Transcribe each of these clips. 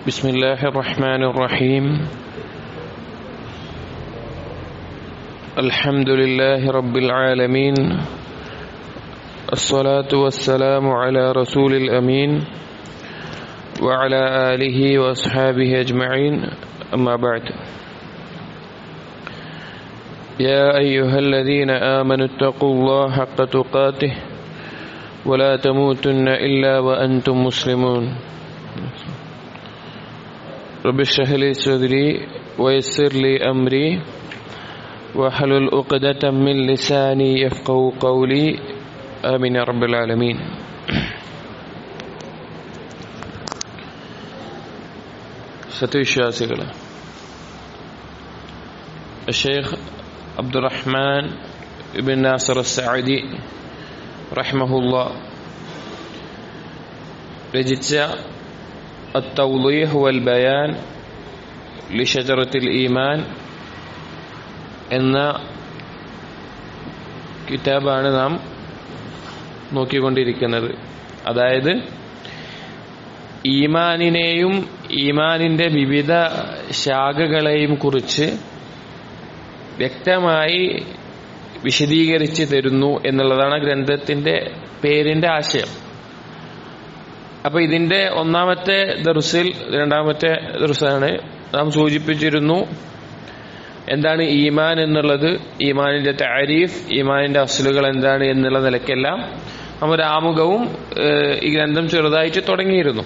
بسم الله الرحمن الرحيم الحمد لله رب العالمين الصلاة والسلام على رسول الأمين وعلى آله وأصحابه أجمعين أما بعد يا أيها الذين آمنوا اتقوا الله حق تقاته ولا تموتن إلا وأنتم مسلمون رب اشرح لي صدري ويسر لي أمري واحلل عقدة من لساني يفقه قولي آمين يا رب العالمين സത്യവിശ്വാസികളെ ഷെയ്ഖ് അബ്ദുറഹ്മാൻ ഇബിൻ നാസർ സഅദി റഹ്മഹുല്ല രചിച്ച التوضيح والبيان لشجرة الإيمان എന്ന കിതാബാണ് നാം നോക്കിക്കൊണ്ടിരിക്കുന്നത് അതായത് ഈമാനിനെയും ഈമാനിന്റെ വിവിധ ശാഖകളെയും കുറിച്ച് വ്യക്തമായി വിശദീകരിച്ച് തരുന്നു എന്നുള്ളതാണ് ഗ്രന്ഥത്തിന്റെ പേരിന്റെ ആശയം അപ്പൊ ഇതിന്റെ ഒന്നാമത്തെ ദർസിൽ രണ്ടാമത്തെ ദർസാണ് നാം സൂചിപ്പിച്ചിരുന്നു എന്താണ് ഈമാൻ എന്നുള്ളത് ഈമാനിന്റെ താരീഫ് ഈമാനിന്റെ അസലുകൾ എന്താണ് എന്നുള്ള നിലയ്ക്കെല്ലാം നാം ഒരു ആമുഖവും ഈ ഗ്രന്ഥം ചെറുതായിട്ട് തുടങ്ങിയിരുന്നു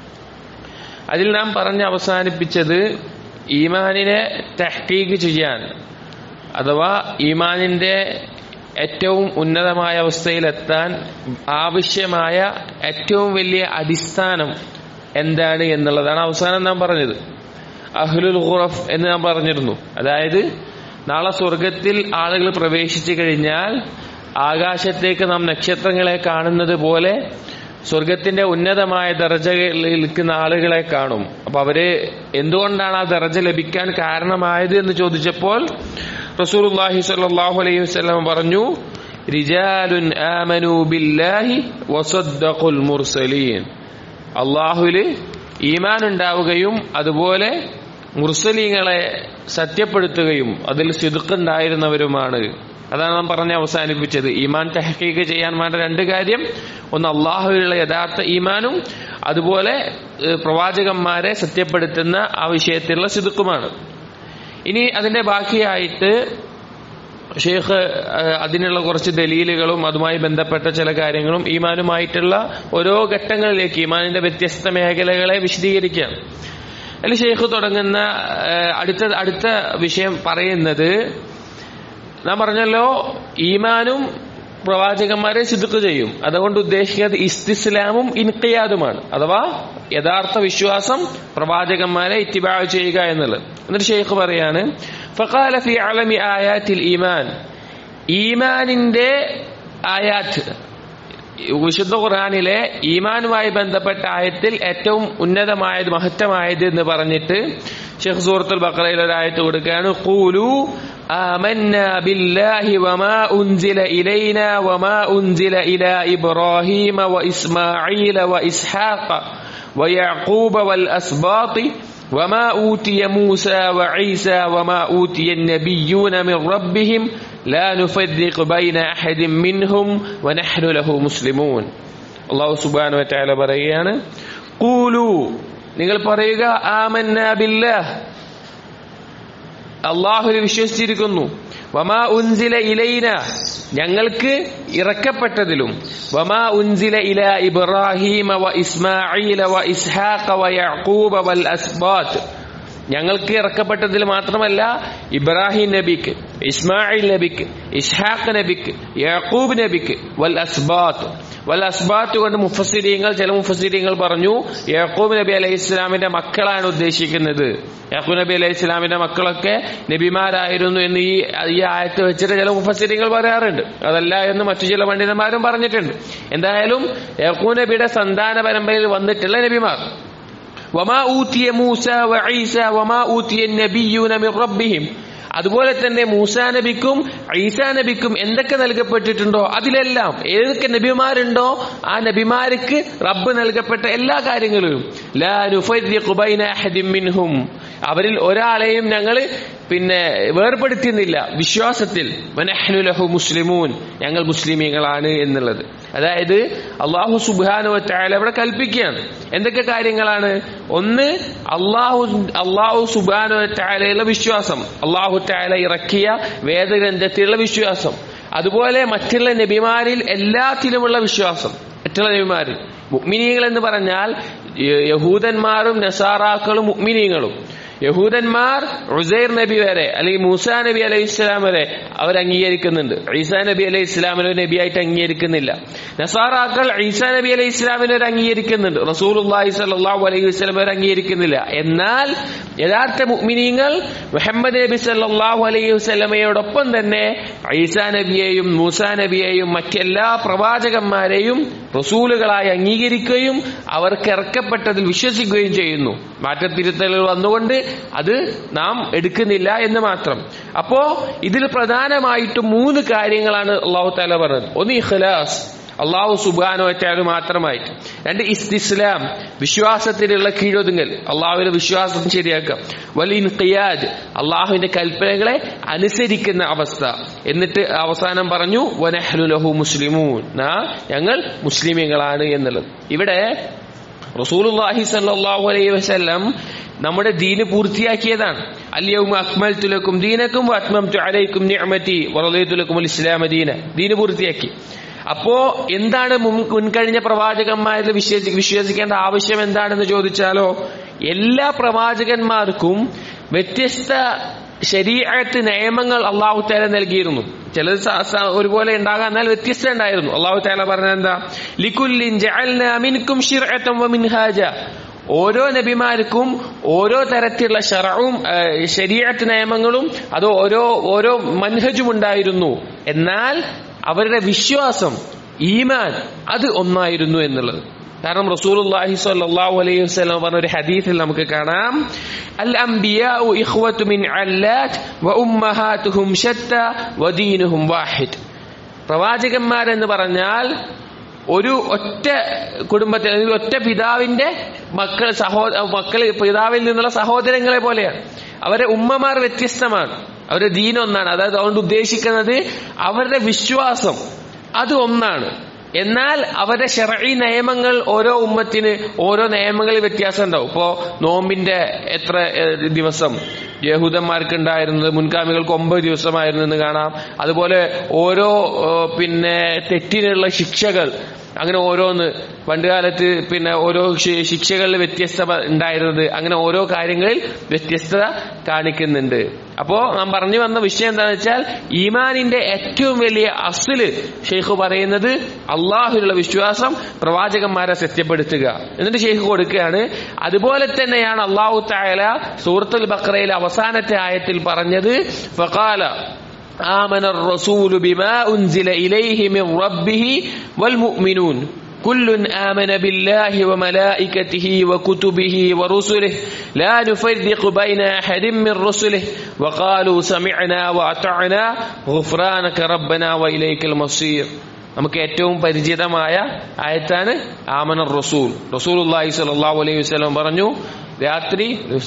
അതിൽ നാം പറഞ്ഞ് അവസാനിപ്പിച്ചത് ഈമാനിനെ തഹ്കീക്ക് ചെയ്യാൻ അഥവാ ഈമാനിന്റെ ഏറ്റവും ഉന്നതമായ അവസ്ഥയിലെത്താൻ ആവശ്യമായ ഏറ്റവും വലിയ അടിസ്ഥാനം എന്താണ് എന്നുള്ളതാണ് അവസാനം നാം പറഞ്ഞത് അഹ്ലുൽ ഖുറഫ് എന്ന് നാം പറഞ്ഞിരുന്നു അതായത് നാളെ സ്വർഗത്തിൽ ആളുകൾ പ്രവേശിച്ചു കഴിഞ്ഞാൽ ആകാശത്തേക്ക് നാം നക്ഷത്രങ്ങളെ കാണുന്നത് പോലെ സ്വർഗത്തിന്റെ ഉന്നതമായ ദർജകളിൽ നിൽക്കുന്ന ആളുകളെ കാണും അപ്പൊ അവര് എന്തുകൊണ്ടാണ് ആ ദർജ ലഭിക്കാൻ കാരണമായത് എന്ന് ചോദിച്ചപ്പോൾ റസൂലുള്ളാഹി സ്വല്ലല്ലാഹു അലൈഹി വസല്ലം പറഞ്ഞു റിജാലുൻ ആമനു ബില്ലാഹി വസദ്ദഖുൽ മുർസലീൻ അള്ളാഹുവില് ഈമാൻ ഉണ്ടാവുകയും അതുപോലെ മുർസലീങ്ങളെ സത്യപ്പെടുത്തുകയും അതിൽ സിദുക്കുണ്ടായിരുന്നവരുമാണ് അതാണ് നാം പറഞ്ഞ് അവസാനിപ്പിച്ചത് ഈമാൻ തെഹക്കീക്ക് ചെയ്യാൻ വേണ്ട രണ്ട് കാര്യം ഒന്ന് അള്ളാഹുവിലുള്ള യഥാർത്ഥ ഈമാനും അതുപോലെ പ്രവാചകന്മാരെ സത്യപ്പെടുത്തുന്ന ആ വിഷയത്തിലുള്ള സിദുക്കുമാണ് ഇനി അതിന്റെ ബാക്കിയായിട്ട് ഷെയ്ഖ് അതിനുള്ള കുറച്ച് ദലീലുകളും അതുമായി ബന്ധപ്പെട്ട ചില കാര്യങ്ങളും ഈമാനുമായിട്ടുള്ള ഓരോ ഘട്ടങ്ങളിലേക്ക് ഈമാനിന്റെ വ്യത്യസ്ത മേഖലകളെ വിശദീകരിക്കുകയാണ് അതിൽ ഷെയ്ഖ് തുടങ്ങുന്ന അടുത്ത അടുത്ത വിഷയം പറയുന്നത് നാം പറഞ്ഞല്ലോ ഈമാനും പ്രവാചകന്മാരെ സിദ്ധുക്ക് ചെയ്യും അതുകൊണ്ട് ഉദ്ദേശിക്കുന്നത് ഇസ്തിസ്ലാമും ഇൻഖിയാദുമാണ് അഥവാ യഥാർത്ഥ വിശ്വാസം പ്രവാചകന്മാരെ ഇത്തിബാ ചെയ്യുക എന്നുള്ളത് എന്നിട്ട് ഷെയ്ഖ് പറയാണ് ഫഖാല ഫി അലമി ആയാത്തിൽ ഈമാൻ ഈമാനിന്റെ ആയാത്ത് വിശുദ്ധ ഖുർആാനിലെ ഈമാനുമായി ബന്ധപ്പെട്ട ആയത്തിൽ ഏറ്റവും ഉന്നതമായത് മഹത്തമായത് എന്ന് പറഞ്ഞിട്ട് ഷെയ്ഖ് സൂറത്തുൽ ബക്കറയിൽ ഒരു ആയത്ത് കൊടുക്കുകയാണ് ഖൂലു آمنا بالله وما أنزل إلينا وما أنزل إلى إبراهيم وإسماعيل وإسحاق ويعقوب والأسباط وما أوتي موسى وعيسى وما أوتي النبيون من ربهم لا نفرق بين أحد منهم ونحن له مسلمون الله سبحانه وتعالى بريانا قولوا നിങ്ങൾ പറയുക ആമന്ന ബില്ലാഹ് അള്ളാഹുൽ വിശ്വസിച്ചിരിക്കുന്നു വമാ ഉൻസില ഇലൈന ഞങ്ങൾക്ക് ഇറക്കപ്പെട്ടതിലും വമാ ഉൻസില ഇല ഇബ്രാഹിമ വ ഇസ്മാഈല വ ഇസ്ഹാഖ വ യഅഖൂബ വൽ അസ്ബാത്ത് ഞങ്ങൾക്ക് ഇറക്കപ്പെട്ടതിൽ മാത്രമല്ല ഇബ്രാഹിം നബിക്ക് ഇസ്മായിൽ നബിക്ക് ഇസ്ഹാഖ് നബിക്ക് യാക്കൂബ് നബിക്ക് വൽ അസ്ബാത്ത് വൽ അസ്ബാത്ത് കൊണ്ട് മുഫസിരിയങ്ങൾ ചില മുഫസിരിയങ്ങൾ പറഞ്ഞു യാക്കൂബ് നബി അലൈഹി ഇസ്ലാമിന്റെ മക്കളാണ് ഉദ്ദേശിക്കുന്നത് യാക്കൂബ് നബി അലൈഹി ഇസ്ലാമിന്റെ മക്കളൊക്കെ നബിമാരായിരുന്നു എന്ന് ഈ ഈ ആയത്ത് വെച്ചിട്ട് ചില മുഫസിരിയങ്ങൾ പറയാറുണ്ട് അതല്ല എന്ന് മറ്റു ചില പണ്ഡിതന്മാരും പറഞ്ഞിട്ടുണ്ട് എന്തായാലും യാക്കൂബ് നബിയുടെ സന്താന പരമ്പരയിൽ വന്നിട്ടുള്ള നബിമാർ وما أوتي موسى وعيسى وما أوتي النبيون من ربهم അതുപോലെ തന്നെ മൂസാ നബിക്കും ഈസാ നബിക്കും എന്തൊക്കെ നൽകപ്പെട്ടിട്ടുണ്ടോ അതിലെല്ലാം ഏതൊക്കെ നബിമാരുണ്ടോ ആ നബിമാർക്ക് റബ്ബ് നൽകപ്പെട്ട എല്ലാ കാര്യങ്ങളും ലാ നുഫരിഖു ബൈന അഹദിൻ മിൻഹും അവരിൽ ഒരാളെയും ഞങ്ങൾ പിന്നെ വേർപെടുത്തുന്നില്ല വിശ്വാസത്തിൽ വനഹ്നു ലഹു മുസ്ലിമൂൻ ഞങ്ങൾ മുസ്ലിമീങ്ങളാണ് എന്നുള്ളത് അതായത് അള്ളാഹു സുബാനു വറ്റായാലും അവിടെ കൽപ്പിക്കുകയാണ് എന്തൊക്കെ കാര്യങ്ങളാണ് ഒന്ന് അള്ളാഹു അള്ളാഹു സുബാനു വറ്റായാലുള്ള വിശ്വാസം അള്ളാഹു തായാല ഇറക്കിയ വേദഗ്രന്ഥത്തിലുള്ള വിശ്വാസം അതുപോലെ മറ്റുള്ള നബിമാരിൽ എല്ലാത്തിലുമുള്ള വിശ്വാസം മറ്റുള്ള നബിമാരിൽ മുഗ്മിനീങ്ങൾ എന്ന് പറഞ്ഞാൽ യ- യഹൂദന്മാരും നസാറാക്കളും മുഗ്മിനീങ്ങളും യഹൂദന്മാർ ഉസൈർ നബി വരെ അല്ലെങ്കിൽ മൂസാ നബി അലൈഹി ഇസ്ലാം വരെ അവർ അംഗീകരിക്കുന്നുണ്ട് ഈസാ നബി അലൈഹി ഇസ്ലാമിനെ ഒരു നബിയായിട്ട് അംഗീകരിക്കുന്നില്ല നസാറാക്കൾ ഈസാ നബി അലൈഹി ഇസ്ലാമിനെ ഒരു അംഗീകരിക്കുന്നുണ്ട് റസൂൽ സല്ലല്ലാഹു അലൈഹി വസല്ലം അവർ അംഗീകരിക്കുന്നില്ല എന്നാൽ യഥാർത്ഥ മുഅ്മിനീങ്ങൾ മുഹമ്മദ് നബി സല്ലല്ലാഹു അലൈഹി വസല്ലമയോടൊപ്പം തന്നെ ഈസാ നബിയെയും മൂസാ നബിയെയും മറ്റെല്ലാ പ്രവാചകന്മാരെയും റസൂലുകളായി അംഗീകരിക്കുകയും അവർക്ക് ഇറക്കപ്പെട്ടതിൽ വിശ്വസിക്കുകയും ചെയ്യുന്നു മാറ്റത്തിരുത്തലുകൾ വന്നുകൊണ്ട് അത് നാം എടുക്കുന്നില്ല എന്ന് മാത്രം അപ്പോ ഇതിൽ പ്രധാനമായിട്ടും മൂന്ന് കാര്യങ്ങളാണ് അള്ളാഹു താല പറഞ്ഞത് ഒന്ന് ഇഖ്ലാസ് അള്ളാഹു സുബാനോ ഒറ്റയാലും മാത്രമായിട്ട് രണ്ട് ഇസ്തിസ്ലാം വിശ്വാസത്തിലുള്ള കീഴൊതുങ്ങൽ അള്ളാഹുവിന്റെ വിശ്വാസം ശരിയാക്കുക വലിൻ ഖിയാദ് അള്ളാഹുവിന്റെ കൽപ്പനകളെ അനുസരിക്കുന്ന അവസ്ഥ എന്നിട്ട് അവസാനം പറഞ്ഞു വനഹ്ലു ലഹു മുസ്ലിമൂൻ നാ ഞങ്ങൾ മുസ്ലിമീങ്ങളാണ് എന്നുള്ളത് ഇവിടെ റസൂലുള്ളാഹി സല്ലല്ലാഹു അലൈഹി വസല്ലം നമ്മുടെ ദീന് പൂർത്തിയാക്കിയതാണ് അല്യവും അക്മൽതു ലക്കും ദീനക്കും അത്മംതു അലൈക്കും നിഅമതി വറദീതു ലക്കും അൽ ഇസ്ലാമ ദീന ദീന് പൂർത്തിയാക്കി അപ്പോ എന്താണ് മുൻ- മുൻകഴിഞ്ഞ പ്രവാചകന്മാരിൽ വിശ്വസി വിശ്വസിക്കേണ്ട ആവശ്യം എന്താണെന്ന് ചോദിച്ചാലോ എല്ലാ പ്രവാചകന്മാർക്കും വ്യത്യസ്ത ശരീഅത്ത് നിയമങ്ങൾ അള്ളാഹു താല നൽകിയിരുന്നു ചിലത് സ- സ- ഒരുപോലെ ഉണ്ടാകാം എന്നാൽ വ്യത്യസ്ത ഉണ്ടായിരുന്നു അള്ളാഹു താല പറഞ്ഞത് എന്താ ലിക്കുല്ലിൻ ജഅൽനാ മിൻകും ശിർഅത്തൻ വമിൻഹാജ ഓരോ നബിമാർക്കും ഓരോ തരത്തിലുള്ള ഷറവും ശരീഅത്ത് നിയമങ്ങളും അത് ഓരോ ഓരോ മൻഹജും ഉണ്ടായിരുന്നു എന്നാൽ അവരുടെ വിശ്വാസം ഈമാൻ അത് ഒന്നായിരുന്നു എന്നുള്ളത് കാരണം റസൂലുള്ളാഹി സ്വല്ലല്ലാഹു അലൈഹി വസല്ലം പറഞ്ഞ ഒരു ഹദീസിൽ നമുക്ക് കാണാം അൽ അംബിയാഉ ഇഖ്വത്തു മിൻ അല്ലാത്ത് വ ഉമ്മഹാതുഹും ശത്ത വ ദീനുഹും വാഹിദ് പ്രവാചകന്മാരെന്ന് പറഞ്ഞാൽ ഒരു ഒറ്റ കുടുംബത്തിൽ അല്ലെങ്കിൽ ഒറ്റ പിതാവിന്റെ മക്കൾ സഹോ മക്കൾ പിതാവിൽ നിന്നുള്ള സഹോദരങ്ങളെ പോലെയാണ് അവരെ ഉമ്മമാർ വ്യത്യസ്തമാണ് അവരുടെ ദീൻ ഒന്നാണ് അതായത് അതുകൊണ്ട് ഉദ്ദേശിക്കുന്നത് അവരുടെ വിശ്വാസം അത് ഒന്നാണ് എന്നാൽ അവരുടെ ഷെറഈ നിയമങ്ങൾ ഓരോ ഉമ്മത്തിന് ഓരോ നിയമങ്ങളിൽ വ്യത്യാസം ഉണ്ടാവും ഇപ്പോ നോമ്പിന്റെ എത്ര ഏഹ്, ദിവസം യഹൂദന്മാർക്ക് ഉണ്ടായിരുന്നത് മുൻഗാമികൾക്ക് ഒമ്പത് ദിവസമായിരുന്നു എന്ന് കാണാം അതുപോലെ ഓരോ ഏഹ്, പിന്നെ തെറ്റിനുള്ള ശിക്ഷകൾ അങ്ങനെ ഓരോന്ന് പണ്ടുകാലത്ത് പിന്നെ ഓരോ ശി- ശിക്ഷകളിൽ വ്യത്യസ്തത ഉണ്ടായിരുന്നത് അങ്ങനെ ഓരോ കാര്യങ്ങളിൽ വ്യത്യസ്തത കാണിക്കുന്നുണ്ട് അപ്പോ നാം പറഞ്ഞു വന്ന വിഷയം എന്താണെന്ന് വെച്ചാൽ ഈമാനിന്റെ ഏറ്റവും വലിയ അസുല് ഷെയ്ഖ് പറയുന്നത് അള്ളാഹുലുള്ള വിശ്വാസം പ്രവാചകന്മാരെ സത്യപ്പെടുത്തുക എന്നിട്ട് ഷെയ്ഖ് കൊടുക്കുകയാണ് അതുപോലെ തന്നെയാണ് അള്ളാഹു തായാല സൂറത്തുൽ ബക്രയിലെ അവസാനത്തെ ആയത്തിൽ പറഞ്ഞത് ഫഖാല آمن الرسول بما أنزل إليه من ربه والمؤمنون كل آمن بالله وملائكته وكتبه ورسله لا نفرق بين أحد من رسله وقالوا سمعنا وأطعنا غفرانك ربنا وإليك المصير നമുക്ക് ഏറ്റവും പരിചിതമായ ആയത്താണ് ആമനർ റസൂൽ റസൂൽ സല്ലല്ലാഹു അലൈഹി വസല്ലം പറഞ്ഞു രാത്രി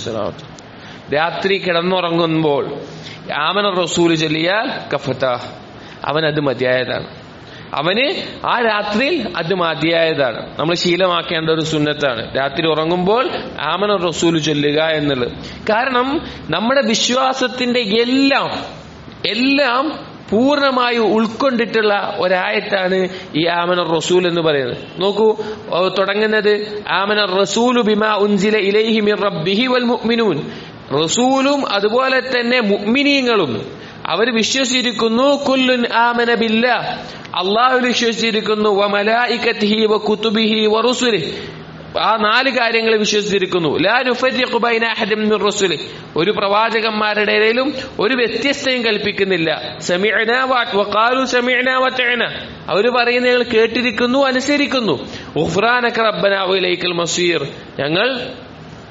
രാത്രി കിടന്നുറങ്ങുമ്പോൾ ആമന റസൂല് ചൊല്ലിയാൽ കഫത്ത അവൻ അത് മതിയായതാണ് അവന് ആ രാത്രിയിൽ അത് മതിയായതാണ് നമ്മൾ ശീലമാക്കേണ്ട ഒരു സുന്നത്താണ് രാത്രി ഉറങ്ങുമ്പോൾ ആമന റസൂല് ചൊല്ലുക എന്നുള്ളത് കാരണം നമ്മുടെ വിശ്വാസത്തിന്റെ എല്ലാം എല്ലാം പൂർണ്ണമായി ഉൾക്കൊണ്ടിട്ടുള്ള ഒരായത്താണ് ഈ ആമന റസൂൽ എന്ന് പറയുന്നത് നോക്കൂ ഓ, തുടങ്ങുന്നത് ആമന റസൂലു ബിമാ ഉൻസില ഇലൈഹി മിർ റബ്ബിഹി വൽ മുഅ്മിനൂൻ റസൂലും അതുപോലെ തന്നെ മുഅ്മിനീങ്ങളും അവർ വിശ്വസിച്ചിരിക്കുന്നു കുല്ലുൻ ആമന ബില്ല അള്ളാഹു വിശ്വസിച്ചിരിക്കുന്നു വ മലായികത്തിഹി വ കുതുബിഹി വ റുസുലിഹി ആ നാല് കാര്യങ്ങൾ വിശ്വസിച്ചിരിക്കുന്നു ലാ നുഫരിഖു ബൈന അഹദിൻ മിർ റുസുലി ഒരു പ്രവാചകന്മാരുടെ ഇടയിലും ഒരു വ്യത്യസ്തയും കൽപ്പിക്കുന്നില്ല സമീഅന വഖാലു സമീഅന വതഅന അവർ പറയുന്ന ഞങ്ങൾ കേട്ടിരിക്കുന്നു അനുസരിക്കുന്നു ഉഫ്രാനക റബ്ബന വഇലൈക്കൽ മസീർ ഞങ്ങൾ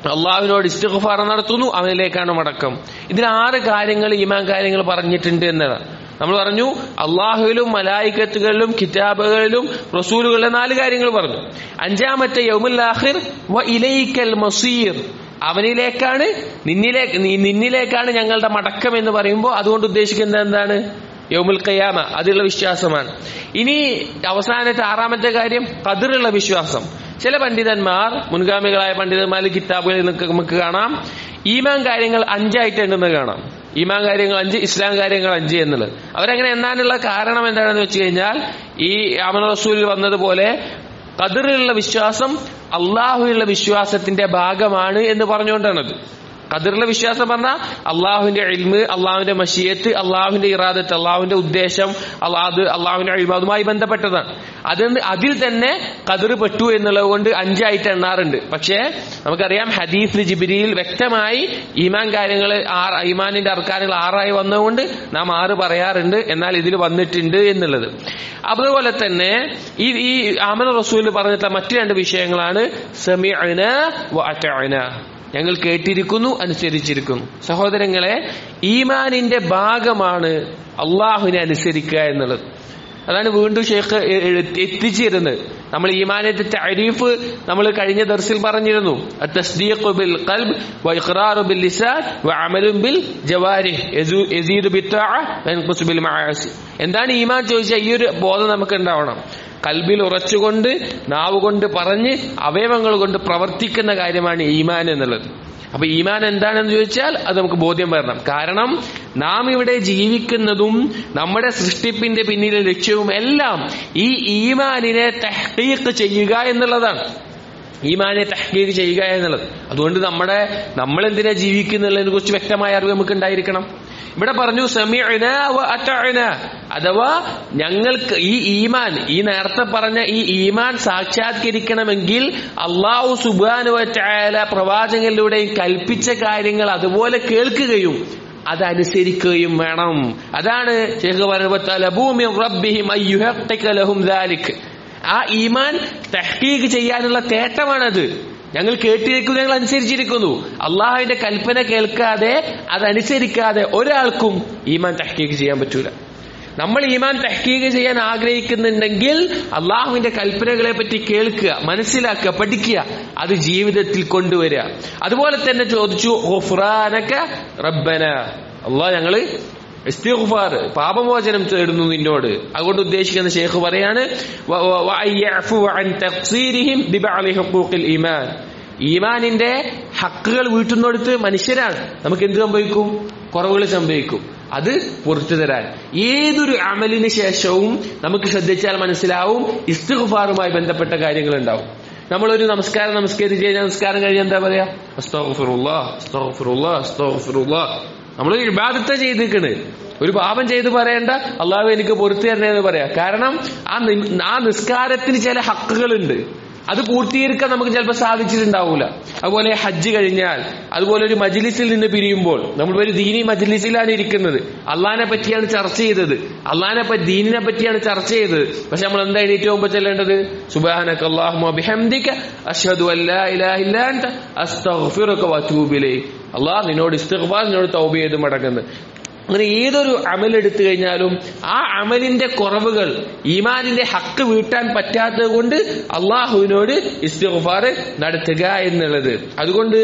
അള്ളാഹുവിനോട് ഇസ്തിഗ്ഫാർ നടത്തുന്നു അവനിലേക്കാണ് മടക്കം ഇതിൽ ആറ് കാര്യങ്ങൾ ഈമാൻ കാര്യങ്ങൾ പറഞ്ഞിട്ടുണ്ട് എന്നതാണ് നമ്മൾ പറഞ്ഞു അള്ളാഹുവിലും മലായിക്കത്തുകളിലും കിതാബുകളിലും റസൂലുകളിലെ നാല് കാര്യങ്ങൾ പറഞ്ഞു അഞ്ചാമത്തെ യൗമുൽ ആഖിർ വ ഇലൈക്കൽ മസീർ അവനിലേക്കാണ് നിന്നിലേ നി- നിന്നിലേക്കാണ് ഞങ്ങളുടെ മടക്കം എന്ന് പറയുമ്പോൾ അതുകൊണ്ട് ഉദ്ദേശിക്കുന്നത് എന്താണ് യൗമുൽ ഖയാമ അതിലുള്ള വിശ്വാസമാണ് ഇനി അവസാനത്തെ ആറാമത്തെ കാര്യം കതിറുള്ള വിശ്വാസം ചില പണ്ഡിതന്മാർ മുൻഗാമികളായ പണ്ഡിതന്മാർ കിതാബുകളിൽ നിന്നൊക്കെ നമുക്ക് കാണാം ഈമാൻ കാര്യങ്ങൾ അഞ്ചായിട്ട് എണ്ണുന്നത് കാണാം ഈമാൻ കാര്യങ്ങൾ അഞ്ച് ഇസ്ലാം കാര്യങ്ങൾ അഞ്ച് എന്നുള്ളത് അവരങ്ങനെ എണ്ണാനുള്ള കാരണം എന്താണെന്ന് വെച്ച് കഴിഞ്ഞാൽ ഈ അമൻ റസൂലിൽ വന്നതുപോലെ കതിറിലുള്ള വിശ്വാസം അള്ളാഹുവിലുള്ള വിശ്വാസത്തിന്റെ ഭാഗമാണ് എന്ന് പറഞ്ഞുകൊണ്ടാണത് ഖദറിലെ വിശ്വാസം പറഞ്ഞാൽ അള്ളാഹുവിന്റെ ഇൽമ് അള്ളാഹുവിന്റെ മഷിയത്ത് അള്ളാഹുവിന്റെ ഇറാദത്ത് അള്ളാഹുവിന്റെ ഉദ്ദേശം അള്ളാഹ് അത് അള്ളാഹുവിന്റെ ഇൽമ അതുമായി ബന്ധപ്പെട്ടതാണ് അതിന് അതിൽ തന്നെ ഖദർ പെട്ടു എന്നുള്ളത് കൊണ്ട് അഞ്ചായിട്ട് എണ്ണാറുണ്ട് പക്ഷേ നമുക്കറിയാം ഹദീസ് ജിബിരിയിൽ വ്യക്തമായി ഈമാൻ കാര്യങ്ങൾ ആറ് ഈമാനിന്റെ അർക്കാനുകൾ ആറായി വന്നതുകൊണ്ട് നാം ആറ് പറയാറുണ്ട് എന്നാൽ ഇതിൽ വന്നിട്ടുണ്ട് എന്നുള്ളത് അതുപോലെ തന്നെ ഈ ഈ അമൻ റസൂൽ പറഞ്ഞിട്ടുള്ള മറ്റു രണ്ട് വിഷയങ്ങളാണ് സമീഅന വ അറ്റഅന ഞങ്ങൾ കേട്ടിരിക്കുന്നു അനുസരിച്ചിരിക്കുന്നു സഹോദരങ്ങളെ ഈമാനിന്റെ ഭാഗമാണ് അള്ളാഹുവിനെ അനുസരിക്കുക എന്നുള്ളത് അതാണ് വീണ്ടും ഷേഖ് എ- എ- എത്തിച്ചിരുന്നത് നമ്മൾ ഈമാനത്തെ താരീഫ് നമ്മൾ കഴിഞ്ഞ ദർസിൽ പറഞ്ഞിരുന്നു التصديق بالقلب واقرار باللسان وعمل بالجوارح يزو- يزيد بالطاعه وينقص بالمعاصي എന്താണ് ഈമാൻ ചോദിച്ചാൽ ഈ ഒരു ബോധം നമുക്ക് ഉണ്ടാവണം കൽബിൽ ഉറച്ചുകൊണ്ട് നാവ് കൊണ്ട് പറഞ്ഞ് അവയവങ്ങൾ കൊണ്ട് പ്രവർത്തിക്കുന്ന കാര്യമാണ് ഈമാൻ എന്നുള്ളത് അപ്പൊ ഈമാൻ എന്താണെന്ന് ചോദിച്ചാൽ അത് നമുക്ക് ബോധ്യം വരണം കാരണം നാം ഇവിടെ ജീവിക്കുന്നതും നമ്മുടെ സൃഷ്ടിപ്പിന്റെ പിന്നിലെ ലക്ഷ്യവും എല്ലാം ഈ ഈമാനിനെ തഹ്ഖീഖ് ചെയ്യുക എന്നുള്ളതാണ് ഈമാനെ തഹ്ഖീഖ് ചെയ്യുക എന്നുള്ളത് അതുകൊണ്ട് നമ്മുടെ നമ്മൾ എന്തിനാ ജീവിക്കുന്നുള്ളതിനെ കുറിച്ച് വ്യക്തമായ അറിവ് നമുക്ക് ഉണ്ടായിരിക്കണം ഇവിടെ പറഞ്ഞു സമീഅന വ അതഅന അഥവാ ഞങ്ങൾക്ക് ഈ ഈമാൻ ഈ നേരത്തെ പറഞ്ഞ ഈ ഈമാൻ സാക്ഷാത്കരിക്കണമെങ്കിൽ അള്ളാഹു സുബാനു വറ്റായാല പ്രവാചകനിലൂടെ കൽപ്പിച്ച കാര്യങ്ങൾ അതുപോലെ കേൾക്കുകയും അതനുസരിക്കുകയും വേണം അതാണ് ശേഖ് പറയുമ്പോൾ ഭൂമി റബ്ബിഹിം അയ്യുഹഖിക ലഹും ദാലിക് ആ ഈമാൻ തഹ്കീഖ് ചെയ്യാനുള്ള തേട്ടമാണത് ഞങ്ങൾ കേട്ടിരിക്കുന്നു ഞങ്ങൾ അനുസരിച്ചിരിക്കുന്നു അള്ളാഹുവിന്റെ കൽപ്പന കേൾക്കാതെ അതനുസരിക്കാതെ ഒരാൾക്കും ഈമാൻ തഹ്കീഖ് ചെയ്യാൻ പറ്റൂല നമ്മൾ ഈമാൻ തഹ്കീഖ് ചെയ്യാൻ ആഗ്രഹിക്കുന്നുണ്ടെങ്കിൽ അള്ളാഹുവിന്റെ കൽപ്പനകളെ പറ്റി കേൾക്കുക മനസ്സിലാക്കുക പഠിക്കുക അത് ജീവിതത്തിൽ കൊണ്ടുവരിക അതുപോലെ തന്നെ ചോദിച്ചു "ഗുഫ്രാനക റബ്ബന അള്ളാഹ് ഞങ്ങള് ഇസ്തിഗ്ഫാർ പാപമോചനം തേടുന്നു നിന്നോട് അതുകൊണ്ട് ഉദ്ദേശിക്കുന്ന ഷേഖ് പറയാണ് വ- വ- വ- അയ്യഅഫു അൻ തഖ്സീരിഹിം ബിബഅലി ഹുഖൂഖിൽ ഈമാൻ ഈമാനിന്റെ ഹക്കുകൾ വീട്ടുന്നിടത്ത് മനുഷ്യരാണ് നമുക്ക് എന്ത് സംഭവിക്കും കുറവുകൾ സംഭവിക്കും അത് പുറത്തു തരാൻ ഏതൊരു അമലിന് ശേഷവും നമുക്ക് ശ്രദ്ധിച്ചാൽ മനസ്സിലാവും ഇസ്തിഗ്ഫാറുമായി ബന്ധപ്പെട്ട കാര്യങ്ങൾ ഉണ്ടാവും നമ്മളൊരു നമസ്കാരം നമസ്കരിച്ച് കഴിഞ്ഞാൽ നമസ്കാരം കഴിഞ്ഞാൽ എന്താ പറയാ അസ്തഗ്ഫിറുല്ലാ അസ്തഗ്ഫിറുല്ലാ അസ്തഗ്ഫിറുല്ലാ നമ്മൾ ഇബാദത്തെ ചെയ്തിരിക്കണ് ഒരു പാപം ചെയ്ത് പറയേണ്ട അള്ളാഹു എനിക്ക് പൊറത്തു തരണേ എന്ന് പറയാം കാരണം ആ നി- ആ നിസ്കാരത്തിന് ചില ഹക്കുകളുണ്ട് അത് പൂർത്തീകരിക്കാൻ നമുക്ക് ചിലപ്പോൾ സാധിച്ചിട്ടുണ്ടാവൂല അതുപോലെ ഹജ്ജ് കഴിഞ്ഞാൽ അതുപോലെ ഒരു മജ്ലിസിൽ നിന്ന് പിരിയുമ്പോൾ നമ്മൾ ഒരു ദീനി മജ്ലിസിലാണ് ഇരിക്കുന്നത് അള്ളഹാനെ പറ്റിയാണ് ചർച്ച ചെയ്തത് അള്ളഹാനെ പറ്റി ദീനിനെ പറ്റിയാണ് ചർച്ച ചെയ്തത് പക്ഷെ നമ്മൾ എന്താ എണീറ്റ് പോകുമ്പോൾ ചെല്ലേണ്ടത് സുബാനക അല്ലാഹുമ്മ ബിഹംദിക അഷ്ഹദു അല്ലാ ഇലാഹ ഇല്ലാ അൻത അസ്തഗ്ഫിറുക വഅതൂബു ഇലൈക് അള്ളാഹ് നിന്നോട് ഇസ്തിഗ്ഫാർ നിന്നോട് തൗബ ചെയ്ത് മടങ്ങുന്നത് അങ്ങനെ ഏതൊരു അമൽ എടുത്തു കഴിഞ്ഞാലും ആ അമലിന്റെ കുറവുകൾ ഈമാനിന്റെ ഹക്ക് വീട്ടാൻ പറ്റാത്തത് കൊണ്ട് അള്ളാഹുവിനോട് ഇസ്തിഗ്ഫാർ നടത്തുക എന്നുള്ളത് അതുകൊണ്ട്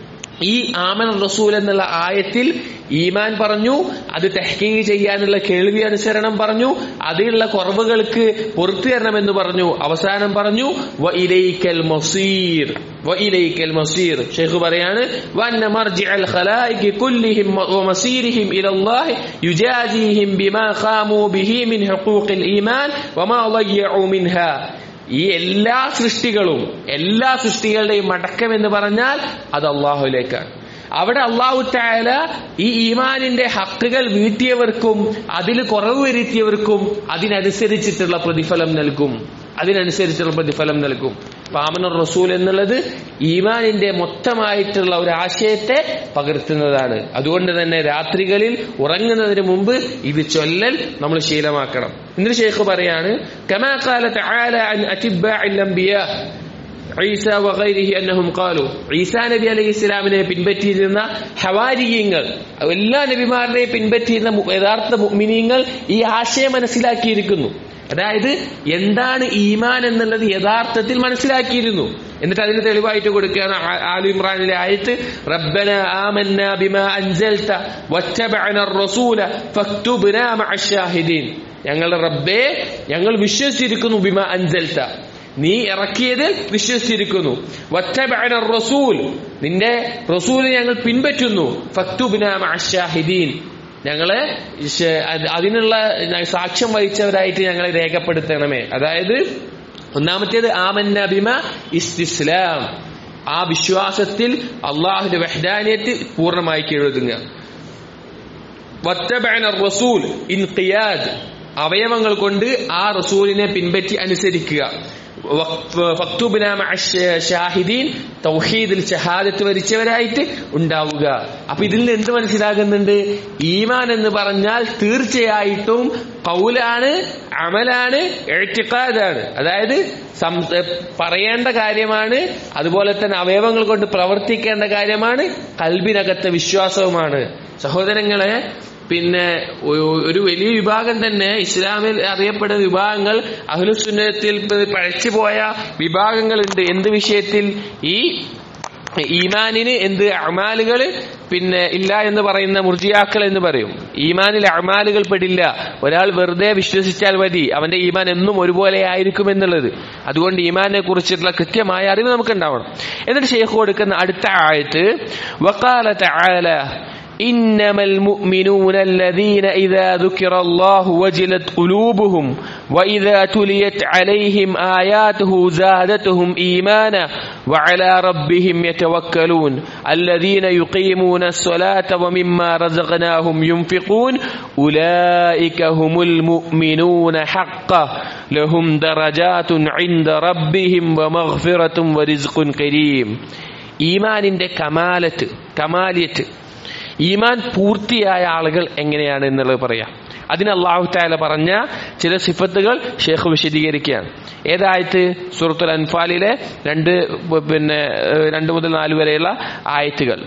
ഈ ആമൻ റസൂൽ എന്നുള്ള ആയത്തിൽ ഈമാൻ പറഞ്ഞു അത് തെഹ്കീഗ് ചെയ്യാനുള്ള കേൾവി അനുസരണം പറഞ്ഞു അതിലുള്ള കുറവുകൾക്ക് പുറത്തു തരണമെന്ന് പറഞ്ഞു അവസാനം പറഞ്ഞു വ ഇലൈക്കൽ മസീർ വ ഇലൈക്കൽ മസീർ ഷെയ്ഖ് പറയാണ് വന്ന മർജിഅൽ ഖലായികി കുല്ലിഹിം വമസീരിഹിം ഇലല്ലാഹി യുജാസിഹിം ബിമാ ഖാമു ബിഹി മിൻ ഹുഖൂഖിൽ ഈമാൻ വമാ ളയ്യഉ മിൻഹാ ഈ എല്ലാ സൃഷ്ടികളും എല്ലാ സൃഷ്ടികളുടെയും മടക്കം എന്ന് പറഞ്ഞാൽ അത് അള്ളാഹുലേക്കാണ് അവിടെ അള്ളാഹു തായാല ഈ ഈമാനിന്റെ ഹക്കുകൾ വീട്ടിയവർക്കും അതിൽ കുറവ് വരുത്തിയവർക്കും അതിനനുസരിച്ചിട്ടുള്ള പ്രതിഫലം നൽകും അതിനനുസരിച്ചുള്ള പ്രതിഫലം നൽകും പാമന റസൂൽ എന്നുള്ളത് ഈമാനിന്റെ മൊത്തമായിട്ടുള്ള ഒരു ആശയത്തെ പകർത്തുന്നതാണ് അതുകൊണ്ട് തന്നെ രാത്രികളിൽ ഉറങ്ങുന്നതിന് മുമ്പ് ഇത് ചൊല്ലൽ നമ്മൾ ശീലമാക്കണം എന്നിട്ട് ഷേഖ് പറയാണ് കമാ ഖാല തആല അൻ അത്തിബാഇൽ അംബിയാ ഈസ വഗൈരിഹി അന്നഹും ഖാലു ഈസാ നബി അലൈഹി ഇസ്ലാമിനെ പിൻപറ്റിയിരുന്ന ഹവാരിയങ്ങൾ എല്ലാ നബിമാരുടെയും പിൻപറ്റിയിരുന്ന മു- യഥാർത്ഥ മുഅ്മിനീങ്ങൾ ഈ ആശയം മനസ്സിലാക്കിയിരിക്കുന്നു അതായത് എന്താണ് ഈമാൻ എന്നുള്ളത് യഥാർത്ഥത്തിൽ മനസ്സിലാക്കിയിരുന്നു എന്നിട്ട് അതിന് തെളിവായിട്ട് കൊടുക്കുകയാണ് ആ- ആലു ഇമ്രാനിലെ ആയത്ത് റബ്ബന ആമന്ന ബിമാ അൻസൽത വത്തബഅന റസൂല ഫക്തുബ്നാ മഅശ് ഷാഹിദീൻ ഞങ്ങളുടെ റബ്ബേ ഞങ്ങൾ വിശ്വസിച്ചിരിക്കുന്നു ബിമാ അൻസൽത നീ ഇറക്കിയത് വിശ്വസിച്ചിരിക്കുന്നു വത്തബഅന റസൂൽ നിന്റെ റസൂലിനെ ഞങ്ങൾ പിൻപറ്റുന്നു ഫക്തുബ്നാ മഅശ് ഷാഹിദീൻ ഞങ്ങളെ ശ- അത് അതിനുള്ള സാക്ഷ്യം വഹിച്ചവരായിട്ട് ഞങ്ങളെ രേഖപ്പെടുത്തണമേ അതായത് ഒന്നാമത്തേത് ആമന്ന ബിമ ഇസ്തിസ്ലാം ആ വിശ്വാസത്തിൽ അള്ളാഹുന്റെ വഹ്ദാനിയത്തിൽ പൂർണ്ണമായി കീഴൊതുങ്ങുക വത്തബഅന റസൂൽ ഇൻഖിയാദ് അവയവങ്ങൾ കൊണ്ട് ആ റസൂലിനെ പിൻപറ്റി അനുസരിക്കുക വഖ്- ഫക്തുബ്നാ മഅ ഷ- ഷാഹിദീൻ തൗഹീദിൽ ഷഹാദത്ത് വരിച്ചവരായിട്ട് ഉണ്ടാവുക അപ്പൊ ഇതിൽ നിന്ന് എന്ത് മനസ്സിലാകുന്നുണ്ട് ഈമാൻ എന്ന് പറഞ്ഞാൽ തീർച്ചയായിട്ടും കൗലാണ് അമലാണ് എഴുത്തിക്കാതാണ് അതായത് സം- പറയേണ്ട കാര്യമാണ് അതുപോലെ തന്നെ അവയവങ്ങൾ കൊണ്ട് പ്രവർത്തിക്കേണ്ട കാര്യമാണ് കൽബിനകത്തെ വിശ്വാസവുമാണ് സഹോദരങ്ങളെ പിന്നെ ഒ- ഒരു വലിയ വിഭാഗം തന്നെ ഇസ്ലാമിൽ അറിയപ്പെടുന്ന വിഭാഗങ്ങൾ അഹ്ലുസുന്നത്തിൽ പഴച്ചുപോയ വിഭാഗങ്ങളുണ്ട് എന്ത് വിഷയത്തിൽ ഈ ഈമാനിന് എന്ത് അമാലുകൾ പിന്നെ ഇല്ല എന്ന് പറയുന്ന മുർജിയാക്കൾ എന്ന് പറയും ഈമാനിൽ അമാലുകൾ പെടില്ല ഒരാൾ വെറുതെ വിശ്വസിച്ചാൽ മതി അവന്റെ ഈമാൻ എന്നും ഒരുപോലെ ആയിരിക്കും എന്നുള്ളത് അതുകൊണ്ട് ഈമാനെ കുറിച്ചിട്ടുള്ള കൃത്യമായ അറിവ് നമുക്ക് ഉണ്ടാവണം എന്നിട്ട് ഷെയ്ഖ് കൊടുക്കുന്ന അടുത്ത ആയത്ത് വക്കാല തആല إنما المؤمنون الذين إذا ذكر الله وجلت قلوبهم وإذا تليت عليهم آياته زادتهم إيمانا وعلى ربهم يتوكلون الذين يقيمون الصلاة ومما رزقناهم ينفقون أولئك هم المؤمنون حقا لهم درجات عند ربهم ومغفرة ورزق كريم ഈമാനിന്റെ കമാലത്ത് കമാലിയത്ത് ഈമാൻ പൂർത്തിയായ ആളുകൾ എങ്ങനെയാണ് എന്നുള്ളത് പറയാം അതിന് അള്ളാഹു താല പറഞ്ഞ ചില സിഫത്തുകൾ ഷേഖ് വിശദീകരിക്കുകയാണ് ഏതായത് സൂറത്തുൽ അൻഫാലിലെ രണ്ട് പിന്നെ ഏഹ്, രണ്ട് മുതൽ നാല് വരെയുള്ള ആയത്തുകൾ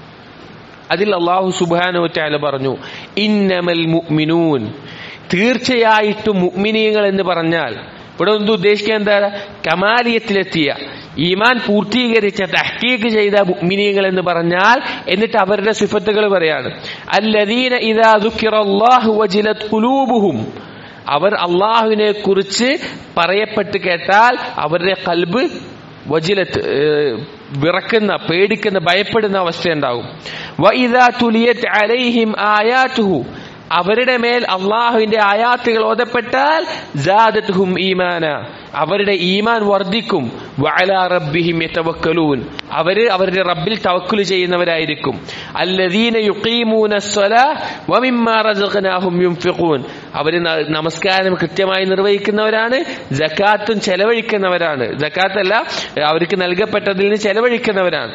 അതിൽ അള്ളാഹു സുബാനു താല പറഞ്ഞു ഇന്നമൽ മുഅ്മിനൂൻ തീർച്ചയായിട്ടും മുഅ്മിനീങ്ങൾ എന്ന് പറഞ്ഞാൽ ഇവിടെ ഒന്ന് ഉദ്ദേശിക്കുക എന്താ കമാലിയത്തിലെത്തിയ ഈമാൻ പൂർത്തീകരിച്ച തഹ്കീക്ക് ചെയ്ത മുഅ്മിനീങ്ങൾ എന്ന് പറഞ്ഞാൽ എന്നിട്ട് അവരുടെ സിഫത്തുകൾ പറയാണ് അല്ലദീന ഇദാ ദുഃഖിറല്ലാഹു വജിലത് ഖുലൂബുഹും അവർ അള്ളാഹുവിനെ കുറിച്ച് പറയപ്പെട്ട് കേട്ടാൽ അവരുടെ കൽബ് വജിലത്ത് ഏഹ്, വിറക്കുന്ന പേടിക്കുന്ന ഭയപ്പെടുന്ന അവസ്ഥയുണ്ടാകും വഇദാ തുലിയത് അലൈഹിം ആയാതുഹു അവരുടെ മേൽ അള്ളാഹുവിന്റെ ആയാത്തുകൾ ഓതപ്പെട്ടാൽ ജാദത്തുഹും ഈമാന അവരുടെ ഈമാൻ വർദ്ധിക്കും വഅലാ റബ്ബിഹിം യതവക്കലൂൻ അവര് അവരുടെ റബ്ബിൽ തവക്കുൽ ചെയ്യുന്നവരായിരിക്കും അല്ലദീന യുഖീമൂന സ്വലാഹ് വമിമ്മാ റസഖനാഹും യുൻഫിഖൂൻ അവര് ന- നമസ്കാരം കൃത്യമായി നിർവഹിക്കുന്നവരാണ് ജക്കാത്തും ചെലവഴിക്കുന്നവരാണ് ജക്കാത്ത് അല്ല അവർക്ക് നൽകപ്പെട്ടതിൽ നിന്ന് ചെലവഴിക്കുന്നവരാണ്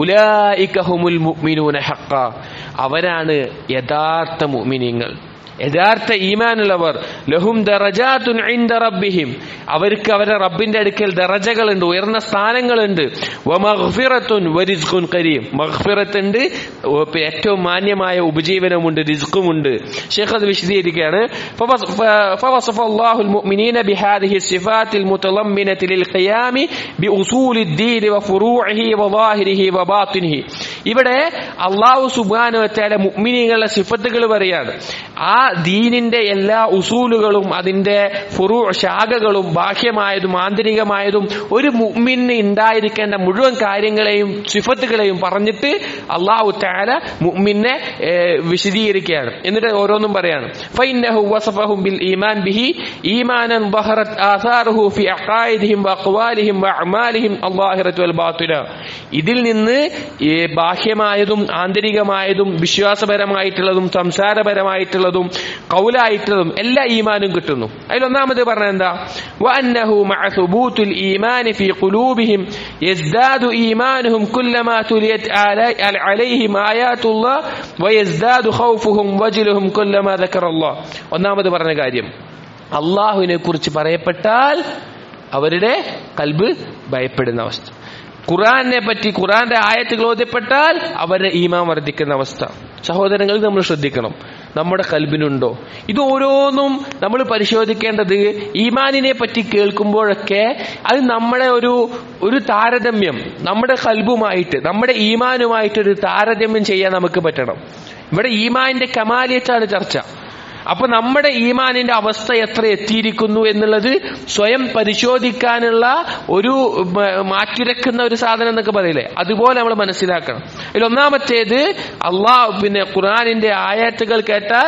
ഉലായിക ഹുമുൽ മുഅ്മിനൂന ഹഖ അവരാണ് യഥാർത്ഥ മുഅ്മിനീങ്ങൾ യഥാർത്ഥ ഈമാനുള്ളവർ ലഹും ദറജാത്തുൻ ഇൻദ റബ്ബിഹിം അവർക്ക് അവരുടെ റബ്ബിന്റെ അടുക്കൽ ദറജകളുണ്ട് ഉയർന്ന സ്ഥാനങ്ങളുണ്ട് വമഗ്ഫിറത്തുൻ വരിസ്ഖുൻ കരീം മഗ്ഫിറത്ത് ഉണ്ട് ഓ, ഏറ്റവും മാന്യമായ ഉപജീവനമുണ്ട് റിസ്ഖുമുണ്ട് ഷെയ്ഖ് അത് വിശദീകരിക്കുകയാണ് فوصف فوصف الله المؤمنين بهذه الصفات المتضمنة للقيام بأصول الدين وفروعه وظاهره وباطنه ഇവിടെ അള്ളാഹു സുബാനുവറ്റാല മുഅ്മിനീങ്ങളുടെ സിഫത്തുകൾ പറയാണ് ആ ദീനിന്റെ എല്ലാ ഉസൂലുകളും അതിന്റെ ഫുറു ശാഖകളും ബാഹ്യമായതും ആന്തരികമായതും ഒരു മുഅ്മിന് ഉണ്ടായിരിക്കേണ്ട മുഴുവൻ കാര്യങ്ങളെയും സിഫത്തുകളെയും പറഞ്ഞിട്ട് അള്ളാഹു താല മുഅ്മിനെ ഏഹ്, വിശദീകരിക്കുകയാണ് എന്നിട്ട് ഓരോന്നും പറയാണ് فإنه وصفهم بالإيمان به إيمانا ظهرت آثاره في عقائدهم وأقوالهم وأعمالهم الظاهرة والباطنة ഇതിൽ നിന്ന് ഈ ബാഹ്യമായതും ആന്തരികമായതും വിശ്വാസപരമായിട്ടുള്ളതും സംസാരപരമായിട്ടുള്ളതും കൗലായിട്ടുള്ളതും എല്ലാ ഈമാനും കിട്ടുന്നു അതിലൊന്നാമത് പറഞ്ഞ എന്താ وأنه مع ثبوت الإيمان في قلوبهم يزداد إيمانهم كلما تليت علي- عليهم آيات الله ويزداد خوفهم وجلهم كلما ذكر الله ഒന്നാമത് പറഞ്ഞ കാര്യം അള്ളാഹുവിനെ കുറിച്ച് പറയപ്പെട്ടാൽ അവരുടെ കൽബ് ഭയപ്പെടുന്ന അവസ്ഥ ഖുറാനെ പറ്റി ഖുറാന്റെ ആയത്തുകൾ ഓദ്യപ്പെട്ടാൽ അവരുടെ ഈമാൻ വർദ്ധിക്കുന്ന അവസ്ഥ സഹോദരങ്ങൾ നമ്മൾ ശ്രദ്ധിക്കണം നമ്മുടെ കൽബിനുണ്ടോ ഇത് ഓരോന്നും നമ്മൾ പരിശോധിക്കേണ്ടത് ഈമാനിനെ പറ്റി കേൾക്കുമ്പോഴൊക്കെ അത് നമ്മളെ ഒരു ഒരു താരതമ്യം നമ്മുടെ കൽബുമായിട്ട് നമ്മുടെ ഈമാനുമായിട്ട് ഒരു താരതമ്യം ചെയ്യാൻ നമുക്ക് പറ്റണം ഇവിടെ ഈമാനിന്റെ കമാലിയറ്റാണ് ചർച്ച അപ്പൊ നമ്മുടെ ഈമാനിന്റെ അവസ്ഥ എത്ര എത്തിയിരിക്കുന്നു എന്നുള്ളത് സ്വയം പരിശോധിക്കാനുള്ള ഒരു മ- മാറ്റുരക്കുന്ന ഒരു സാധനം എന്നൊക്കെ പറയില്ലേ അതുപോലെ നമ്മൾ മനസ്സിലാക്കണം ഇതിൽ ഒന്നാമത്തേത് അള്ളാഹ് പിന്നെ ഖുർആനിന്റെ ആയത്തുകൾ കേട്ടാൽ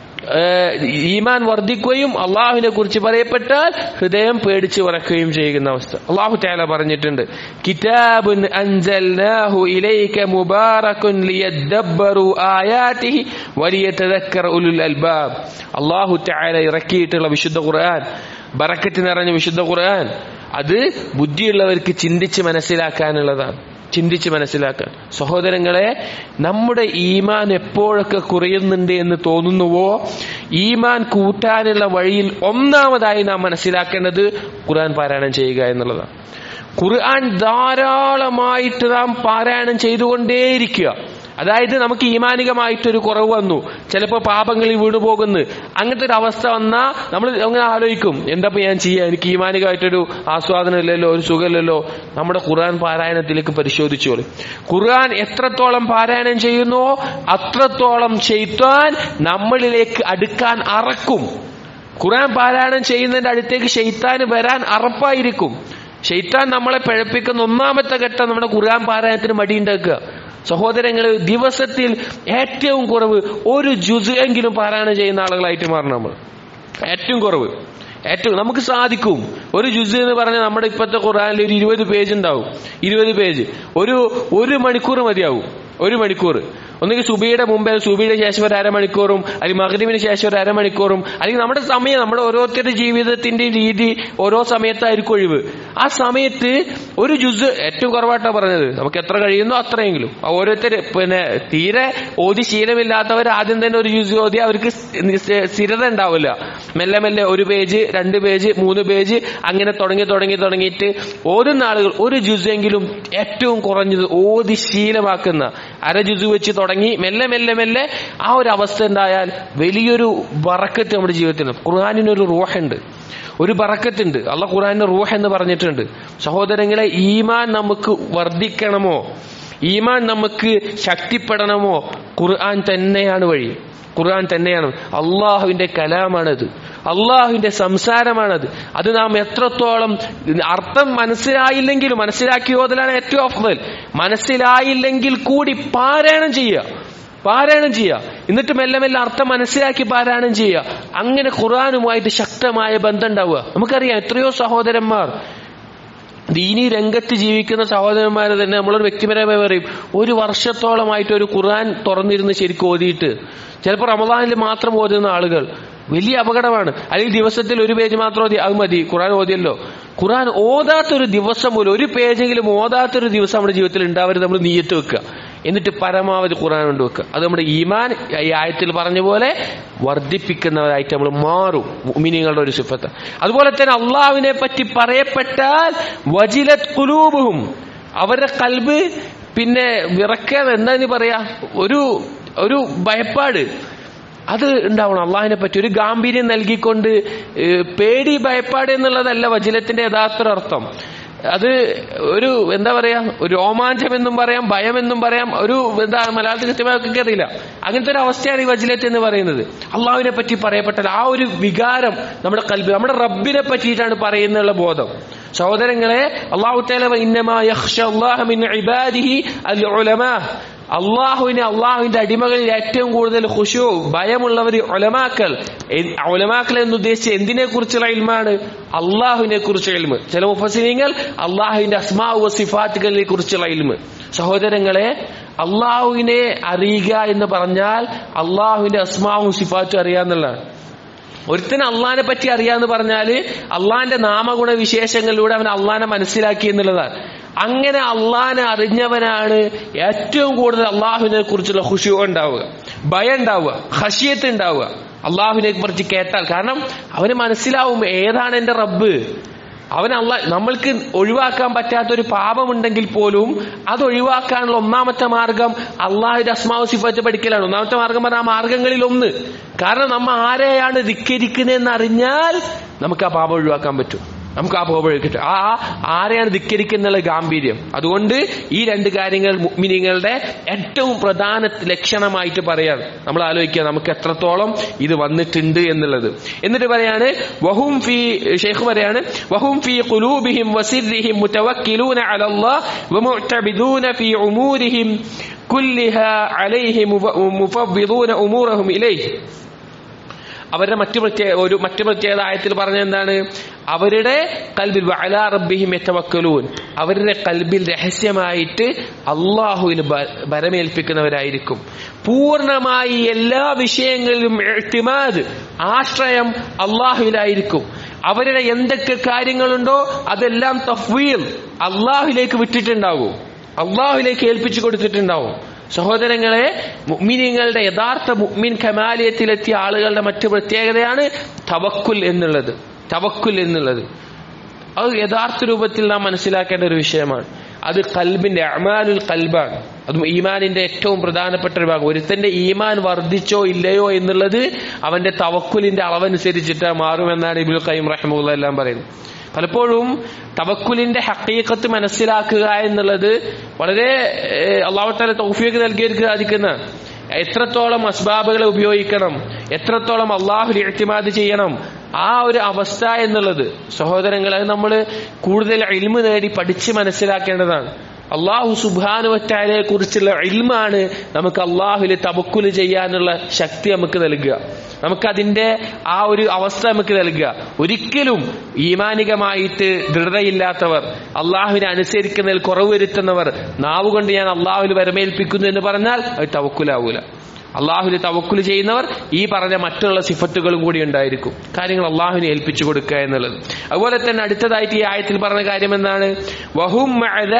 ഏഹ്, ഈമാൻ വർദ്ധിക്കുകയും അള്ളാഹുവിനെ കുറിച്ച് പറയപ്പെട്ടാൽ ഹൃദയം പേടിച്ച് ഉറക്കുകയും ചെയ്യുന്ന അവസ്ഥ അള്ളാഹു താല പറഞ്ഞിട്ടുണ്ട് കിതാബുൻ അൻസൽനാഹു ഇലൈക മുബാറകുൻ ലിയദ്ദബ്ബറു ആയാതിഹി വലിയതദക്കറ ഉലുൽ അൽബാബ് അള്ളാഹു താല ഇറക്കിയിട്ടുള്ള വിശുദ്ധ ഖുർആൻ ബറക്കത്ത് നിറഞ്ഞ വിശുദ്ധ ഖുർആൻ അത് ബുദ്ധിയുള്ളവർക്ക് ചിന്തിച്ച് മനസ്സിലാക്കാനുള്ളതാണ് ചിന്തിച്ച് മനസ്സിലാക്കാൻ സഹോദരങ്ങളെ നമ്മുടെ ഈമാൻ എപ്പോഴൊക്കെ കുറയുന്നുണ്ട് എന്ന് തോന്നുന്നുവോ ഈമാൻ കൂട്ടാനുള്ള വഴിയിൽ ഒന്നാമതായി നാം മനസ്സിലാക്കേണ്ടത് ഖുർആൻ പാരായണം ചെയ്യുക എന്നുള്ളതാണ് ഖുർആൻ ധാരാളമായിട്ട് നാം പാരായണം ചെയ്തുകൊണ്ടേയിരിക്കുക അതായത് നമുക്ക് ഈമാനികമായിട്ടൊരു കുറവ് വന്നു ചിലപ്പോൾ പാപങ്ങളിൽ വീണു പോകുന്നു അങ്ങനത്തെ ഒരു അവസ്ഥ വന്നാൽ നമ്മൾ അങ്ങനെ ആലോചിക്കും എന്താ ഇപ്പൊ ഞാൻ ചെയ്യാ എനിക്ക് ഈമാനികമായിട്ടൊരു ആസ്വാദനം ഇല്ലല്ലോ ഒരു സുഖമില്ലല്ലോ നമ്മുടെ ഖുർആൻ പാരായണത്തിലേക്ക് പരിശോധിച്ചോളൂ ഖുർആൻ എത്രത്തോളം പാരായണം ചെയ്യുന്നുവോ അത്രത്തോളം ചെയ്താൻ നമ്മളിലേക്ക് അടുക്കാൻ അറക്കും ഖുർആൻ പാരായണം ചെയ്യുന്നതിന്റെ അടുത്തേക്ക് ഷെയ്ത്താന് വരാൻ അറപ്പായിരിക്കും ഷെയ്ത്താൻ നമ്മളെ പിഴപ്പിക്കുന്ന ഒന്നാമത്തെ ഘട്ടം നമ്മുടെ ഖുർആൻ പാരായണത്തിന് മടിയുണ്ടാക്കുക സഹോദരങ്ങൾ ദിവസത്തിൽ ഏറ്റവും കുറവ് ഒരു ജുസ് എങ്കിലും പാരായണം ചെയ്യുന്ന ആളുകളായിട്ട് മാറണം നമ്മൾ ഏറ്റവും കുറവ് ഏറ്റവും നമുക്ക് സാധിക്കും ഒരു ജുസ് എന്ന് പറഞ്ഞാൽ നമ്മുടെ ഇപ്പോഴത്തെ ഖുർആനിൽ ഒരു ഇരുപത് പേജ് ഉണ്ടാവും ഇരുപത് പേജ് ഒരു ഒരു മണിക്കൂർ മതിയാവും ഒരു മണിക്കൂർ ഒന്നുകിൽ സുബിയുടെ മുമ്പേ സുബിയുടെ ശേഷം ഒരു അരമണിക്കൂറും അല്ലെങ്കിൽ മകരീവിന് ശേഷം ഒരു അരമണിക്കൂറും അല്ലെങ്കിൽ നമ്മുടെ സമയം നമ്മുടെ ഓരോരുത്തരുടെ ജീവിതത്തിന്റെ രീതി ഓരോ സമയത്തായിരിക്കും ഒഴിവ് ആ സമയത്ത് ഒരു ജുസ് ഏറ്റവും കുറവായിട്ടാണ് പറഞ്ഞത് നമുക്ക് എത്ര കഴിയുന്നോ അത്രയെങ്കിലും ആ ഓരോരുത്തർ പിന്നെ തീരെ ഓതി ശീലമില്ലാത്തവർ ആദ്യം തന്നെ ഒരു ജുസ് ഓതി അവർക്ക് സ്ഥി- സ്ഥിരത ഉണ്ടാവില്ല മെല്ലെ മെല്ലെ ഒരു പേജ് രണ്ട് പേജ് മൂന്ന് പേജ് അങ്ങനെ തുടങ്ങി തുടങ്ങി തുടങ്ങിയിട്ട് ഓതുന്ന ആളുകൾ ഒരു ജുസെങ്കിലും ഏറ്റവും കുറഞ്ഞത് ഓതി ശീലമാക്കുന്ന അര ജുസു വെച്ച് തുടങ്ങി മെല്ലെ മെല്ലെ മെല്ലെ ആ ഒരു അവസ്ഥ ഉണ്ടായാൽ വലിയൊരു വറക്കത്ത് നമ്മുടെ ജീവിതത്തിൽ ഖുർആാനിനൊരു റൂഹുണ്ട് ഒരു ബറക്കത്തുണ്ട് അള്ള ഖുർആാനിന് റൂഹ് എന്ന് പറഞ്ഞിട്ടുണ്ട് സഹോദരങ്ങളെ ഈമാൻ നമുക്ക് വർദ്ധിക്കണമോ ഈമാൻ നമുക്ക് ശക്തിപ്പെടണമോ ഖുർആൻ തന്നെയാണ് വഴി ഖുർആൻ തന്നെയാണ് അള്ളാഹുവിന്റെ കലാമാണത് അള്ളാഹുവിന്റെ സംസാരമാണത് അത് നാം എത്രത്തോളം അർത്ഥം മനസ്സിലായില്ലെങ്കിലും മനസ്സിലാക്കി ഓതലാണ് ഏറ്റവും അഫ്ദൽ മനസ്സിലായില്ലെങ്കിൽ കൂടി പാരായണം ചെയ്യുക പാരായണം ചെയ്യുക എന്നിട്ട് മെല്ലെ മെല്ലെ അർത്ഥം മനസ്സിലാക്കി പാരായണം ചെയ്യുക അങ്ങനെ ഖുർആാനുമായിട്ട് ശക്തമായ ബന്ധം ഉണ്ടാവുക നമുക്കറിയാം എത്രയോ സഹോദരന്മാർ ദീനി രംഗത്ത് ജീവിക്കുന്ന സഹോദരന്മാരെ തന്നെ നമ്മളൊരു വ്യക്തിപരമായി പറയും ഒരു വർഷത്തോളമായിട്ട് ഒരു ഖുർആൻ തുറന്നിരുന്ന് ശരിക്കും ഓതിയിട്ട് ചിലപ്പോൾ റമദാനിൽ മാത്രം ഓതുന്ന ആളുകൾ വലിയ അപകടമാണ് അല്ലെങ്കിൽ ദിവസത്തിൽ ഒരു പേജ് മാത്രം ഓതി അത് മതി ഖുർആൻ ഓതിയല്ലോ ഖുർആൻ ഓതാത്തൊരു ദിവസം പോലും ഒരു പേജെങ്കിലും ഓതാത്തൊരു ദിവസം നമ്മുടെ ജീവിതത്തിൽ ഉണ്ടാവരുത് നമ്മൾ നീയത്ത് വെക്കുക എന്നിട്ട് പരമാവധി ഖുർആൻ കൊണ്ട് വെക്കുക അത് നമ്മുടെ ഈമാൻ ഈ ആയത്തിൽ പറഞ്ഞ പോലെ വർദ്ധിപ്പിക്കുന്നവരായിട്ട് നമ്മൾ മാറും മിനിങ്ങളുടെ ഒരു സിഫത്ത് അതുപോലെ തന്നെ അള്ളാഹുവിനെ പറ്റി പറയപ്പെട്ടാൽ വജിലത് കുലൂബും അവരുടെ കൽബ് പിന്നെ വിറക്കാതെ എന്താ ഇനി പറയാ ഒരു ഒരു ഭയപ്പാട് അത് ഉണ്ടാവണം അള്ളാഹിനെ പറ്റി ഒരു ഗാംഭീര്യം നൽകിക്കൊണ്ട് ഏഹ്, പേടി ഭയപ്പാട് എന്നുള്ളതല്ല വജിലത്തിന്റെ യഥാർത്ഥ അർത്ഥം അത് ഒരു എന്താ പറയാ ഒരു രോമാഞ്ചം എന്നും പറയാം ഭയം എന്നും പറയാം ഒരു എന്താ മലയാളത്തിൽ കൃത്യമായി അറിയില്ല അങ്ങനത്തെ ഒരു അവസ്ഥയാണ് ഈ വജിലത്ത് എന്ന് പറയുന്നത് അള്ളാഹുവിനെ പറ്റി പറയപ്പെട്ടാൽ ആ ഒരു വികാരം നമ്മുടെ കൽബ് നമ്മുടെ റബ്ബിനെ പറ്റിയിട്ടാണ് പറയുന്നുള്ള ബോധം സഹോദരങ്ങളെ അള്ളാഹു തആല ഇന്നമാ യഖ്ഷ അല്ലാഹ മിൻ ഇബാദിഹി അൽ ഉലമാ അള്ളാഹുവിനെ അള്ളാഹുവിന്റെ അടിമകളിൽ ഏറ്റവും കൂടുതൽ ഖുശു ഭയമുള്ളവർ ഒലമാക്കൾ ഒലമാക്കൾ എന്ന് ഉദ്ദേശിച്ച് എന്തിനെ കുറിച്ചുള്ള ഇൽമാണ് അള്ളാഹുവിനെ കുറിച്ചുള്ള ഇൽമ് ചില മുഫസിനിങ്ങൾ അള്ളാഹുവിന്റെ അസ്മാവ് സിഫാത്തുകളെ കുറിച്ചുള്ള ഇൽമ് സഹോദരങ്ങളെ അള്ളാഹുവിനെ അറിയുക എന്ന് പറഞ്ഞാൽ അള്ളാഹുവിന്റെ അസ്മാവും സിഫാത്തും അറിയാന്നുള്ളതാണ് ഒരുത്തിന് അള്ളാഹിനെ പറ്റി അറിയാന്ന് പറഞ്ഞാല് അള്ളാഹിന്റെ നാമഗുണ വിശേഷങ്ങളിലൂടെ അവൻ അള്ളാഹിനെ മനസ്സിലാക്കി എന്നുള്ളതാണ് അങ്ങനെ അള്ളാഹിനെ അറിഞ്ഞവനാണ് ഏറ്റവും കൂടുതൽ അള്ളാഹുവിനെ കുറിച്ചുള്ള ഖുഷു ഉണ്ടാവുക ഭയം ഉണ്ടാവുക ഹഷിയത്ത് ഉണ്ടാവുക അള്ളാഹുവിനെ കുറിച്ച് കേട്ടാൽ കാരണം അവന് മനസ്സിലാവും ഏതാണ് എന്റെ റബ്ബ് അവൻ അല്ല നമ്മൾക്ക് ഒഴിവാക്കാൻ പറ്റാത്ത ഒരു പാപമുണ്ടെങ്കിൽ പോലും അത് ഒഴിവാക്കാനുള്ള ഒന്നാമത്തെ മാർഗം അള്ളാഹുന്റെ അസ്മാവ് സിഫത്ത് പഠിക്കലാണ് ഒന്നാമത്തെ മാർഗം പറഞ്ഞാൽ ആ മാർഗങ്ങളിൽ ഒന്ന് കാരണം നമ്മ ആരെയാണ് ധിക്കരിക്കുന്നതെന്ന് അറിഞ്ഞാൽ നമുക്ക് ആ പാപം ഒഴിവാക്കാൻ പറ്റും നമുക്ക് ആ പാപം ഒഴിക്കിട്ടും ആ ആ ആരെയാണ് ധിക്കരിക്കുന്നുള്ള ഗാംഭീര്യം അതുകൊണ്ട് ഈ രണ്ട് കാര്യങ്ങൾ മുഗ്മിനിങ്ങളുടെ ഏറ്റവും പ്രധാന ലക്ഷണമായിട്ട് പറയാണ് നമ്മൾ ആലോചിക്കുക നമുക്ക് എത്രത്തോളം ഇത് വന്നിട്ടുണ്ട് എന്നുള്ളത് എന്നിട്ട് പറയാണ് വഹും ഫി ഷെയ്ഖ് പറയാണ് വഹും ഫി ഖുലൂബിഹിം വസിർരിഹിം മുതവക്കിലൂന അലല്ലാഹ് വമുഅ്തബിദൂന ഫി ഉമൂരിഹിം കുല്ലിഹാ അലൈഹി മുഫവ്വിദൂന ഉമൂറഹും ഇലൈഹി അവരുടെ മറ്റു പ്രത്യേക ഒരു മറ്റു പ്രത്യേകത ആയത്തിൽ പറഞ്ഞ എന്താണ് അവരുടെ കൽബിൽ അലാ റബ്ബിഹിം യതവക്കലൂൻ അവരുടെ കൽബിൽ രഹസ്യമായിട്ട് അള്ളാഹുവിന് ബരമേൽപ്പിക്കുന്നവരായിരിക്കും പൂർണ്ണമായി എല്ലാ വിഷയങ്ങളിലും എഴുത്തിമാത് ആശ്രയം അള്ളാഹുവിലായിരിക്കും അവരുടെ എന്തൊക്കെ കാര്യങ്ങളുണ്ടോ അതെല്ലാം തഫ്വീൽ അള്ളാഹുലേക്ക് വിട്ടിട്ടുണ്ടാവും അള്ളാഹുലേക്ക് ഏൽപ്പിച്ചു കൊടുത്തിട്ടുണ്ടാവും സഹോദരങ്ങളെ മുഅ്മിനീങ്ങളുടെ യഥാർത്ഥ മുഅ്മിൻ കമാലിയത്തിലെത്തിയ ആളുകളുടെ മറ്റു പ്രത്യേകതയാണ് തവക്കുൽ എന്നുള്ളത് തവക്കുൽ എന്നുള്ളത് അത് യഥാർത്ഥ രൂപത്തിൽ നാം മനസ്സിലാക്കേണ്ട ഒരു വിഷയമാണ് അത് കൽബിന്റെ അമാനുൽ കൽബാണ് അതും ഈമാനിന്റെ ഏറ്റവും പ്രധാനപ്പെട്ട ഒരു ഭാഗം ഒരുത്തന്റെ ഈമാൻ വർദ്ധിച്ചോ ഇല്ലയോ എന്നുള്ളത് അവന്റെ തവക്കുലിന്റെ അളവനുസരിച്ചിട്ട് മാറുമെന്നാണ് ഇബുൽ ഖൈം റഹ്മുള്ള എല്ലാം പറയുന്നത് പലപ്പോഴും തവക്കുലിന്റെ ഹക്കീക്കത്ത് മനസ്സിലാക്കുക എന്നുള്ളത് വളരെ അള്ളാഹുത്താല തൗഫിയൊക്കെ നൽകിയവർക്ക് സാധിക്കുന്ന എത്രത്തോളം അസ്ബാബുകളെ ഉപയോഗിക്കണം എത്രത്തോളം അള്ളാഹു എഴുത്തിമാത് ചെയ്യണം ആ ഒരു അവസ്ഥ എന്നുള്ളത് സഹോദരങ്ങൾ അത് നമ്മൾ കൂടുതൽ ഇൽമ് നേടി പഠിച്ച് മനസ്സിലാക്കേണ്ടതാണ് അള്ളാഹു സുബാനുവറ്റാരെ കുറിച്ചുള്ള ഇൽമാണ് നമുക്ക് അള്ളാഹുല് തബക്കുല് ചെയ്യാനുള്ള ശക്തി നമുക്ക് നൽകുക നമുക്കതിന്റെ ആ ഒരു അവസ്ഥ നമുക്ക് നൽകുക ഒരിക്കലും ഈമാനികമായിട്ട് ദൃഢതയില്ലാത്തവർ അള്ളാഹുവിനെ അനുസരിക്കുന്നതിൽ കുറവ് വരുത്തുന്നവർ നാവുകൊണ്ട് ഞാൻ അള്ളാഹുവിൽ വരമേൽപ്പിക്കുന്നു എന്ന് പറഞ്ഞാൽ അത് തവക്കുലാവൂല അള്ളാഹുല് തവക്കുൽ ചെയ്യുന്നവർ ഈ പറഞ്ഞ മറ്റുള്ള സിഫത്തുകളും കൂടി ഉണ്ടായിരിക്കും കാര്യങ്ങൾ അള്ളാഹുവിനെ ഏൽപ്പിച്ചു കൊടുക്കുക എന്നുള്ളത് അതുപോലെ തന്നെ അടുത്തതായിട്ട് ഈ ആയത്തിൽ പറഞ്ഞ കാര്യം എന്താണ് വഹും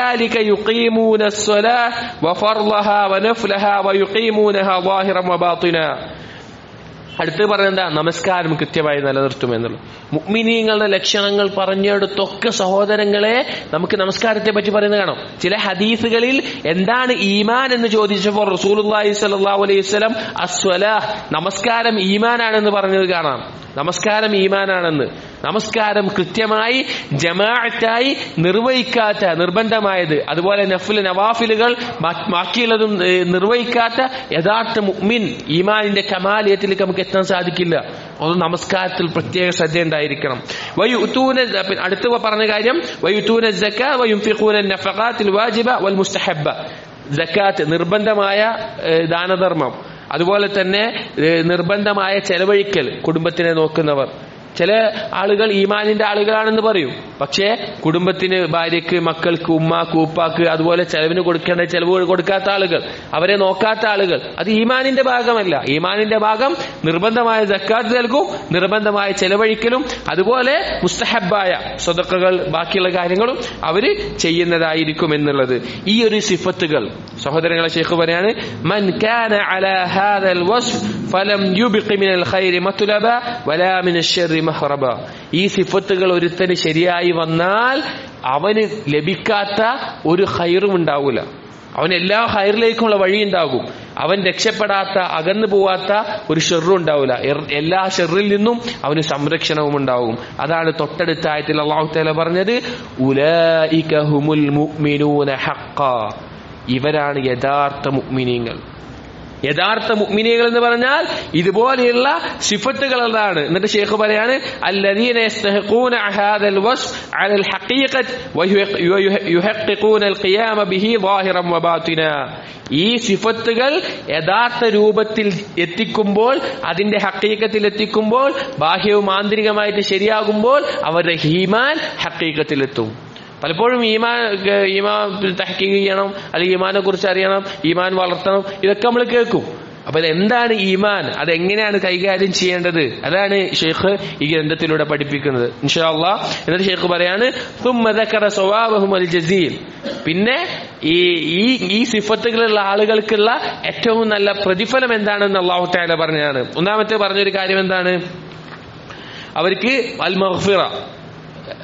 അടുത്ത് പറഞ്ഞെന്താ നമസ്കാരം കൃത്യമായി നിലനിർത്തും എന്നുള്ളത് മുഗ്മിനീങ്ങളുടെ ലക്ഷണങ്ങൾ പറഞ്ഞെടുത്തൊക്കെ സഹോദരങ്ങളെ നമുക്ക് നമസ്കാരത്തെ പറ്റി പറയുന്നത് കാണാം ചില ഹദീസുകളിൽ എന്താണ് ഈമാൻ എന്ന് ചോദിച്ചപ്പോൾ റസൂലി സല്ലാ അലൈഹി സ്വലം അസ്വലാഹ് നമസ്കാരം ഈമാനാണെന്ന് പറഞ്ഞത് കാണാം നമസ്കാരം ഈമാനാണെന്ന് നമസ്കാരം കൃത്യമായി ജമാഅത്തായി നിർവഹിക്കാത്ത നിർബന്ധമായത് അതുപോലെ നഫിൽ നവാഫിലുകൾ ബാക്കിയുള്ളതും നിർവഹിക്കാത്ത യഥാർത്ഥ മുഅ്മിൻ ഈമാനിന്റെ കമാലിയത്തിലേക്ക് നമുക്ക് എത്താൻ സാധിക്കില്ല അത് നമസ്കാരത്തിൽ പ്രത്യേക ശ്രദ്ധ ഉണ്ടായിരിക്കണം വയുത്തൂന അടുത്ത പറഞ്ഞ കാര്യം വയുത്തൂന ജക്ക വയുംഫിഖൂന നഫഖാത്തിൽ വാജിബ വൽ മുസ്തഹബ്ബ ജക്കാത്ത് നിർബന്ധമായ ദാനധർമ്മം അതുപോലെ തന്നെ നിർബന്ധമായ ചെലവഴിക്കൽ കുടുംബത്തിനെ നോക്കുന്നവർ ചില ആളുകൾ ഈമാനിന്റെ ആളുകളാണെന്ന് പറയും പക്ഷേ കുടുംബത്തിന് ഭാര്യക്ക് മക്കൾക്ക് ഉമ്മാക്ക് ഉപ്പാക്ക് അതുപോലെ ചെലവിന് കൊടുക്കേണ്ട ചെലവ് കൊടുക്കാത്ത ആളുകൾ അവരെ നോക്കാത്ത ആളുകൾ അത് ഈമാനിന്റെ ഭാഗമല്ല ഈമാനിന്റെ ഭാഗം നിർബന്ധമായ ജക്കാത്ത് നൽകും നിർബന്ധമായ ചെലവഴിക്കലും അതുപോലെ മുസ്തഹബായ സ്വതക്കകൾ ബാക്കിയുള്ള കാര്യങ്ങളും അവര് ചെയ്യുന്നതായിരിക്കും എന്നുള്ളത് ഈ ഒരു സിഫത്തുകൾ സഹോദരങ്ങളെ ഷെയ്ഖ് പറയാണ് മൻ കാന അലാ ഹാദൽ വസ്ഫ് ഫലം യുബ്ഖി മിനൽ ഖൈരി മത്ലബ വലാ മിനൽ ശർരി മഹ്റബ ഈ സിഫത്തുകൾ ഒരുത്തന് ശരിയായി വന്നാൽ അവന് ലഭിക്കാത്ത ഒരു ഹൈറും ഉണ്ടാവൂല അവൻ എല്ലാ ഹൈറിലേക്കുമുള്ള വഴി ഉണ്ടാകും അവൻ രക്ഷപ്പെടാത്ത അകന്നു പോവാത്ത ഒരു ഷെറും ഉണ്ടാവില്ല എല്ലാ ഷെറിൽ നിന്നും അവന് സംരക്ഷണവും ഉണ്ടാവും അതാണ് തൊട്ടടുത്ത ആയത്തിൽ അള്ളാഹു തആല പറഞ്ഞത് ഉലൈക ഹുമുൽ മുഅ്മിനൂന ഹഖ ഇവരാണ് യഥാർത്ഥ മുഅ്മിനീങ്ങൾ യഥാർത്ഥ മുഅ്മിനീകൾ എന്ന് പറഞ്ഞാൽ ഇതുപോലെയുള്ള സിഫത്തുകൾ എന്താണ് എന്നിട്ട് ഷേഖ് പറയാണ് الذين يستحقون هذا الوصف على الحقيقة ويحققون القيام به ظاهرا وباطنا ഈ സിഫത്തുകൾ യഥാർത്ഥ രൂപത്തിൽ എത്തിക്കുമ്പോൾ അതിന്റെ ഹക്കീക്കത്തിൽ എത്തിക്കുമ്പോൾ ബാഹ്യവും ആന്തരികമായിട്ട് ശരിയാകുമ്പോൾ അവരുടെ ഹീമാൻ ഹക്കീക്കത്തിലെത്തും പലപ്പോഴും ഈമാൻ ഈമാൻ തഹക്കീക്ക് ചെയ്യണം അല്ലെങ്കിൽ ഈമാനെ കുറിച്ച് അറിയണം ഈമാൻ വളർത്തണം ഇതൊക്കെ നമ്മൾ കേൾക്കും അപ്പൊ എന്താണ് ഈമാൻ അതെങ്ങനെയാണ് കൈകാര്യം ചെയ്യേണ്ടത് അതാണ് ഷെയ്ഖ് ഈ ഗ്രന്ഥത്തിലൂടെ പഠിപ്പിക്കുന്നത് ഇൻഷാല്ലാ എന്നിട്ട് ഷെയ്ഖ് പറയാണ് ജസീൽ പിന്നെ ഈ ഈ ഈ സിഫത്തുകളുള്ള ആളുകൾക്കുള്ള ഏറ്റവും നല്ല പ്രതിഫലം എന്താണെന്ന് അള്ളാഹു താല പറഞ്ഞതാണ് ഒന്നാമത്തെ പറഞ്ഞൊരു കാര്യം എന്താണ് അവർക്ക് അൽ മഹ്ഫിറ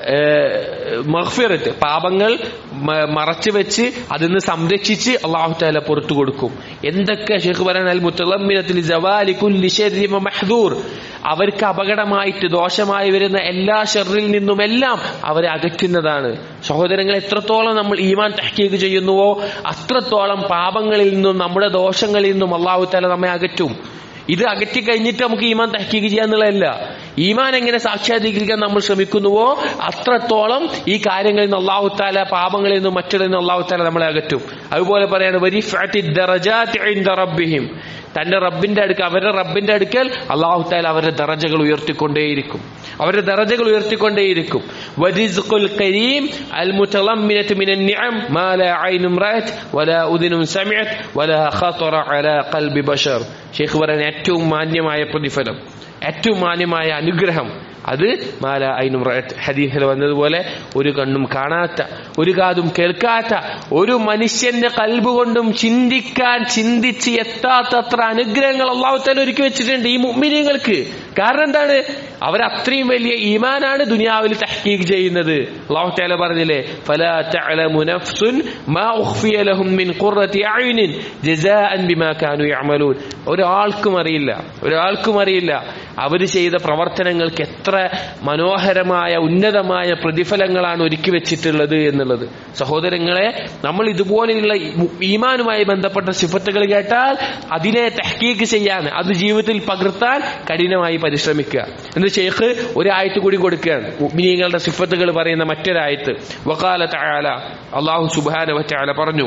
മഹ്ഫിറത്ത് പാപങ്ങൾ മ- മറച്ചു വെച്ച് അതിന്ന് സംരക്ഷിച്ച് അള്ളാഹു താല പുറത്തു കൊടുക്കും എന്തൊക്കെ ഷെയ്ഖ് പറയാൻ അൽ മുത്തളമ്മിനത്തിൽ ജവാലി കുല്ലി ശർരി വ മഹ്ദൂർ അവർക്ക് അപകടമായിട്ട് ദോഷമായി വരുന്ന എല്ലാ ഷെറിൽ നിന്നുമെല്ലാം അവരെ അകറ്റുന്നതാണ് സഹോദരങ്ങൾ എത്രത്തോളം നമ്മൾ ഈമാൻ തഹ്ക്കീക്ക് ചെയ്യുന്നുവോ അത്രത്തോളം പാപങ്ങളിൽ നിന്നും നമ്മുടെ ദോഷങ്ങളിൽ നിന്നും അള്ളാഹു താല നമ്മെ അകറ്റും ഇത് അകറ്റി കഴിഞ്ഞിട്ട് നമുക്ക് ഈമാൻ തഹ്ക്കീക്ക് ചെയ്യാന്നുള്ളതല്ല ഈമാൻ എങ്ങനെ സാക്ഷാത്കരിക്കാൻ നമ്മൾ ശ്രമിക്കുന്നുവോ അത്രത്തോളം ഈ കാര്യങ്ങളിൽ നിന്ന് അള്ളാഹു താല പാപങ്ങളിൽ നിന്നും മറ്റുള്ള നിന്നും അള്ളാഹു താല നമ്മളെ അകറ്റും അതുപോലെ പറയാണ് വരിഫഅത്തി ദറജാത്തി ഇൻദ റബ്ബിഹിം തന്റെ റബ്ബിന്റെ അടുക്കൽ അവരുടെ റബ്ബിന്റെ അടുക്കൽ അള്ളാഹു താല അവരുടെ ദറജകൾ ഉയർത്തിക്കൊണ്ടേയിരിക്കും അവരുടെ ദറജകൾ ഉയർത്തിക്കൊണ്ടേയിരിക്കും വരിസ്ഖുൽ കരീം അൽ മുതളമ്മിനത്ത് മിനൻ നിഅം മാ ലാ ഐനും റഅത് വലാ ഉദുനും സമിഅത് വലാ ഖതറ അലാ ഖൽബി ബശർ ഷെയ്ഖ് പറയുന്ന ഏറ്റവും മാന്യമായ പ്രതിഫലം ഏറ്റവും മാന്യമായ അനുഗ്രഹം അത് മാല ഐനും റഅത്ത് ഹദീസിൽ വന്നതുപോലെ ഒരു കണ്ണും കാണാത്ത ഒരു കാതും കേൾക്കാത്ത ഒരു മനുഷ്യന്റെ കൽബ് കൊണ്ടും ചിന്തിക്കാൻ ചിന്തിച്ച് എത്താത്തത്ര അനുഗ്രഹങ്ങൾ അള്ളാഹു താല ഒരുക്കി വെച്ചിട്ടുണ്ട് ഈ മുഅ്മിനീങ്ങൾക്ക് കാരണം എന്താണ് അവർ അത്രയും വലിയ ഈമാനാണ് ദുനിയാവിൽ തഹ്കീഖ് ചെയ്യുന്നത് അള്ളാഹു താല പറഞ്ഞില്ലേ ഫലാ തഅലമു നഫ്സുൻ മാ ഉഖ്ഫിയ ലഹും മിൻ ഖുർറത്തി അയുനിൻ ജസാഅൻ ബിമാ കാനൂ യഅമലൂൻ ഒരാൾക്കും അറിയില്ല ഒരാൾക്കും അറിയില്ല അവർ ചെയ്ത പ്രവർത്തനങ്ങൾക്ക് എത്ര മനോഹരമായ ഉന്നതമായ പ്രതിഫലങ്ങളാണ് ഒരുക്കി വെച്ചിട്ടുള്ളത് എന്നുള്ളത് സഹോദരങ്ങളെ നമ്മൾ ഇതുപോലെയുള്ള ഈമാനുമായി ബന്ധപ്പെട്ട സിഫത്തുകൾ കേട്ടാൽ അതിനെ തഹ്കീക്ക് ചെയ്യാൻ അത് ജീവിതത്തിൽ പകർത്താൻ കഠിനമായി പരിശ്രമിക്കുക എന്ന് ഷെയ്ഖ് ഒരു ആയത്ത് കൂടി കൊടുക്കുകയാണ് മുഅ്മിനീങ്ങളുടെ സിഫത്തുകൾ പറയുന്ന മറ്റൊരായത്ത് വക്കാല തആല അള്ളാഹു സുബ്ഹാനഹു വതആല പറഞ്ഞു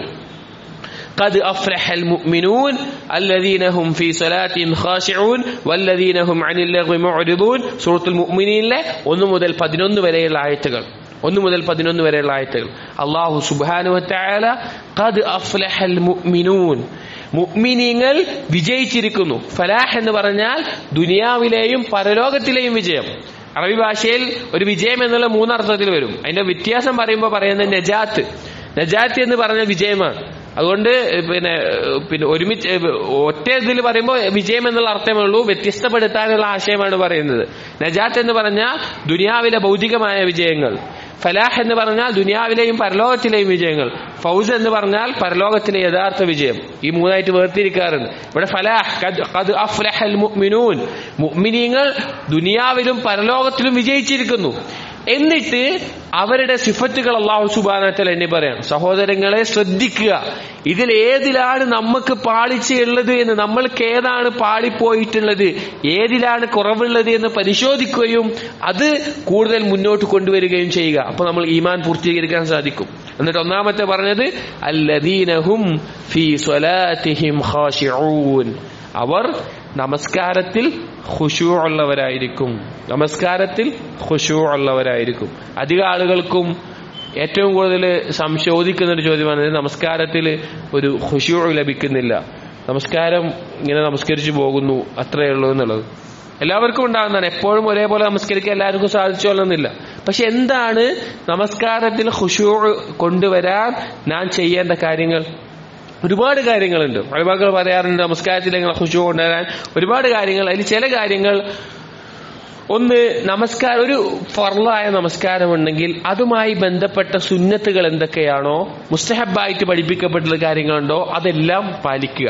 قد أفلح المؤمنون الذين هم في صلاة خاشعون والذين هم عن اللغو معرضون سورة المؤمنين ഒന്ന് മുതൽ പതിനൊന്ന് വരെയുള്ള ആയത്തുകൾ ഒന്ന് മുതൽ പതിനൊന്ന് വരെയുള്ള ആയത്തുകൾ അള്ളാഹു സുബാനു വറ്റായാല ഖദ് അഫ്ലഹൽ മുഅ്മിനൂൻ മുഅ്മിനീങ്ങൾ വിജയിച്ചിരിക്കുന്നു ഫലാഹ് എന്ന് പറഞ്ഞാൽ ദുനിയാവിലെയും പരലോകത്തിലെയും വിജയം അറബി ഭാഷയിൽ ഒരു വിജയം എന്നുള്ള മൂന്നർത്ഥത്തിൽ വരും അതിന്റെ വ്യത്യാസം പറയുമ്പോൾ പറയുന്നത് നജാത്ത് നജാത്ത് എന്ന് പറഞ്ഞ വിജയമാണ് അതുകൊണ്ട് പിന്നെ പിന്നെ ഒരുമിച്ച് ഒറ്റ ഇതിൽ പറയുമ്പോൾ വിജയം എന്നുള്ള അർത്ഥമേ ഉള്ളൂ വ്യത്യസ്തപ്പെടുത്താനുള്ള ആശയമാണ് പറയുന്നത് നജാത്ത് എന്ന് പറഞ്ഞാൽ ദുനിയാവിലെ ഭൗതികമായ വിജയങ്ങൾ ഫലാഹ് എന്ന് പറഞ്ഞാൽ ദുനിയാവിലെയും പരലോകത്തിലെയും വിജയങ്ങൾ ഫൗസ് എന്ന് പറഞ്ഞാൽ പരലോകത്തിലെ യഥാർത്ഥ വിജയം ഈ മൂന്നായിട്ട് വേർതിരിക്കാറുണ്ട് ഇവിടെ ഫലാഹ് ഖദ്- ഖദ് അഫ്ലഹൽ മുഅ്മിനൂൻ മുഅ്മിനീങ്ങൾ ദുനിയാവിലും പരലോകത്തിലും വിജയിച്ചിരിക്കുന്നു എന്നിട്ട് അവരുടെ സിഫത്തുകൾ അള്ളാഹു സുബാനത്തൽ എന്നെ പറയാം സഹോദരങ്ങളെ ശ്രദ്ധിക്കുക ഇതിൽ ഏതിലാണ് നമുക്ക് പാളിച്ചയുള്ളത് എന്ന് നമ്മൾക്ക് ഏതാണ് പാളിപ്പോയിട്ടുള്ളത് ഏതിലാണ് കുറവുള്ളത് എന്ന് പരിശോധിക്കുകയും അത് കൂടുതൽ മുന്നോട്ട് കൊണ്ടുവരികയും ചെയ്യുക അപ്പൊ നമ്മൾ ഈമാൻ പൂർത്തീകരിക്കാൻ സാധിക്കും എന്നിട്ട് ഒന്നാമത്തെ പറഞ്ഞത് അല്ലദീനഹും ഫീ സ്വലാത്തിഹിം ഖാശിഊൻ അവർ നമസ്കാരത്തിൽ ഖുശൂ ഉള്ളവരായിരിക്കും നമസ്കാരത്തിൽ ഖുശൂ ഉള്ളവരായിരിക്കും അധിക ആളുകൾക്കും ഏറ്റവും കൂടുതൽ സംശോധിക്കുന്ന ഒരു ചോദ്യമാണ് നമസ്കാരത്തിൽ ഒരു ഖുശൂ ലഭിക്കുന്നില്ല നമസ്കാരം ഇങ്ങനെ നമസ്കരിച്ചു പോകുന്നു അത്രയേ ഉള്ളൂ എന്നുള്ളത് എല്ലാവർക്കും ഉണ്ടാകുന്നതാണ് എപ്പോഴും ഒരേപോലെ നമസ്കരിക്കാൻ എല്ലാവർക്കും സാധിച്ചോളുന്നില്ല പക്ഷെ എന്താണ് നമസ്കാരത്തിൽ ഖുശൂ കൊണ്ടുവരാൻ ഞാൻ ചെയ്യേണ്ട കാര്യങ്ങൾ ഒരുപാട് കാര്യങ്ങളുണ്ട് ഒരുപാട് പറയാറുണ്ട് നമസ്കാരത്തിൽ എങ്ങനെ ഖുശൂ കൊണ്ടുവരാൻ ഒരുപാട് കാര്യങ്ങൾ അതിൽ ചില കാര്യങ്ങൾ ഒന്ന് നമസ്കാരം ഒരു ഫർലായ നമസ്കാരം ഉണ്ടെങ്കിൽ അതുമായി ബന്ധപ്പെട്ട സുന്നത്തുകൾ എന്തൊക്കെയാണോ മുസ്തഹബായിട്ട് പഠിപ്പിക്കപ്പെട്ടുള്ള കാര്യങ്ങളുണ്ടോ അതെല്ലാം പാലിക്കുക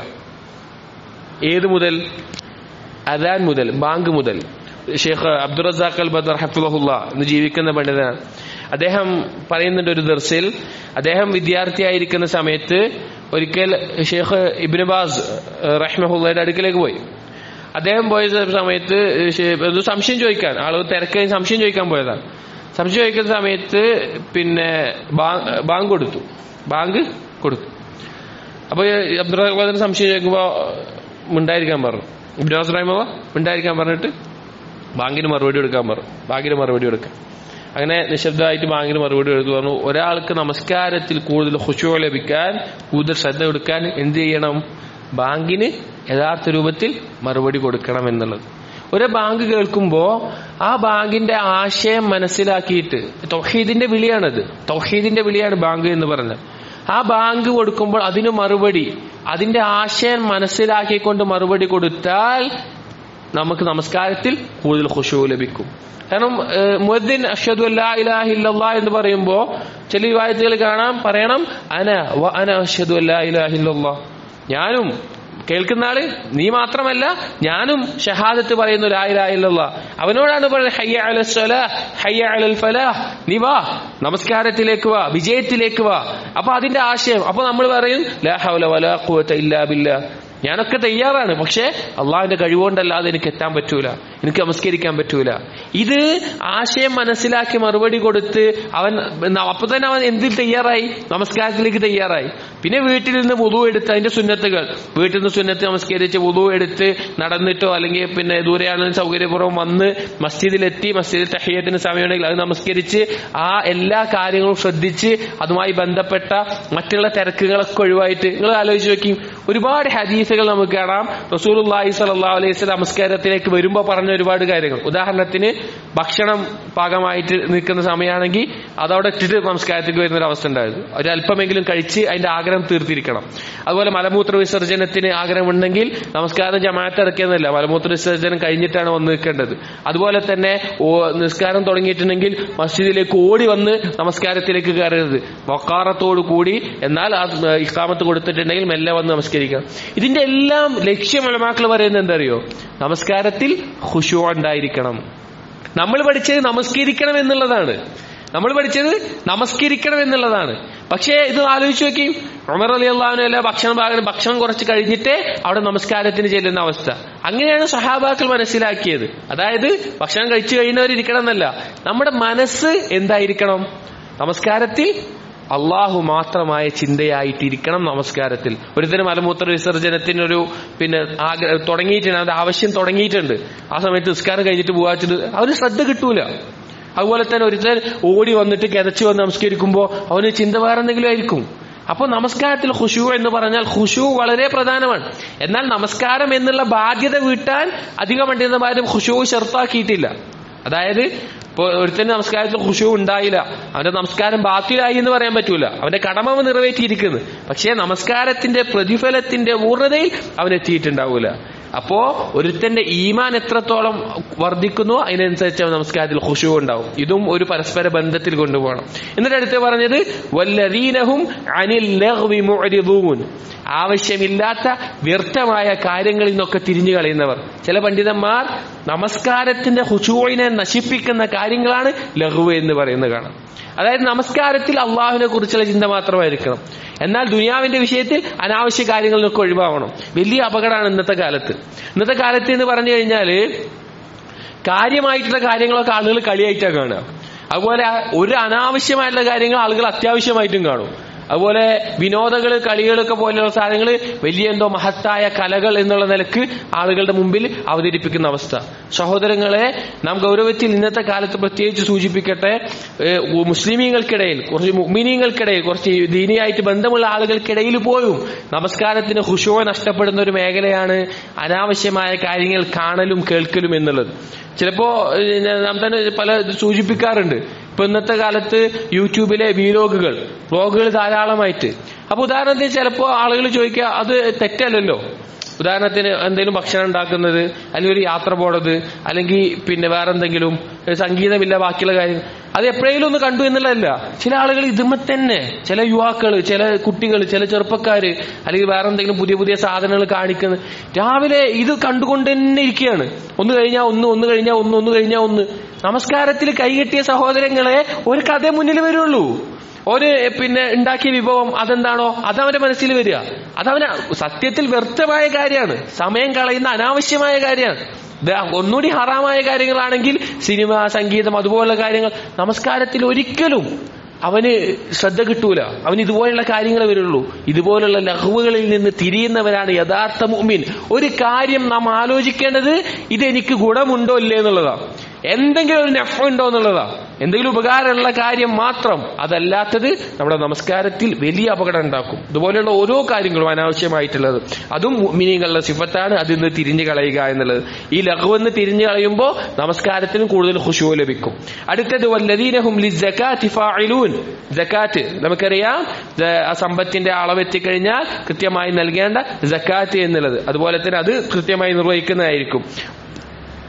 ഏത് മുതൽ അദാൻ മുതൽ ബാങ്ക് മുതൽ ഷെയ്ഖ് അബ്ദുറസാഖ് അൽ ബദർ ഹഫിളഹുല്ല എന്ന് ജീവിക്കുന്ന പണ്ഡിതനാണ് അദ്ദേഹം പറയുന്നുണ്ട് ഒരു ദർസിൽ അദ്ദേഹം വിദ്യാർത്ഥിയായിരിക്കുന്ന സമയത്ത് ഒരിക്കൽ ഷെയ്ഖ് ഇബ്നുബാസ് റഹ്മഹുല്ലയുടെ അടുക്കിലേക്ക് പോയി അദ്ദേഹം പോയ സമയത്ത് ഷെ- ഒരു സംശയം ചോദിക്കാൻ ആളുകൾ തിരക്ക് സംശയം ചോദിക്കാൻ പോയതാണ് സംശയം ചോദിക്കുന്ന സമയത്ത് പിന്നെ ബാ- ബാങ്ക് കൊടുത്തു ബാങ്ക് കൊടുത്തു അപ്പൊ അബ്ദുറഹ്മാൻ സംശയം ചോദിക്കുമ്പോ മിണ്ടായിരിക്കാൻ പറഞ്ഞു ഇബ്രാസ് റഹിമ മിണ്ടായിരിക്കാൻ പറഞ്ഞിട്ട് ബാങ്കിന് മറുപടി കൊടുക്കാൻ പറഞ്ഞു ബാങ്കിന് മറുപടി കൊടുക്കാൻ അങ്ങനെ നിശബ്ദമായിട്ട് ബാങ്കിന് മറുപടി കൊടുത്തു പറഞ്ഞു ഒരാൾക്ക് നമസ്കാരത്തിൽ കൂടുതൽ ഹുഷോ ലഭിക്കാൻ കൂടുതൽ ശ്രദ്ധ കൊടുക്കാൻ എന്ത് ചെയ്യണം ബാങ്കിന് യഥാർത്ഥ രൂപത്തിൽ മറുപടി കൊടുക്കണം എന്നുള്ളത് ഒരു ബാങ്ക് കേൾക്കുമ്പോ ആ ബാങ്കിന്റെ ആശയം മനസ്സിലാക്കിയിട്ട് തൗഹീദിന്റെ വിളിയാണത് തൗഹീദിന്റെ വിളിയാണ് ബാങ്ക് എന്ന് പറഞ്ഞത് ആ ബാങ്ക് കൊടുക്കുമ്പോൾ അതിന് മറുപടി അതിന്റെ ആശയം മനസ്സിലാക്കിക്കൊണ്ട് മറുപടി കൊടുത്താൽ നമുക്ക് നമസ്കാരത്തിൽ കൂടുതൽ ഖുശൂ ലഭിക്കും കാരണം മുദ്ദിൻ അഷദു അല്ലാ ഇലാഹ ഇല്ലല്ലാ എന്ന് പറയുമ്പോ ചില വിവാഹത്തുകൾ കാണാം പറയണം അന വ അന അഷദു അല്ലാ ഇലാഹ ഇല്ലല്ലാ ഞാനും കേൾക്കുന്ന ആള് നീ മാത്രമല്ല ഞാനും ഷഹാദത്ത് പറയുന്നു ലാ ഇലാഹ ഇല്ലല്ലാ അവനോടാണ് പറയുന്നത് ഹയ്യ അലൽ സ്വലാഹ് ഹയ്യ അലൽ ഫലാഹ് നീ വാ നമസ്കാരത്തിലേക്ക് വാ വിജയത്തിലേക്ക് വാ അപ്പൊ അതിന്റെ ആശയം അപ്പൊ നമ്മൾ പറയും ലാ ഹൗല വലാ ഖുവത ഇല്ലാ ബില്ലാ ഞാനൊക്കെ തയ്യാറാണ് പക്ഷേ അള്ളാഹിന്റെ കഴിവുകൊണ്ടല്ലാതെ എനിക്ക് എത്താൻ പറ്റൂല എനിക്ക് നമസ്കരിക്കാൻ പറ്റൂല ഇത് ആശയം മനസ്സിലാക്കി മറുപടി കൊടുത്ത് അവൻ അപ്പൊ തന്നെ അവൻ എന്തിൽ തയ്യാറായി നമസ്കാരത്തിലേക്ക് തയ്യാറായി പിന്നെ വീട്ടിൽ നിന്ന് വുതു എടുത്ത് അതിന്റെ സുന്നത്തുകൾ വീട്ടിൽ നിന്ന് സുന്നത്ത് നമസ്കരിച്ച് വുതു എടുത്ത് നടന്നിട്ടോ അല്ലെങ്കിൽ പിന്നെ ദൂരെയാണെന്ന് സൗകര്യപൂർവ്വം വന്ന് മസ്ജിദിലെത്തി മസ്ജിദിൽ തഹയ്യത്തിന് സമയമുണ്ടെങ്കിൽ അത് നമസ്കരിച്ച് ആ എല്ലാ കാര്യങ്ങളും ശ്രദ്ധിച്ച് അതുമായി ബന്ധപ്പെട്ട മറ്റുള്ള തിരക്കുകളൊക്കെ ഒഴിവായിട്ട് നിങ്ങൾ ആലോചിച്ച് നോക്കി ഒരുപാട് ഹദീസുകൾ നമുക്ക് കാണാം റസൂലുള്ളാഹി സ്വല്ലല്ലാഹു അലൈഹി വസല്ലം നമസ്കാരത്തിലേക്ക് വരുമ്പോൾ പറഞ്ഞ ഒരുപാട് കാര്യങ്ങൾ ഉദാഹരണത്തിന് ഭക്ഷണം പാകമായിട്ട് നിൽക്കുന്ന സമയമാണെങ്കിൽ അതവിടെ ഇട്ടിട്ട് നമസ്കാരത്തിലേക്ക് വരുന്ന ഒരു അവസ്ഥ ഉണ്ടായിരുന്നു ഒരല്പമെങ്കിലും കഴിച്ച് അതിന്റെ ആഗ്രഹം തീർത്തിരിക്കണം അതുപോലെ മലമൂത്ര വിസർജനത്തിന് ആഗ്രഹമുണ്ടെങ്കിൽ നമസ്കാരം ജമാഅത്ത് ഇറക്കിയെന്നല്ല മലമൂത്ര വിസർജനം കഴിഞ്ഞിട്ടാണ് വന്ന് നിൽക്കേണ്ടത് അതുപോലെ തന്നെ നിസ്കാരം തുടങ്ങിയിട്ടുണ്ടെങ്കിൽ മസ്ജിദിലേക്ക് ഓടി വന്ന് നമസ്കാരത്തിലേക്ക് കയറരുത് വക്കാറത്തോടു കൂടി എന്നാൽ ആ ഇഖാമത്ത് കൊടുത്തിട്ടുണ്ടെങ്കിൽ മെല്ലെ വന്ന് നമസ്കരിക്കണം ഇതിന്റെ എല്ലാം ലക്ഷ്യം ഉലമാക്കൾ പറയുന്നത് എന്താ അറിയോ നമസ്കാരത്തിൽ ഖുശൂ ഉണ്ടായിരിക്കണം നമ്മൾ പഠിച്ചത് നമസ്കരിക്കണം എന്നുള്ളതാണ് നമ്മൾ പഠിച്ചത് നമസ്കരിക്കണം എന്നുള്ളതാണ് പക്ഷേ ഇത് ആലോചിച്ച് നോക്കി ഉമർ അലി അള്ളാഹുനല്ല ഭക്ഷണം ഭക്ഷണം കുറച്ച് കഴിഞ്ഞിട്ടേ അവിടെ നമസ്കാരത്തിന് ചെല്ലുന്ന അവസ്ഥ അങ്ങനെയാണ് സഹാബാക്കൾ മനസ്സിലാക്കിയത് അതായത് ഭക്ഷണം കഴിച്ചു കഴിഞ്ഞവരിക്കണം എന്നല്ല നമ്മുടെ മനസ്സ് എന്തായിരിക്കണം നമസ്കാരത്തിൽ അള്ളാഹു മാത്രമായ ചിന്തയായിട്ടിരിക്കണം നമസ്കാരത്തിൽ ഒരുത്തരം മലമൂത്ര വിസർജനത്തിനൊരു പിന്നെ ആഗ്രഹം തുടങ്ങിയിട്ടുണ്ട് അവന്റെ ആവശ്യം തുടങ്ങിയിട്ടുണ്ട് ആ സമയത്ത് നിസ്കാരം കഴിഞ്ഞിട്ട് പോവാച്ചിട്ട് അവന് ശ്രദ്ധ കിട്ടൂല അതുപോലെ തന്നെ ഒരുത്തൻ ഓടി വന്നിട്ട് കിതച്ചു വന്ന് നമസ്കരിക്കുമ്പോൾ അവന് ചിന്ത വേറെ എന്തെങ്കിലും ആയിരിക്കും അപ്പൊ നമസ്കാരത്തിൽ ഖുഷു എന്ന് പറഞ്ഞാൽ ഖുഷു വളരെ പ്രധാനമാണ് എന്നാൽ നമസ്കാരം എന്നുള്ള ബാധ്യത വീട്ടാൻ അധിക പണ്ഡിതന്മാരും ഖുഷു ഷർത്താക്കിയിട്ടില്ല അതായത് ഇപ്പൊ ഒരുത്തന് നമസ്കാരത്തിൽ ഖുഷു ഉണ്ടായില്ല അവന്റെ നമസ്കാരം ബാത്തിലായി എന്ന് പറയാൻ പറ്റൂല അവന്റെ കടമ അവൻ നിറവേറ്റിയിരിക്കുന്നു പക്ഷേ നമസ്കാരത്തിന്റെ പ്രതിഫലത്തിന്റെ പൂർണ്ണതയിൽ അവൻ എത്തിയിട്ടുണ്ടാവൂല അപ്പോ ഒരുത്തന്റെ ഈമാൻ എത്രത്തോളം വർദ്ധിക്കുന്നു അതിനനുസരിച്ച് അവൻ നമസ്കാരത്തിൽ ഖുഷു ഉണ്ടാവും ഇതും ഒരു പരസ്പര ബന്ധത്തിൽ കൊണ്ടുപോകണം എന്നിട്ട് അടുത്ത് പറഞ്ഞത് വല്ലദീനഹും അനിൽ ലഗ്വി മുഅ്രിദൂൻ ആവശ്യമില്ലാത്ത വ്യർത്ഥമായ കാര്യങ്ങളിൽ നിന്നൊക്കെ തിരിഞ്ഞു കളയുന്നവർ ചില പണ്ഡിതന്മാർ നമസ്കാരത്തിന്റെ ഹുഷൂവിനെ നശിപ്പിക്കുന്ന കാര്യങ്ങളാണ് ലഘു എന്ന് പറയുന്നത് കാണാം അതായത് നമസ്കാരത്തിൽ അള്ളാഹുവിനെ കുറിച്ചുള്ള ചിന്ത മാത്രമായിരിക്കണം എന്നാൽ ദുനിയാവിന്റെ വിഷയത്തിൽ അനാവശ്യ കാര്യങ്ങളിലൊക്കെ ഒഴിവാകണം വലിയ അപകടമാണ് ഇന്നത്തെ കാലത്ത് ഇന്നത്തെ കാലത്ത് എന്ന് പറഞ്ഞു കഴിഞ്ഞാല് കാര്യമായിട്ടുള്ള കാര്യങ്ങളൊക്കെ ആളുകൾ കളിയായിട്ടാണ് കാണുക അതുപോലെ ഒരു അനാവശ്യമായിട്ടുള്ള കാര്യങ്ങൾ ആളുകൾ അത്യാവശ്യമായിട്ടും കാണും അതുപോലെ വിനോദങ്ങൾ കളികളൊക്കെ പോലെയുള്ള സാധനങ്ങൾ വലിയ എന്തോ മഹത്തായ കലകൾ എന്നുള്ള നിലക്ക് ആളുകളുടെ മുമ്പിൽ അവതരിപ്പിക്കുന്ന അവസ്ഥ സഹോദരങ്ങളെ നാം ഗൗരവത്തിൽ ഇന്നത്തെ കാലത്ത് പ്രത്യേകിച്ച് സൂചിപ്പിക്കട്ടെ മുസ്ലിമീങ്ങൾക്കിടയിൽ കുറച്ച് മുമിനീങ്ങൾക്കിടയിൽ കുറച്ച് ദീനിയായിട്ട് ബന്ധമുള്ള ആളുകൾക്കിടയിൽ പോലും നമസ്കാരത്തിന് ഹുഷോ നഷ്ടപ്പെടുന്ന ഒരു മേഖലയാണ് അനാവശ്യമായ കാര്യങ്ങൾ കാണലും കേൾക്കലും എന്നുള്ളത് ചിലപ്പോ നാം തന്നെ പല സൂചിപ്പിക്കാറുണ്ട് ഇപ്പൊ ഇന്നത്തെ കാലത്ത് യൂട്യൂബിലെ വീലോഗുകൾ വ്ലോഗുകൾ ധാരാളമായിട്ട് അപ്പൊ ഉദാഹരണത്തിന് ചിലപ്പോ ആളുകൾ ചോദിക്കുക അത് തെറ്റല്ലല്ലോ ഉദാഹരണത്തിന് എന്തെങ്കിലും ഭക്ഷണം ഉണ്ടാക്കുന്നത് അല്ലെങ്കിൽ ഒരു യാത്ര പോണത് അല്ലെങ്കിൽ പിന്നെ വേറെ എന്തെങ്കിലും സംഗീതമില്ല ബാക്കിയുള്ള കാര്യം അത് എപ്പോഴെങ്കിലും ഒന്ന് കണ്ടു എന്നുള്ളതല്ല ചില ആളുകൾ ഇതുമ്മ തന്നെ ചില യുവാക്കൾ ചില കുട്ടികൾ ചില ചെറുപ്പക്കാര് അല്ലെങ്കിൽ വേറെ എന്തെങ്കിലും പുതിയ പുതിയ സാധനങ്ങൾ കാണിക്കുന്നത് രാവിലെ ഇത് കണ്ടുകൊണ്ട് തന്നെ ഇരിക്കുകയാണ് ഒന്ന് കഴിഞ്ഞാൽ ഒന്ന് ഒന്ന് കഴിഞ്ഞാൽ ഒന്ന് ഒന്ന് കഴിഞ്ഞാൽ ഒന്ന് നമസ്കാരത്തിൽ കൈകെട്ടിയ സഹോദരങ്ങളെ ഒരു കഥ മുന്നിൽ വരുള്ളൂ ഒരു പിന്നെ ഉണ്ടാക്കിയ വിഭവം അതെന്താണോ അതവന്റെ മനസ്സിൽ വരിക അതവന് സത്യത്തിൽ വ്യർത്ഥമായ കാര്യമാണ് സമയം കളയുന്ന അനാവശ്യമായ കാര്യമാണ് ഒന്നുകൂടി ഹറാമായ കാര്യങ്ങളാണെങ്കിൽ സിനിമ സംഗീതം അതുപോലുള്ള കാര്യങ്ങൾ നമസ്കാരത്തിൽ ഒരിക്കലും അവന് ശ്രദ്ധ കിട്ടൂല അവൻ ഇതുപോലുള്ള കാര്യങ്ങൾ വരുള്ളൂ ഇതുപോലുള്ള ലഘുവുകളിൽ നിന്ന് തിരിയുന്നവരാണ് യഥാർത്ഥ മുഅ്മിൻ ഒരു കാര്യം നാം ആലോചിക്കേണ്ടത് ഇതെനിക്ക് ഗുണമുണ്ടോ ഇല്ലേ എന്നുള്ളതാണ് എന്തെങ്കിലും ഒരു നെഫ് ഉണ്ടോ എന്നുള്ളതാ എന്തെങ്കിലും ഉപകാരമുള്ള കാര്യം മാത്രം അതല്ലാത്തത് നമ്മുടെ നമസ്കാരത്തിൽ വലിയ അപകടം ഉണ്ടാക്കും ഇതുപോലെയുള്ള ഓരോ കാര്യങ്ങളും അനാവശ്യമായിട്ടുള്ളത് അതും മിനിങ്ങളുടെ സിഫത്താണ് അതിൽ നിന്ന് തിരിഞ്ഞു കളയുക എന്നുള്ളത് ഈ ലഘുവെന്ന് തിരിഞ്ഞു കളയുമ്പോൾ നമസ്കാരത്തിനും കൂടുതൽ ഖുശുവ ലഭിക്കും അടുത്തത് വല്ലദീനഹും ഫാഇലൂൻ ജക്കാത്ത് നമുക്കറിയാം ആ സമ്പത്തിന്റെ അളവെത്തിക്കഴിഞ്ഞാൽ കൃത്യമായി നൽകേണ്ട ജക്കാത്ത് എന്നുള്ളത് അതുപോലെ തന്നെ അത് കൃത്യമായി നിർവഹിക്കുന്നതായിരിക്കും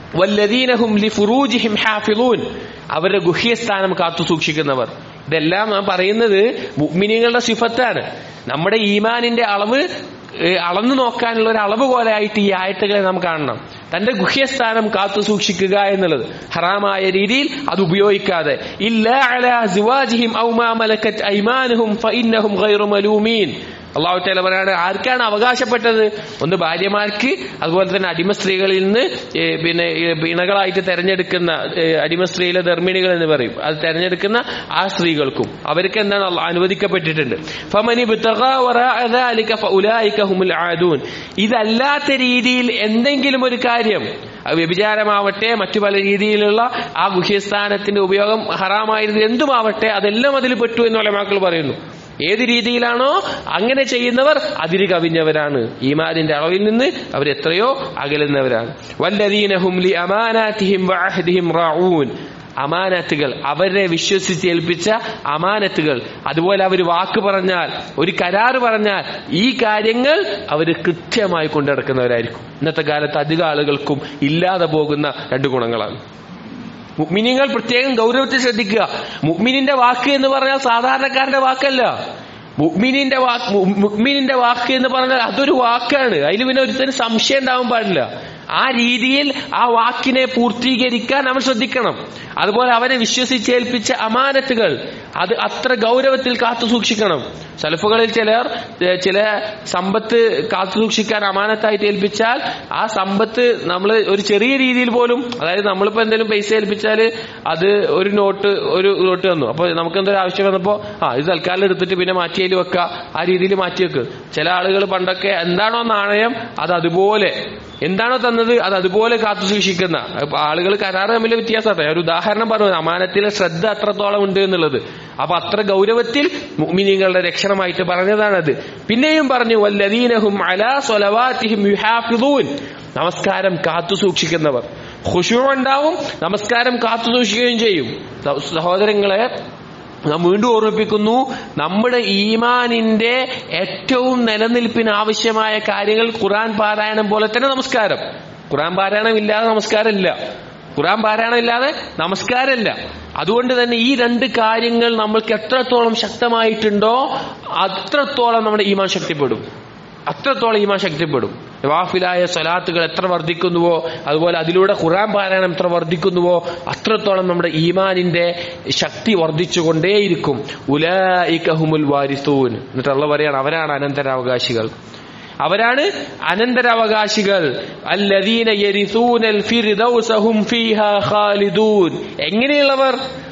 വല്ലദീനഹും ലിഫുറൂജിഹിം ഹാഫിളൂൻ അവരുടെ ഗുഹ്യസ്ഥാനം കാത്തു സൂക്ഷിക്കുന്നവർ ഇതെല്ലാം നാം പറയുന്നത് മുഅ്മിനീങ്ങളുടെ സിഫത്താണ് നമ്മുടെ ഈമാനിന്റെ അളവ് ഏഹ്, അളന്നു നോക്കാനുള്ള ഒരു അളവ് പോലെ ആയിട്ട് ഈ ആയത്തുകളെ നാം കാണണം തന്റെ ഗുഹ്യസ്ഥാനം കാത്തു സൂക്ഷിക്കുക എന്നുള്ളത് ഹറാമായ രീതിയിൽ അത് ഉപയോഗിക്കാതെ ഇല്ല അലാ സിവാജിഹിം ഔ മാ മലക്കത്ത് ഐമാനുഹും ഫഇന്നഹും ഗൈറു മലൂമീൻ അള്ളാഹു തആല പറയാണ് ആർക്കാണ് അവകാശപ്പെട്ടത് ഒന്ന് ഭാര്യമാർക്ക് അതുപോലെ തന്നെ അടിമ സ്ത്രീകളിൽ നിന്ന് ഏ, പിന്നെ ഏ, ഇണകളായിട്ട് തെരഞ്ഞെടുക്കുന്ന ഏ, അടിമ സ്ത്രീയിലെ ധർമ്മിണികൾ എന്ന് പറയും അത് തെരഞ്ഞെടുക്കുന്ന ആ സ്ത്രീകൾക്കും അവർക്ക് എന്താണ് അള്ളാഹ് അനുവദിക്കപ്പെട്ടിട്ടുണ്ട് ഫമനി ബിത്തഗാ വറാഅ ദാലിക ഫഉലൈക ഹുമുൽ ആദൂൻ ഇതല്ലാത്ത രീതിയിൽ എന്തെങ്കിലും ഒരു കാര്യം അത് വ്യഭിചാരമാവട്ടെ മറ്റു പല രീതിയിലുള്ള ആ ഗുഹ്യസ്ഥാനത്തിന്റെ ഉപയോഗം ഹറാമായത് എന്തുമാവട്ടെ അതെല്ലാം അതിൽ പെട്ടു എന്ന് ഒലമാക്കൾ പറയുന്നു ഏത് രീതിയിലാണോ അങ്ങനെ ചെയ്യുന്നവർ അതിര് കവിഞ്ഞവരാണ് ഈമാനിന്റെ അളവിൽ നിന്ന് അവർ എത്രയോ അകലുന്നവരാണ് വല്ലദീനഹും ലി അമാനാതിഹിം വഅഹദിഹിം റാഊൻ അമാനത്തുകൾ അവരെ വിശ്വസിച്ച് ഏൽപ്പിച്ച അമാനത്തുകൾ അതുപോലെ അവർ വാക്ക് പറഞ്ഞാൽ ഒരു കരാറ് പറഞ്ഞാൽ ഈ കാര്യങ്ങൾ അവർ കൃത്യമായി കൊണ്ടുനടക്കുന്നവരായിരിക്കും ഇന്നത്തെ കാലത്ത് അധിക ആളുകൾക്കും ഇല്ലാതെ പോകുന്ന രണ്ട് ഗുണങ്ങളാണ് മുഗ്മിനിങ്ങൾ പ്രത്യേകം ഗൗരവത്തിൽ ശ്രദ്ധിക്കുക മുഗ്മിനിന്റെ വാക്ക് എന്ന് പറഞ്ഞാൽ സാധാരണക്കാരന്റെ വാക്കല്ല മുഗ്മിനിന്റെ വാക്ക് മുഗ്മിനിന്റെ വാക്ക് എന്ന് പറഞ്ഞാൽ അതൊരു വാക്കാണ് അതിൽ പിന്നെ ഒരുത്തന് സംശയം ഉണ്ടാവാൻ പാടില്ല ആ രീതിയിൽ ആ വാക്കിനെ പൂർത്തീകരിക്കാൻ നമ്മൾ ശ്രദ്ധിക്കണം അതുപോലെ അവനെ വിശ്വസിച്ചേൽപ്പിച്ച അമാനത്തുകൾ അത് അത്ര ഗൗരവത്തിൽ കാത്തു സൂക്ഷിക്കണം സലഫുകളിൽ ചിലർ ഏ, ചില സമ്പത്ത് കാത്തു സൂക്ഷിക്കാൻ അമാനത്തായിട്ട് ഏൽപ്പിച്ചാൽ ആ സമ്പത്ത് നമ്മൾ ഒരു ചെറിയ രീതിയിൽ പോലും അതായത് നമ്മളിപ്പോ എന്തെങ്കിലും പൈസ ഏൽപ്പിച്ചാൽ അത് ഒരു നോട്ട് ഒരു നോട്ട് തന്നു അപ്പൊ നമുക്ക് എന്തൊരു ആവശ്യം വന്നപ്പോ ആ ഇത് തൽക്കാലം എടുത്തിട്ട് പിന്നെ മാറ്റിയതിൽ വെക്കുക ആ രീതിയിൽ മാറ്റി വെക്ക് ചില ആളുകൾ പണ്ടൊക്കെ എന്താണോ നാണയം അത് അതുപോലെ എന്താണോ തന്നത് അത് അതുപോലെ കാത്തു സൂക്ഷിക്കുന്ന അപ്പൊ ആളുകൾ കരാറ് തമ്മിൽ വ്യത്യാസമാട്ടെ ഒരു ഉദാഹരണം പറഞ്ഞു അമാനത്തിലെ ശ്രദ്ധ അത്രത്തോളം ഉണ്ട് എന്നുള്ളത് അപ്പൊ അത്ര ഗൗരവത്തിൽ മുഅ്മിനീങ്ങളുടെ രക്ഷണമായിട്ട് പറഞ്ഞതാണത് പിന്നെയും പറഞ്ഞു വല്ലദീനഹും അലാ സ്വലവാതിഹിം യുഹാഫിദൂൻ നമസ്കാരം കാത്തു സൂക്ഷിക്കുന്നവർ ഖുശൂ ഉണ്ടാവും നമസ്കാരം കാത്തു സൂക്ഷിക്കുകയും ചെയ്യും സഹ- സഹോദരങ്ങളെ നാം വീണ്ടും ഓർമ്മിപ്പിക്കുന്നു നമ്മുടെ ഈമാനിന്റെ ഏറ്റവും നിലനിൽപ്പിന് ആവശ്യമായ കാര്യങ്ങൾ ഖുറാൻ പാരായണം പോലെ തന്നെ നമസ്കാരം ഖുറാൻ പാരായണം ഇല്ലാതെ നമസ്കാരമില്ല ഖുറാൻ പാരായണം ഇല്ലാതെ നമസ്കാരമില്ല അതുകൊണ്ട് തന്നെ ഈ രണ്ട് കാര്യങ്ങൾ നമ്മൾക്ക് എത്രത്തോളം ശക്തമായിട്ടുണ്ടോ അത്രത്തോളം നമ്മുടെ ഈമാൻ ശക്തിപ്പെടും അത്രത്തോളം ഈമാൻ ശക്തിപ്പെടും വാഫിലായ സ്വലാത്തുകൾ എത്ര വർദ്ധിക്കുന്നുവോ അതുപോലെ അതിലൂടെ ഖുറാൻ പാരായണം എത്ര വർദ്ധിക്കുന്നുവോ അത്രത്തോളം നമ്മുടെ ഈമാനിന്റെ ശക്തി വർദ്ധിച്ചുകൊണ്ടേയിരിക്കും ഉലായിക്കഹുമുൽ വാരിസൂൻ എന്നിട്ട് അള്ള പറയാണ് അവരാണ് അനന്തരാവകാശികൾ അവരാണ് അനന്തരാവകാശികൾ അല്ലദീന യരിസൂനൽ ഫിർദൗസ ഹും ഫീഹാ ഖാലിദൂൻ എങ്ങനെയുള്ളവർ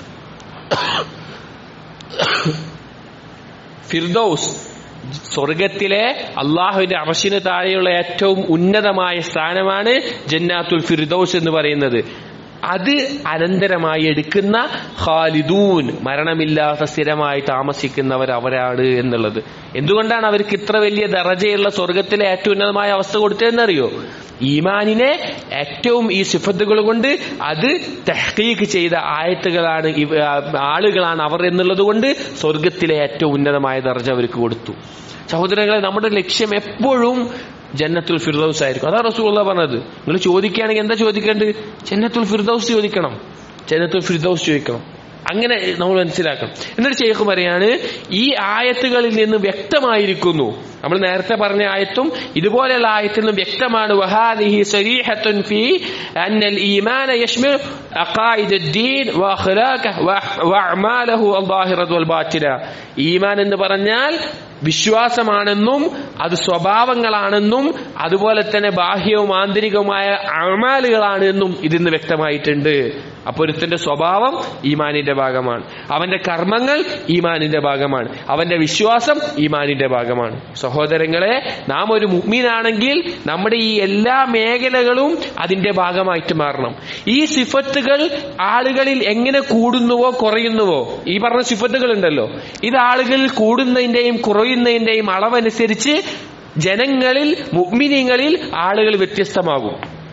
ഫിർദൌസ് സ്വർഗത്തിലെ അള്ളാഹുവിന്റെ അറശിന് താഴെയുള്ള ഏറ്റവും ഉന്നതമായ സ്ഥാനമാണ് ജന്നാത്തുൽ ഫിർദൌസ് എന്ന് പറയുന്നത് അത് അനന്തരമായി എടുക്കുന്ന ഖാലിദൂൻ മരണമില്ലാത്ത സ്ഥിരമായി താമസിക്കുന്നവർ അവരാണ് എന്നുള്ളത് എന്തുകൊണ്ടാണ് അവർക്ക് ഇത്ര വലിയ ദറജയുള്ള സ്വർഗത്തിലെ ഏറ്റവും ഉന്നതമായ അവസ്ഥ കൊടുത്തതെന്നറിയോ ഈമാനിനെ ഏറ്റവും ഈ സിഫത്തുകൾ കൊണ്ട് അത് തെഹ്കീക്ക് ചെയ്ത ആയത്തുകളാണ് ഇവ- ആളുകളാണ് അവർ എന്നുള്ളത് കൊണ്ട് സ്വർഗത്തിലെ ഏറ്റവും ഉന്നതമായ ദർജ അവർക്ക് കൊടുത്തു സഹോദരങ്ങളെ നമ്മുടെ ലക്ഷ്യം എപ്പോഴും ജന്നത്തുൽ ഫിർദൌസ് ആയിരിക്കും അതാ റസൂള്ള പറഞ്ഞത് നിങ്ങൾ ചോദിക്കുകയാണെങ്കിൽ എന്താ ചോദിക്കേണ്ടത് ജന്നത്തുൽ ഫിർദൌസ് ചോദിക്കണം ജന്നത്തുൽ ഫിർദൌസ് ചോദിക്കണം അങ്ങനെ നമ്മൾ മനസ്സിലാക്കണം എന്നിട്ട് ഷെയ്ഖ് പറയാണ് ഈ ആയത്തുകളിൽ നിന്ന് വ്യക്തമായിരിക്കുന്നു നമ്മൾ നേരത്തെ പറഞ്ഞ ആയത്തും ഇതുപോലെയുള്ള ആയത്തിൽ നിന്നും വ്യക്തമാണ് വഹാദിഹി സരീഹത്തുൻ ഫീ അന്നൽ ഈമാന യശ്മിൽ അഖായിദ് الدين واخلاقه واعماله الظاهره والباطنه ഈമാൻ എന്ന് പറഞ്ഞാൽ വിശ്വാസമാണെന്നും അത് സ്വഭാവങ്ങളാണെന്നും അതുപോലെ തന്നെ ബാഹ്യവും ആന്തരികവുമായ അമാലുകളാണ് എന്നും ഇതിന്ന് വ്യക്തമായിട്ടുണ്ട് അപ്പൊ ഒരുത്തന്റെ സ്വഭാവം ഈമാനിന്റെ ഭാഗമാണ് അവന്റെ കർമ്മങ്ങൾ ഈമാനിന്റെ ഭാഗമാണ് അവന്റെ വിശ്വാസം ഈമാനിന്റെ ഭാഗമാണ് സഹോദരങ്ങളെ നാം ഒരു മുഗ്മീനാണെങ്കിൽ നമ്മുടെ ഈ എല്ലാ മേഖലകളും അതിന്റെ ഭാഗമായിട്ട് മാറണം ഈ സിഫത്തുകൾ ആളുകളിൽ എങ്ങനെ കൂടുന്നുവോ കുറയുന്നുവോ ഈ പറഞ്ഞ സിഫത്തുകൾ ഉണ്ടല്ലോ ഇത് ആളുകളിൽ കൂടുന്നതിന്റെയും കുറയുന്നതിന്റെയും അളവനുസരിച്ച് ജനങ്ങളിൽ മുഗ്മിനിങ്ങളിൽ ആളുകൾ വ്യത്യസ്തമാകും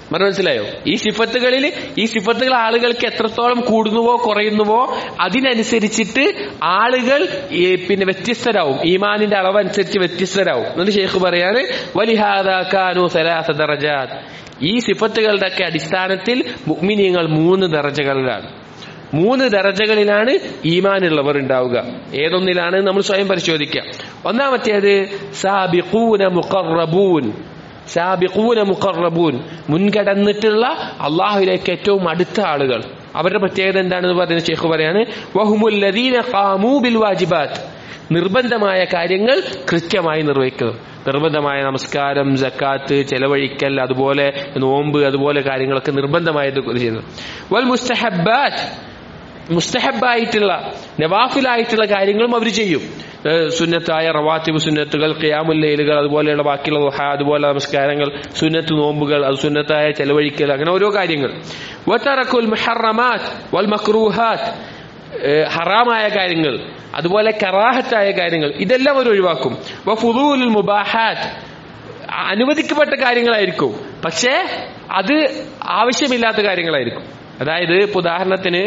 പറഞ്ഞു മനസ്സിലായോ ഈ സിഫത്തുകളിൽ ഈ സിഫത്തുകൾ ആളുകൾക്ക് എത്രത്തോളം കൂടുന്നുവോ കുറയുന്നുവോ അതിനനുസരിച്ചിട്ട് ആളുകൾ ഈ പിന്നെ വ്യത്യസ്തരാവും ഈമാനിന്റെ അളവ് അനുസരിച്ച് വ്യത്യസ്തരാവും എന്നിട്ട് ഷെയ്ഖ് പറയാണ് വലിഹാദാനു സലാസ ദറജാത്ത് ഈ സിഫത്തുകളുടെ ഒക്കെ അടിസ്ഥാനത്തിൽ മുഅ്മിനീങ്ങൾ മൂന്ന് ദറജകളിലാണ് മൂന്ന് ദറജകളിലാണ് ഈമാനുള്ളവർ ഉണ്ടാവുക ഏതൊന്നിലാണ് നമ്മൾ സ്വയം പരിശോധിക്കുക ഒന്നാമത്തേത് സാബിഖൂന മുഖറബൂൻ സാബിഖൂന മുഖറബൂൻ മുൻകടന്നിട്ടുള്ള അള്ളാഹുലേക്ക് ഏറ്റവും അടുത്ത ആളുകൾ അവരുടെ പ്രത്യേകത എന്താണെന്ന് പറയുന്ന ഷെയ്ഖ് പറയാണ് വഹുമുല്ലദീന ഖാമൂ ബിൽ വാജിബാത്ത് നിർബന്ധമായ കാര്യങ്ങൾ കൃത്യമായി നിർവഹിക്കുക നിർബന്ധമായ നമസ്കാരം ജക്കാത്ത് ചെലവഴിക്കൽ അതുപോലെ നോമ്പ് അതുപോലെ കാര്യങ്ങളൊക്കെ നിർബന്ധമായിട്ട് ചെയ്യുന്നത് വൽ മുസ്തഹബാത്ത് മുസ്തഹബായിട്ടുള്ള നവാഫിലായിട്ടുള്ള കാര്യങ്ങളും അവർ ചെയ്യും ഏഹ് സുന്നത്തായ റവാത്തിബ് സുന്നത്തുകൾ ഖിയാമുല്ലയിലുകൾ അതുപോലെയുള്ള ബാക്കിയുള്ള ദുഹ അതുപോലെ നമസ്കാരങ്ങൾ സുന്നത്ത് നോമ്പുകൾ അത് സുന്നത്തായ ചെലവഴിക്കൽ അങ്ങനെ ഓരോ കാര്യങ്ങൾ വതറക്കുൽ മുഹറമാത്ത് വൽ മക്രൂഹാത്ത് ഏഹ് ഹറാമായ കാര്യങ്ങൾ അതുപോലെ കറാഹത്തായ കാര്യങ്ങൾ ഇതെല്ലാം അവർ ഒഴിവാക്കും വഫുദൂൽ മുബാഹാത്ത് അനുവദിക്കപ്പെട്ട കാര്യങ്ങളായിരിക്കും പക്ഷേ അത് ആവശ്യമില്ലാത്ത കാര്യങ്ങളായിരിക്കും അതായത് ഇപ്പൊ ഉദാഹരണത്തിന്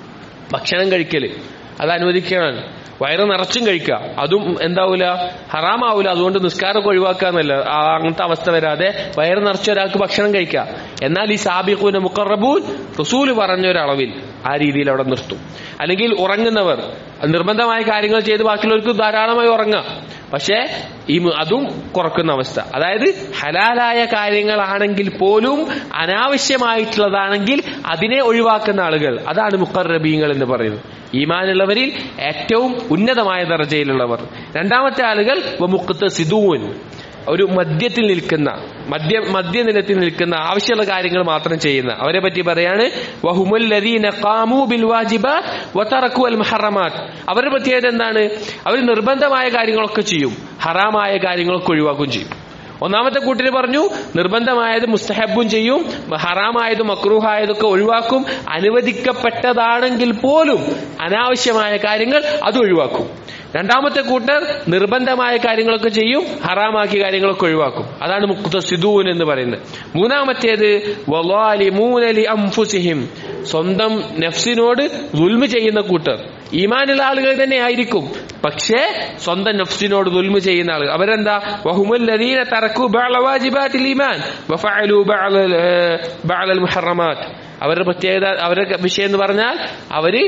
ഭക്ഷണം കഴിക്കല് അത് അനുവദിക്കണം വയറ് നിറച്ചും കഴിക്കുക അതും എന്താവൂല ഹറാമാവൂല അതുകൊണ്ട് നിസ്കാരമൊക്കെ ഒഴിവാക്കാന്നല്ല ആ അങ്ങനത്തെ അവസ്ഥ വരാതെ വയറ് നിറച്ച ഒരാൾക്ക് ഭക്ഷണം കഴിക്കുക എന്നാൽ ഈ സാബിഖൂന മുക്കറബൂൻ റസൂല് പറഞ്ഞ ഒരളവിൽ ആ രീതിയിൽ അവിടെ നിർത്തും അല്ലെങ്കിൽ ഉറങ്ങുന്നവർ നിർബന്ധമായ കാര്യങ്ങൾ ചെയ്ത് ബാക്കിയുള്ളവർക്ക് ധാരാളമായി ഉറങ്ങാം പക്ഷേ ഈ മു- അതും കുറക്കുന്ന അവസ്ഥ അതായത് ഹലാലായ കാര്യങ്ങളാണെങ്കിൽ പോലും അനാവശ്യമായിട്ടുള്ളതാണെങ്കിൽ അതിനെ ഒഴിവാക്കുന്ന ആളുകൾ അതാണ് മുക്കറബീങ്ങൾ എന്ന് പറയുന്നത് ഈമാനുള്ളവരിൽ ഏറ്റവും ഉന്നതമായ ദർജയിലുള്ളവർ രണ്ടാമത്തെ ആളുകൾ മുക്കത്ത് സിദൂൻ ഒരു മദ്യത്തിൽ നിൽക്കുന്ന മദ്യ മദ്യനിലത്തിൽ നിൽക്കുന്ന ആവശ്യമുള്ള കാര്യങ്ങൾ മാത്രം ചെയ്യുന്ന അവരെ പറ്റി പറയാണ് വഹുമുല്ലദീന ഖാമൂ ബിൽ വാജിബാത്ത് വതറക്കു അൽ മുഹറമാത്ത് അവരുടെ പ്രത്യേകത എന്താണ് അവർ നിർബന്ധമായ കാര്യങ്ങളൊക്കെ ചെയ്യും ഹറാമായ കാര്യങ്ങളൊക്കെ ഒഴിവാക്കുകയും ചെയ്യും ഒന്നാമത്തെ കൂട്ടിൽ പറഞ്ഞു നിർബന്ധമായത് മുസ്തഹബും ചെയ്യും ഹറാമായതും മക്രൂഹായതൊക്കെ ഒഴിവാക്കും അനുവദിക്കപ്പെട്ടതാണെങ്കിൽ പോലും അനാവശ്യമായ കാര്യങ്ങൾ അത് ഒഴിവാക്കും രണ്ടാമത്തെ കൂട്ടർ നിർബന്ധമായ കാര്യങ്ങളൊക്കെ ചെയ്യും ഹറാമാക്കിയ കാര്യങ്ങളൊക്കെ ഒഴിവാക്കും അതാണ് മുക്തസിദൂൻ എന്ന് പറയുന്നത് മൂന്നാമത്തേത് വലാലിമൂന ലി അംഫുസിഹിം സ്വന്തം നഫ്സിനോട് ദുൽമ ചെയ്യുന്ന കൂട്ടർ ഈമാനുള്ള ആളുകൾ തന്നെ ആയിരിക്കും പക്ഷേ സ്വന്തം നഫ്സിനോട് ദുൽമ ചെയ്യുന്ന ആളുകൾ അവരെന്താ വഹുമുല്ലദീന തറക്കു ബഅള വാജിബാത്തിൽ ഈമാൻ വഫഅലു ബഅള ബഅളൽ മുഹറമാത്ത് അവരുടെ പ്രത്യേകത അവരുടെ വിഷയം എന്ന് പറഞ്ഞാൽ അവര്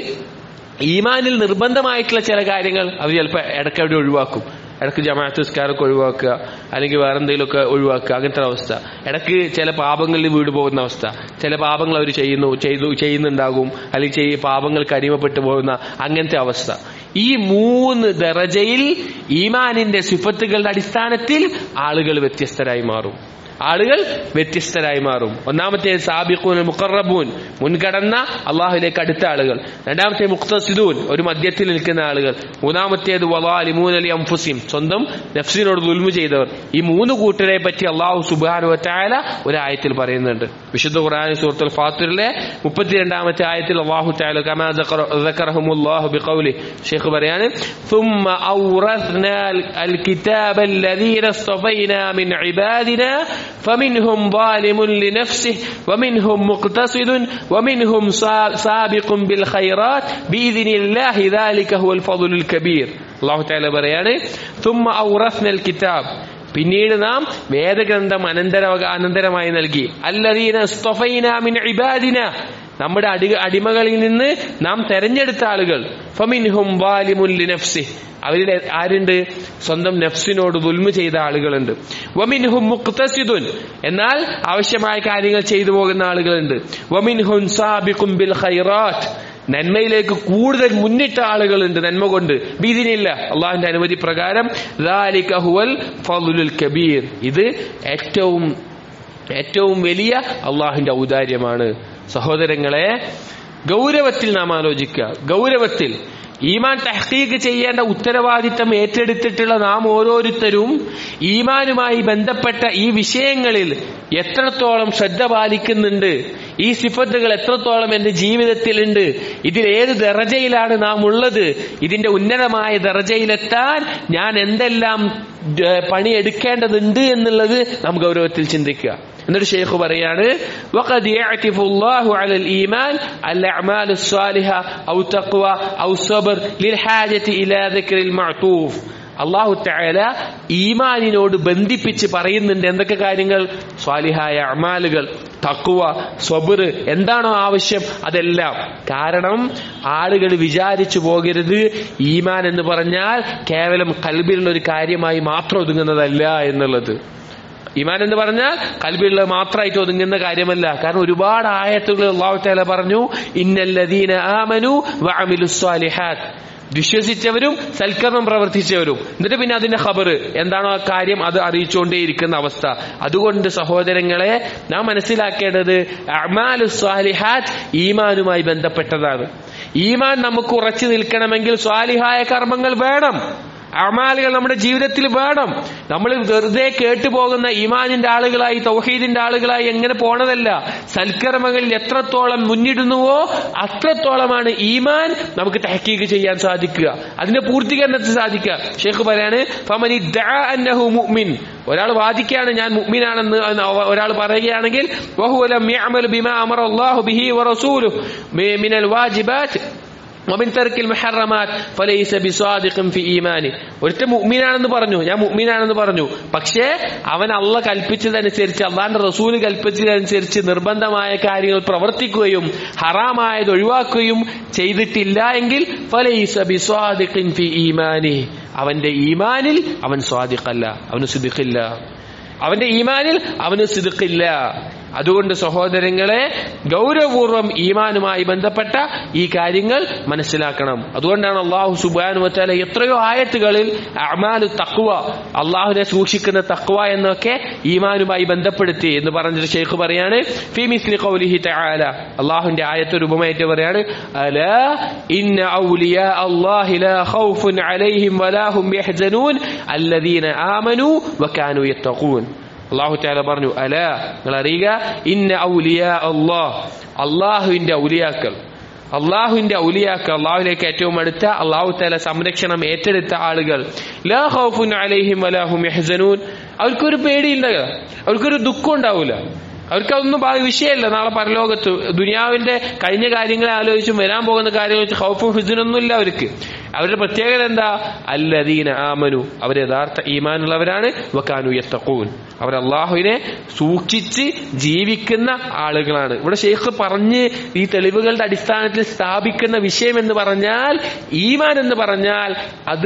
ഈമാനിൽ നിർബന്ധമായിട്ടുള്ള ചില കാര്യങ്ങൾ അവർ ചിലപ്പോൾ ഇടയ്ക്കവിടെ ഒഴിവാക്കും ഇടയ്ക്ക് ജമാഅത്ത് നിസ്കാരമൊക്കെ ഒഴിവാക്കുക അല്ലെങ്കിൽ വേറെ എന്തെങ്കിലുമൊക്കെ ഒഴിവാക്കുക അങ്ങനത്തെ ഒരു അവസ്ഥ ഇടയ്ക്ക് ചില പാപങ്ങളിൽ വീട് പോകുന്ന അവസ്ഥ ചില പാപങ്ങൾ അവർ ചെയ്യുന്നു ചെയ്തു ചെയ്യുന്നുണ്ടാകും അല്ലെങ്കിൽ ചെയ്യ പാപങ്ങൾക്ക് അടിമപ്പെട്ടു പോകുന്ന അങ്ങനത്തെ അവസ്ഥ ഈ മൂന്ന് ദറജയിൽ ഈമാനിന്റെ സിഫത്തുകളുടെ അടിസ്ഥാനത്തിൽ ആളുകൾ വ്യത്യസ്തരായി മാറും ആളുകൾ വ്യത്യസ്തരായി മാറും ഒന്നാമത്തെ സാബിഖൂൻ മുഖറബൂൻ മുൻകടന്ന അള്ളാഹുലേക്ക് അടുത്ത ആളുകൾ രണ്ടാമത്തെ മുക്തസിദൂൻ ഒരു മധ്യത്തിൽ നിൽക്കുന്ന ആളുകൾ മൂന്നാമത്തേത് വലാലിമൂൻ അലി അംഫുസിം സ്വന്തം നഫ്സിനോട് ദുൽമു ചെയ്തവർ ഈ മൂന്ന് കൂട്ടരെ പറ്റി അള്ളാഹു സുബാനു വറ്റായ ഒരു ആയത്തിൽ പറയുന്നുണ്ട് വിശുദ്ധ ഖുർആൻ സൂറത്തുൽ ഫാത്തിറിലെ മുപ്പത്തിരണ്ടാമത്തെ ആയത്തിൽ അള്ളാഹു تعالى كما ذكر- ذكرهم الله بقوله شيخ بريان ثم أورثنا الكتاب الذين اصطفينا من عبادنا فمنهم ظالم لنفسه ومنهم مقتصد ومنهم سا- سابق بالخيرات بإذن الله ذلك هو الفضل الكبير الله تعالى بريان ثم أورثنا الكتاب പിന്നീട് നാം വേദഗ്രന്ഥം അനന്തര അനന്തരമായി നൽകി അല്ലദീന ഇസ്തഫൈന മിൻ ഇബാദിന നമ്മുടെ അടി അടിമകളിൽ നിന്ന് നാം തെരഞ്ഞെടുത്ത ആളുകൾ ഫമിൻഹും വാലിമുൻ ലിനഫ്സി അവരിൽ ആരുണ്ട് സ്വന്തം നഫ്സിനോട് ദുൽമ ചെയ്ത ആളുകളുണ്ട് വമിൻഹും മുക്തസിദുൻ എന്നാൽ ആവശ്യമായ കാര്യങ്ങൾ ചെയ്തു പോകുന്ന ആളുകളുണ്ട് വമിൻഹും സാബിഖും ബിൽ ഖൈറാത്ത് നന്മയിലേക്ക് കൂടുതൽ മുന്നിട്ട ആളുകളുണ്ട് നന്മ കൊണ്ട് ഭീതിനില്ല അള്ളാഹിന്റെ അനുമതി പ്രകാരം ذَلِكَ هُوَ الْفَضْلُ الْكَبِيرُ. ഇത് ഏറ്റവും ഏറ്റവും വലിയ അള്ളാഹിന്റെ ഔദാര്യമാണ് സഹോദരങ്ങളെ ഗൗരവത്തിൽ നാം ആലോചിക്കുക ഗൗരവത്തിൽ ഈമാൻ തഹ്ഖീഖ് ചെയ്യേണ്ട ഉത്തരവാദിത്തം ഏറ്റെടുത്തിട്ടുള്ള നാം ഓരോരുത്തരും ഈമാനുമായി ബന്ധപ്പെട്ട ഈ വിഷയങ്ങളിൽ എത്രത്തോളം ശ്രദ്ധ പാലിക്കുന്നുണ്ട് ഈ സിഫത്തുകൾ എത്രത്തോളം എന്റെ ജീവിതത്തിലുണ്ട് ഇതിൽ ഏത് ദറജയിലാണ് നാം ഉള്ളത് ഇതിന്റെ ഉന്നതമായ ദറജയിലെത്താൻ ഞാൻ എന്തെല്ലാം ഏ, പണിയെടുക്കേണ്ടതുണ്ട് എന്നുള്ളത് നാം ഗൗരവത്തിൽ ചിന്തിക്കുക എന്നിട്ട് ഷെയ്ഖ് പറയാണ് وقد يعتف الله على الإيمان الأعمال الصالحة أو تقوى أو صبر للحاجة إلى ذكر المعطوف അള്ളാഹു തആല ഈമാനിനോട് ബന്ധിപ്പിച്ച് പറയുന്നുണ്ട് എന്തൊക്കെ കാര്യങ്ങൾ സ്വാലിഹായ അമാലുകൾ തക്കുവ സ്വബർ എന്താണോ ആവശ്യം അതെല്ലാം കാരണം ആളുകൾ വിചാരിച്ചു പോകരുത് ഈമാൻ എന്ന് പറഞ്ഞാൽ കേവലം കൽബിലുള്ള ഒരു കാര്യമായി മാത്രം ഒതുങ്ങുന്നതല്ല എന്നുള്ളത് ഈമാൻ എന്ന് പറഞ്ഞാൽ കൽബിയുള്ള മാത്രമായിട്ട് ഒതുങ്ങുന്ന കാര്യമല്ല കാരണം ഒരുപാട് ആയത്തുകൾ അള്ളാഹു താല പറഞ്ഞു ഇന്നല്ലദീന ആമനു വഅമിലുസ്സാലിഹാത്ത് വിശ്വസിച്ചവരും സൽക്കർമ്മം പ്രവർത്തിച്ചവരും എന്നിട്ട് പിന്നെ അതിന്റെ ഖബർ എന്താണോ ആ കാര്യം അത് അറിയിച്ചുകൊണ്ടേയിരിക്കുന്ന അവസ്ഥ അതുകൊണ്ട് സഹോദരങ്ങളെ നാം മനസ്സിലാക്കേണ്ടത് അമാലു സ്വാലിഹാത്ത് ഈമാനുമായി ബന്ധപ്പെട്ടതാണ് ഈമാൻ നമുക്ക് ഉറച്ചു നിൽക്കണമെങ്കിൽ സ്വാലിഹായ കർമ്മങ്ങൾ വേണം അമാലുകൾ നമ്മുടെ ജീവിതത്തിൽ വേണം നമ്മൾ വെറുതെ കേട്ടുപോകുന്ന ഈമാനിന്റെ ആളുകളായി തൗഹീദിന്റെ ആളുകളായി എങ്ങനെ പോണതല്ല സൽക്കർമ്മങ്ങളിൽ എത്രത്തോളം മുന്നിടുന്നുവോ അത്രത്തോളമാണ് ഈമാൻ നമുക്ക് തഹക്കീക്ക് ചെയ്യാൻ സാധിക്കുക അതിന്റെ പൂർത്തീകരണത്തിൽ സാധിക്കുക ഷേഖ് പറയാണ് ഫമനി ദഅ അന്നഹു മുഅ്മിൻ ഒരാൾ വാദിക്കുകയാണ് ഞാൻ മുഅ്മിനാണെന്ന് ഒരാൾ പറയുകയാണെങ്കിൽ വഹുവ ലം യഅമൽ ബിമാ അമറ അല്ലാഹു ബിഹി വറസൂലുഹു മിനൽ വാജിബാത്ത് ومن ترك المحرمات فليس بصادق في ايمانه ഒരുത്ത മുഅ്മിനാണെന്ന് പറഞ്ഞു ഞാൻ മുഅ്മിനാണെന്ന് പറഞ്ഞു പക്ഷേ അവൻ അള്ള കൽപ്പിച്ചതനുസരിച്ച് അള്ളാന്റെ റസൂൽ കൽപ്പിച്ചതനുസരിച്ച് നിർബന്ധമായ കാര്യങ്ങൾ പ്രവർത്തിക്കുകയും ഹറാമായത് ഒഴിവാക്കുകയും ചെയ്തിട്ടില്ല എങ്കിൽ ഫലൈസ ബിസ്വാദിഖിൻ ഫി ഈമാനി അവന്റെ ഈമാനിൽ അവൻ സ്വാദിഖല്ല അവന് സിദ്ദിഖില്ല അവന്റെ ഈമാനിൽ അവന് സിദ്ദിഖില്ല അതുകൊണ്ട് സഹോദരങ്ങളെ ഗൗരവപൂർവം ഈമാനുമായി ബന്ധപ്പെട്ട ഈ കാര്യങ്ങൾ മനസ്സിലാക്കണം അതുകൊണ്ടാണ് അള്ളാഹു സുബാനു വച്ചാല എത്രയോ ആയത്തുകളിൽ അമാലു തക്വ അള്ളാഹുനെ സൂക്ഷിക്കുന്ന തക്വ എന്നൊക്കെ ഈമാനുമായി ബന്ധപ്പെടുത്തി എന്ന് പറഞ്ഞിട്ട് ഷെയ്ഖ് പറയാണ് ഫി മിസ്ലി ഖൗലിഹി തആല അള്ളാഹുവിന്റെ ആയത്ത് രൂപമായിട്ട് പറയാണ് അലാ ഇന്ന ഔലിയാ അല്ലാഹി ലാ ഖൗഫുൻ അലൈഹിം വലാ ഹും യഹ്സനൂൻ അല്ലദീന ആമനു വകാനു യത്തഖൂൻ അള്ളാഹു താല പറഞ്ഞു അല നിങ്ങൾ അറിയുക ഇന്ന ഔലിയ അള്ളാഹ് അള്ളാഹുവിന്റെ ഔലിയാക്കൾ അള്ളാഹുവിന്റെ ഔലിയാക്കൾ അള്ളാഹുലേക്ക് ഏറ്റവും അടുത്ത അള്ളാഹു താല സംരക്ഷണം ഏറ്റെടുത്ത ആളുകൾ ലാ ഖൗഫുൻ അലൈഹിം വലാഹും യഹ്സനൂൻ അവർക്കൊരു പേടിയുണ്ടാകുക അവർക്കൊരു ദുഃഖം ഉണ്ടാവില്ല അവർക്ക് അതൊന്നും ബാ- വിഷയമല്ല നാളെ പരലോകത്ത് ദുനിയാവിന്റെ കഴിഞ്ഞ കാര്യങ്ങളെ ആലോചിച്ചും വരാൻ പോകുന്ന കാര്യങ്ങൾ വെച്ച് ഹൗഫും ഹിസിനൊന്നുമില്ല അവർക്ക് അവരുടെ പ്രത്യേകത എന്താ അല്ലദീന ആമനു അവർ യഥാർത്ഥ ഈമാനുള്ളവരാണ് വക്കാനു യത്തഖൂൻ അവർ അള്ളാഹുവിനെ സൂക്ഷിച്ച് ജീവിക്കുന്ന ആളുകളാണ് ഇവിടെ ഷെയ്ഖ് പറഞ്ഞ് ഈ തെളിവുകളുടെ അടിസ്ഥാനത്തിൽ സ്ഥാപിക്കുന്ന വിഷയം എന്ന് പറഞ്ഞാൽ ഈമാൻ എന്ന് പറഞ്ഞാൽ അത്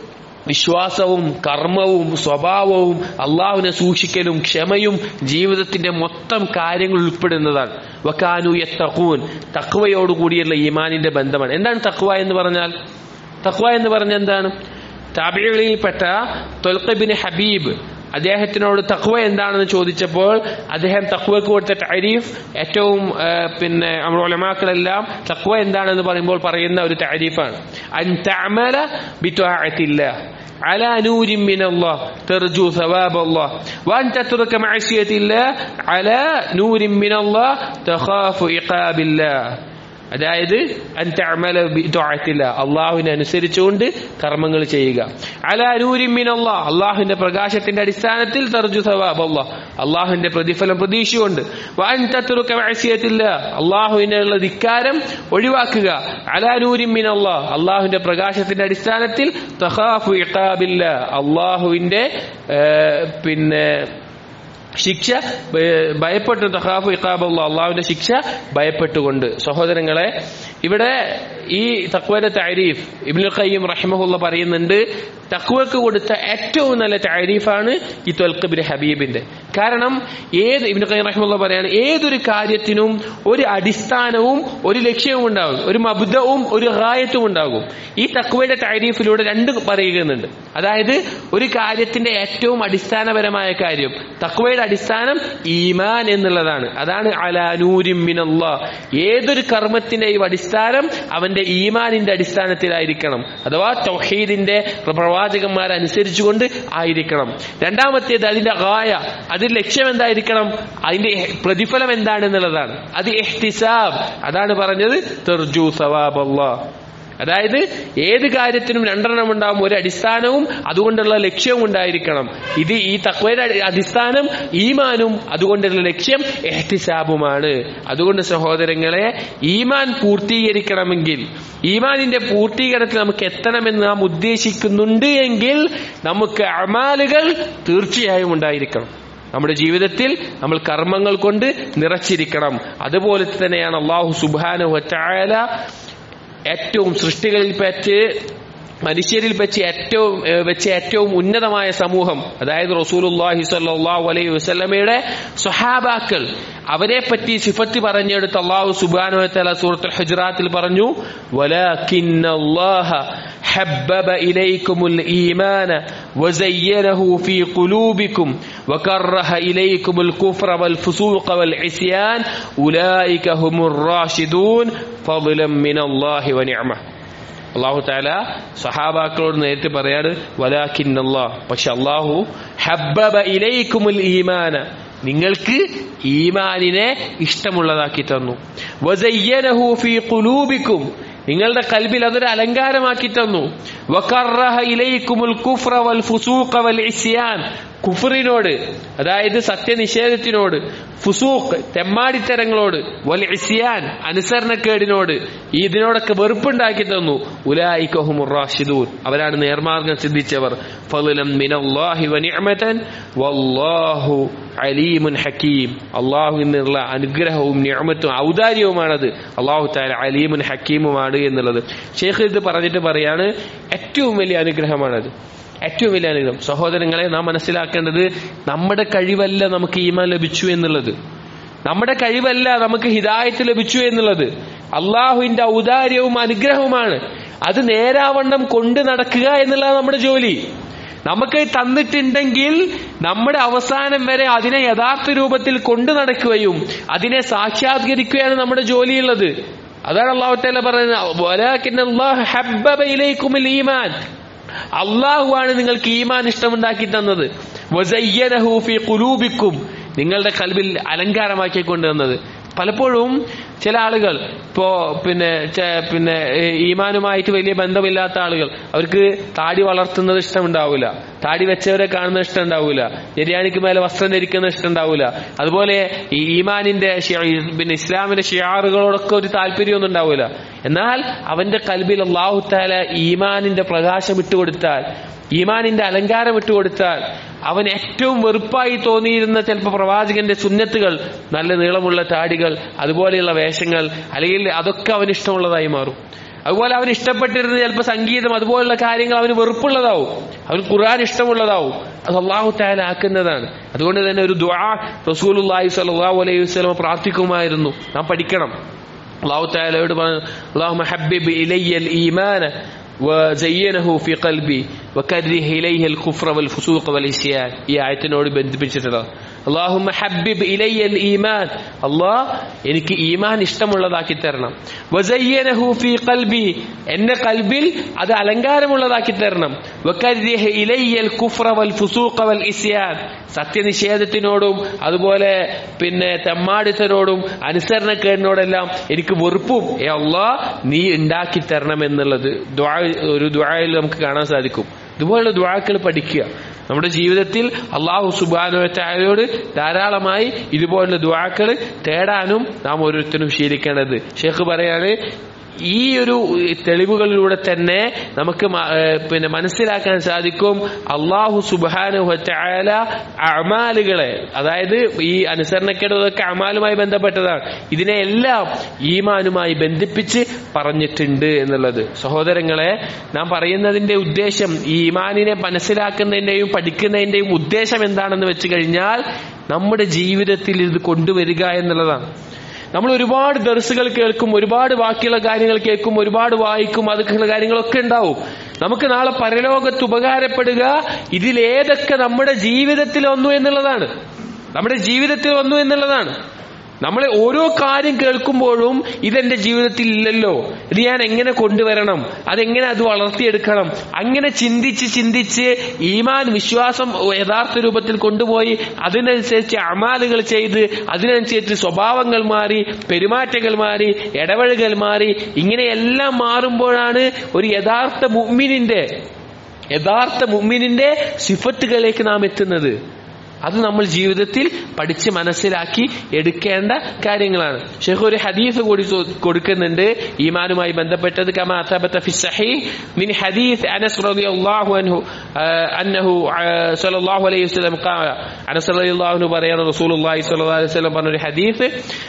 വിശ്വാസവും കർമ്മവും സ്വഭാവവും അള്ളാഹുവിനെ സൂക്ഷിക്കലും ക്ഷമയും ജീവിതത്തിന്റെ മൊത്തം കാര്യങ്ങൾ ഉൾപ്പെടുന്നതാണ് വക്കാനു യത്തഖൂൻ തക്വയോടുകൂടിയുള്ള ഈമാനിന്റെ ബന്ധമാണ് എന്താണ് തക്വ എന്ന് പറഞ്ഞാൽ തക്വ എന്ന് പറഞ്ഞാൽ എന്താണ് താബികളിൽപ്പെട്ട തൊൽഖബിന് ഹബീബ് അദ്ദേഹത്തിനോട് തക്വ എന്താണെന്ന് ചോദിച്ചപ്പോൾ അദ്ദേഹം തക്വക്ക് കൊടുത്ത താരീഫ് ഏറ്റവും ആ, പിന്നെ നമ്മുടെ ഒലമാക്കളെല്ലാം തക്വ എന്താണെന്ന് പറയുമ്പോൾ പറയുന്ന ഒരു താരീഫാണ് അൻ തഅമല ബിത്വാഅത്തില്ലാ على نور من الله ترجو ثواب الله وأن تترك معصية الله على نور من الله تخاف عقاب الله അതായത് അൻതഅമല ബിദുഅത്തില്ല അള്ളാഹുവിനെ അനുസരിച്ചുകൊണ്ട് കർമ്മങ്ങൾ ചെയ്യുക അല നൂരിമിൻ അള്ളാഹ് അള്ളാഹുവിന്റെ പ്രകാശത്തിന്റെ അടിസ്ഥാനത്തിൽ തർജു സവാബ് അള്ളാഹ് അള്ളാഹുവിന്റെ പ്രതിഫലം പ്രതീക്ഷയുണ്ട് വഅൻ തത്രുക മഅസിയത്തില്ല അള്ളാഹുവിനുള്ള ധിക്കാരം ഒഴിവാക്കുക അല നൂരിമിൻ അള്ളാഹ് അള്ളാഹുവിന്റെ പ്രകാശത്തിന്റെ അടിസ്ഥാനത്തിൽ തഖാഫു ഇഖാബില്ല അള്ളാഹുവിന്റെ ഏഹ്, പിന്നെ ശിക്ഷ ഭയ- ഭയപ്പെട്ടു തഹാഫു ഇഖാബുള്ള അള്ളാഹുവിന്റെ ശിക്ഷ ഭയപ്പെട്ടുകൊണ്ട് സഹോദരങ്ങളെ ഇവിടെ ഈ തക്വയുടെ താരീഫ് ഇബ്നുൽ ഖയ്യിം റഹിമഹുള്ള പറയുന്നുണ്ട് തക്വക്ക് കൊടുത്ത ഏറ്റവും നല്ല താരീഫാണ് ഈ ത്വൽഖബിൻ ഹബീബിന്റെ കാരണം ഏത് ഇബ്നുൽ ഖയ്യിം റഹിമഹുള്ള പറയാണ് ഏതൊരു കാര്യത്തിനും ഒരു അടിസ്ഥാനവും ഒരു ലക്ഷ്യവും ഉണ്ടാകും ഒരു മബുദവും ഒരു ഹായത്തും ഉണ്ടാകും ഈ തക്വയുടെ താരീഫിലൂടെ രണ്ട് പറയുന്നുണ്ട് അതായത് ഒരു കാര്യത്തിന്റെ ഏറ്റവും അടിസ്ഥാനപരമായ കാര്യം തക്വയുടെ അടിസ്ഥാനം ഈമാൻ എന്നുള്ളതാണ് അതാണ് അലാനൂരിം മിനല്ലാ ഏതൊരു കർമ്മത്തിന്റെയും അടിസ്ഥാനം അടിസ്ഥാനം അവന്റെ ഈമാനിന്റെ അടിസ്ഥാനത്തിലായിരിക്കണം അഥവാ തൗഹീദിന്റെ പ്രവാചകന്മാരനുസരിച്ചുകൊണ്ട് ആയിരിക്കണം രണ്ടാമത്തേത് അതിന്റെ ഗായ അതിന്റെ ലക്ഷ്യം എന്തായിരിക്കണം അതിന്റെ പ്രതിഫലം എന്താണെന്നുള്ളതാണ് അത് എഹ്തിസാബ് അതാണ് പറഞ്ഞത് തെർജു സവാബ് അള്ളാഹ് അതായത് ഏത് കാര്യത്തിനും രണ്ടെണ്ണം ഉണ്ടാവും ഒരു അടിസ്ഥാനവും അതുകൊണ്ടുള്ള ലക്ഷ്യവും ഉണ്ടായിരിക്കണം ഇത് ഈ തക്വയുടെ അടിസ്ഥാനം ഈമാനും അതുകൊണ്ടുള്ള ലക്ഷ്യം എഹ്തിസാബുമാണ് അതുകൊണ്ട് സഹോദരങ്ങളെ ഈമാൻ പൂർത്തീകരിക്കണമെങ്കിൽ ഈമാനിന്റെ പൂർത്തീകരണത്തിൽ നമുക്ക് എത്തണമെന്ന് നാം ഉദ്ദേശിക്കുന്നുണ്ട് എങ്കിൽ നമുക്ക് അമാലുകൾ തീർച്ചയായും ഉണ്ടായിരിക്കണം നമ്മുടെ ജീവിതത്തിൽ നമ്മൾ കർമ്മങ്ങൾ കൊണ്ട് നിറച്ചിരിക്കണം അതുപോലെ തന്നെയാണ് അള്ളാഹു സുബാനു വറ്റായാല ഏറ്റവും സൃഷ്ടികളിൽ പറ്റ് മനുഷ്യരിൽ വെച്ച് ഏറ്റവും ഏഹ് വെച്ച് ഏറ്റവും ഉന്നതമായ സമൂഹം അതായത് റസൂലുല്ലാഹി സ്വല്ലല്ലാഹു അലൈഹി വസല്ലമയുടെ സ്വഹാബാക്കൾ അവരെ പറ്റി സിഫത്ത് പറഞ്ഞെടുത്ത് അള്ളാഹു സുബ്ഹാനഹു വതആല സൂറത്തുൽ ഹുജറാത്തിൽ പറഞ്ഞു വലാകിന്നല്ലാഹ حبب إليكم الإيمان وزينه في قلوبكم وكره إليكم الكفر والفسوق والعصيان أولئك هم الراشدون فضلا من الله ونعمه അള്ളാഹു താല സഹാബാക്കളോട് നേരിട്ട് പറയാണ് വലാഖിൻ അള്ളാഹ് പക്ഷെ അള്ളാഹു ഹബ്ബബ ഇലൈക്കുമുൽ ഈമാന നിങ്ങൾക്ക് ഈമാനിനെ ഇഷ്ടമുള്ളതാക്കി തന്നു വസയ്യനഹു ഫീ ഖുലൂബിക്കും നിങ്ങളുടെ കൽബിൽ അതൊരു അലങ്കാരമാക്കി തന്നു വകറഹ ഇലൈക്കുമുൽ കുഫ്ര വൽ ഫുസൂഖ വൽ ഇസ്യാൻ കുഫറിനോട് അതായത് സത്യനിഷേധത്തിനോട് ഫുസൂഖ് തെമ്മാടിത്തരങ്ങളോട് വൽ ഇസ്യാൻ അനുസരണക്കേടിനോട് ഈ ഇതിനോടൊക്കെ വെറുപ്പുണ്ടാക്കി തന്നു ഉലായിക്കഹുമുർ റാഷിദൂൻ അവരാണ് നേർമാർഗം സിദ്ധിച്ചവർ ഫളുലം മിനല്ലാഹി വനിഅമതൻ വല്ലാഹു അലീമുൻ ഹക്കീം അള്ളാഹു നിന്നുള്ള അനുഗ്രഹവും നിഅമത്തും ഔദാര്യവുമാണത് അള്ളാഹു താല അലീമുൻ ഹക്കീമുമാണ് എന്നുള്ളത് ഷേഖ് ഇത് പറഞ്ഞിട്ട് പറയാണ് ഏറ്റവും വലിയ അനുഗ്രഹമാണത് ഏറ്റവും വലിയ അനുഗ്രഹം സഹോദരങ്ങളെ നാം മനസ്സിലാക്കേണ്ടത് നമ്മുടെ കഴിവല്ല നമുക്ക് ഈമാൻ ലഭിച്ചു എന്നുള്ളത് നമ്മുടെ കഴിവല്ല നമുക്ക് ഹിദായത്ത് ലഭിച്ചു എന്നുള്ളത് അള്ളാഹുവിന്റെ ഔദാര്യവും അനുഗ്രഹവുമാണ് അത് നേരാവണ്ണം കൊണ്ടു നടക്കുക എന്നുള്ളതാണ് നമ്മുടെ ജോലി നമുക്ക് തന്നിട്ടുണ്ടെങ്കിൽ നമ്മുടെ അവസാനം വരെ അതിനെ യഥാർത്ഥ രൂപത്തിൽ കൊണ്ടു നടക്കുകയും അതിനെ സാക്ഷാത്കരിക്കുകയാണ് നമ്മുടെ ജോലിയുള്ളത് അതാണ് അള്ളാഹു തല പറയുന്നത് ഈമാൻ അള്ളാഹുവാണ് നിങ്ങൾക്ക് ഈമാൻ ഇഷ്ടമുണ്ടാക്കി തന്നത് വസയ്യനഹു ഫീ ഖുലൂബിക്കും നിങ്ങളുടെ കൽബിൽ അലങ്കാരമാക്കി കൊണ്ടുവന്നത് പലപ്പോഴും ചില ആളുകൾ ഇപ്പോ പിന്നെ ചെ- പിന്നെ ഏ, ഈമാനുമായിട്ട് വലിയ ബന്ധമില്ലാത്ത ആളുകൾ അവർക്ക് താടി വളർത്തുന്നത് ഇഷ്ടമുണ്ടാവില്ല താടി വെച്ചവരെ കാണുന്നത് ഇഷ്ടമുണ്ടാവില്ല നിര്യാണിക്ക് മേലെ വസ്ത്രം ധരിക്കുന്നത് ഇഷ്ടമുണ്ടാവില്ല അതുപോലെ ഈ ഈമാനിന്റെ ഷിയ- പിന്നെ ഇസ്ലാമിന്റെ ഷിയാറുകളോടൊക്കെ ഒരു താല്പര്യമൊന്നും ഉണ്ടാവില്ല എന്നാൽ അവന്റെ കൽബിൽ അള്ളാഹു താല ഈമാനിന്റെ പ്രകാശം ഇട്ടുകൊടുത്താൽ ഈമാനിന്റെ അലങ്കാരം ഇട്ടുകൊടുത്താൽ അവൻ ഏറ്റവും വെറുപ്പായി തോന്നിയിരുന്ന ചിലപ്പോൾ പ്രവാചകന്റെ സുന്നത്തുകൾ നല്ല നീളമുള്ള താടികൾ അതുപോലെയുള്ള വേഷങ്ങൾ അല്ലെങ്കിൽ അതൊക്കെ അവന് ഇഷ്ടമുള്ളതായി മാറും അതുപോലെ അവൻ ഇഷ്ടപ്പെട്ടിരുന്ന ചിലപ്പോൾ സംഗീതം അതുപോലുള്ള കാര്യങ്ങൾ അവന് വെറുപ്പുള്ളതാവും അവന് ഖുർആൻ ഇഷ്ടമുള്ളതാവും അത് അള്ളാഹു താല ആക്കുന്നതാണ് അതുകൊണ്ട് തന്നെ ഒരു ദുആ റസൂലുള്ളാഹി സ്വല്ലല്ലാഹു അലൈഹി വസല്ലം പ്രാർത്ഥിക്കുമായിരുന്നു നാം പഠിക്കണം അള്ളാഹു താലയോട് പറഞ്ഞു അള്ളാഹു ഹബ്ബിബ് ഇലയ്യൽ ഈമാന وزينه في قلبي وكره إليه الكفر والفسوق والعصيان ഈ ആയത്തിനോട് ബന്ധിപ്പിച്ചിട്ടുള്ളത് اللهم حبب إلي الإيمان അള്ളാഹ് എനിക്ക് ഈമാൻ ഇഷ്ടമുള്ളതാക്കി തരണം وزينه في قلبي എന്റെ കൽബിൽ അത് അലങ്കാരമുള്ളതാക്കി തരണം وكره إلي الكفر والفسوق والعصيان സത്യനിഷേധത്തിനോടും അതുപോലെ പിന്നെ തെമ്മാടിത്തരോടും അനുസരണക്കേടിനോടെല്ലാം എനിക്ക് വെറുപ്പും ഏ അള്ളാ നീ ഉണ്ടാക്കി തരണം എന്നുള്ളത് ദ്വാ ഒരു ദ്വായിൽ നമുക്ക് കാണാൻ സാധിക്കും ഇതുപോലുള്ള ദ്വാക്കൾ പഠിക്കുക നമ്മുടെ ജീവിതത്തിൽ അള്ളാഹു സുബാനുവറ്റായോട് ധാരാളമായി ഇതുപോലുള്ള ദ്വാക്കൾ തേടാനും നാം ഓരോരുത്തരും ശീലിക്കേണ്ടത് ഷേഖ് പറയാണ് ഈ ഒരു തെളിവുകളിലൂടെ തന്നെ നമുക്ക് മ- ഏഹ് പിന്നെ മനസ്സിലാക്കാൻ സാധിക്കും അള്ളാഹു സുബാനുഹല അമാലുകളെ അതായത് ഈ അനുസരണക്കേടതൊക്കെ അമാലുമായി ബന്ധപ്പെട്ടതാണ് ഇതിനെ എല്ലാം ഈമാനുമായി ബന്ധിപ്പിച്ച് പറഞ്ഞിട്ടുണ്ട് എന്നുള്ളത് സഹോദരങ്ങളെ നാം പറയുന്നതിന്റെ ഉദ്ദേശം ഈ ഈമാനിനെ മനസ്സിലാക്കുന്നതിന്റെയും പഠിക്കുന്നതിന്റെയും ഉദ്ദേശം എന്താണെന്ന് വെച്ച് കഴിഞ്ഞാൽ നമ്മുടെ ജീവിതത്തിൽ ഇത് കൊണ്ടുവരിക എന്നുള്ളതാണ് നമ്മൾ ഒരുപാട് ദർസുകൾ കേൾക്കും ഒരുപാട് ബാക്കിയുള്ള കാര്യങ്ങൾ കേൾക്കും ഒരുപാട് വായിക്കും അതൊക്കെയുള്ള കാര്യങ്ങളൊക്കെ ഉണ്ടാവും നമുക്ക് നാളെ പരലോകത്ത് ഉപകാരപ്പെടുക ഇതിലേതൊക്കെ നമ്മുടെ ജീവിതത്തിൽ വന്നു എന്നുള്ളതാണ് നമ്മുടെ ജീവിതത്തിൽ വന്നു എന്നുള്ളതാണ് നമ്മൾ ഓരോ കാര്യം കേൾക്കുമ്പോഴും ഇതെന്റെ ജീവിതത്തിൽ ഇല്ലല്ലോ ഇത് ഞാൻ എങ്ങനെ കൊണ്ടുവരണം അതെങ്ങനെ അത് വളർത്തിയെടുക്കണം അങ്ങനെ ചിന്തിച്ച് ചിന്തിച്ച് ഈമാൻ വിശ്വാസം യഥാർത്ഥ രൂപത്തിൽ കൊണ്ടുപോയി അതിനനുസരിച്ച് അമാലുകൾ ചെയ്ത് അതിനനുസരിച്ച് സ്വഭാവങ്ങൾ മാറി പെരുമാറ്റങ്ങൾ മാറി ഇടപഴകൽ മാറി ഇങ്ങനെയെല്ലാം മാറുമ്പോഴാണ് ഒരു യഥാർത്ഥ മുഅ്മിനിന്റെ യഥാർത്ഥ മുഅ്മിനിന്റെ സിഫത്തുകളിലേക്ക് നാം എത്തുന്നത് അത് നമ്മൾ ജീവിതത്തിൽ പഠിച്ച് മനസ്സിലാക്കി എടുക്കേണ്ട കാര്യങ്ങളാണ് ഷെയ്ഖ് ഒരു ഹദീസ് കൂടി ചോ- കൊടുക്കുന്നുണ്ട് ഈമാനുമായി ബന്ധപ്പെട്ടത് കമാ അത്തബത്ത ഫി സഹീഹ് മിൻ ഹദീസ് അനസ് റളിയല്ലാഹു അൻഹു ആ, അന്നഹു ആ, സ്വല്ലല്ലാഹു അലൈഹി വസല്ലം ഖാല അനസ് റളിയല്ലാഹു അൻഹു പറയാണ് റസൂലുള്ളാഹി സ്വല്ലല്ലാഹു അലൈഹി വസല്ലം പറഞ്ഞ ഒരു ഹദീസ്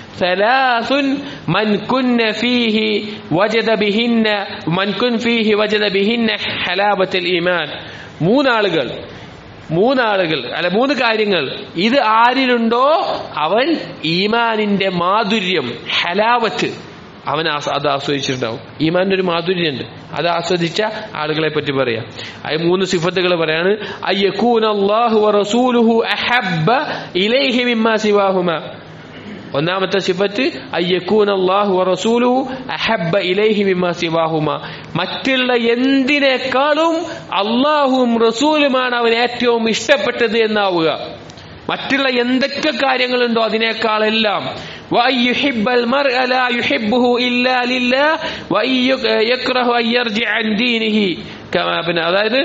ثلاث من كن فيه وجد بهن من كن فيه وجد بهن حلاوة الإيمان മൂന്നാളുകൾ മൂന്നാളുകൾ അല്ല മൂന്ന് കാര്യങ്ങൾ ഇത് ആരിലുണ്ടോ അവൻ ഈമാനിന്റെ മാധുര്യം ഹലാവത്ത് അവൻ ആസ്- അത് ആസ്വദിച്ചിട്ടുണ്ടാവും ഈമാനിന്റെ ഒരു മാധുര്യമുണ്ട് അത് ആസ്വദിച്ച ആളുകളെ പറ്റി പറയാം അത് മൂന്ന് സിഫത്തുകൾ പറയാണ് അയ്യക്കൂൻ അള്ളാഹു റസൂലുഹു അഹബ്ബ ഇലൈഹി മിമ്മാ സിവാഹുമ ഒന്നാമത്തെ സിഫത്ത് അയ്യക്കൂൻ അള്ളാഹു റസൂലുഹു അഹബ്ബ ഇലൈഹി മിമ്മാ സിവാഹുമ മറ്റുള്ള എന്തിനേക്കാളും അള്ളാഹുവും റസൂലുമാണ് അവൻ ഏറ്റവും ഇഷ്ടപ്പെട്ടത് എന്നാവുക മറ്റുള്ള എന്തൊക്കെ കാര്യങ്ങളുണ്ടോ അതിനേക്കാളെല്ലാം وأن يحب المرء لا يحبه إلا لله وأن يكره أن يرجع عن دينه كما പിന്നെ അതായത്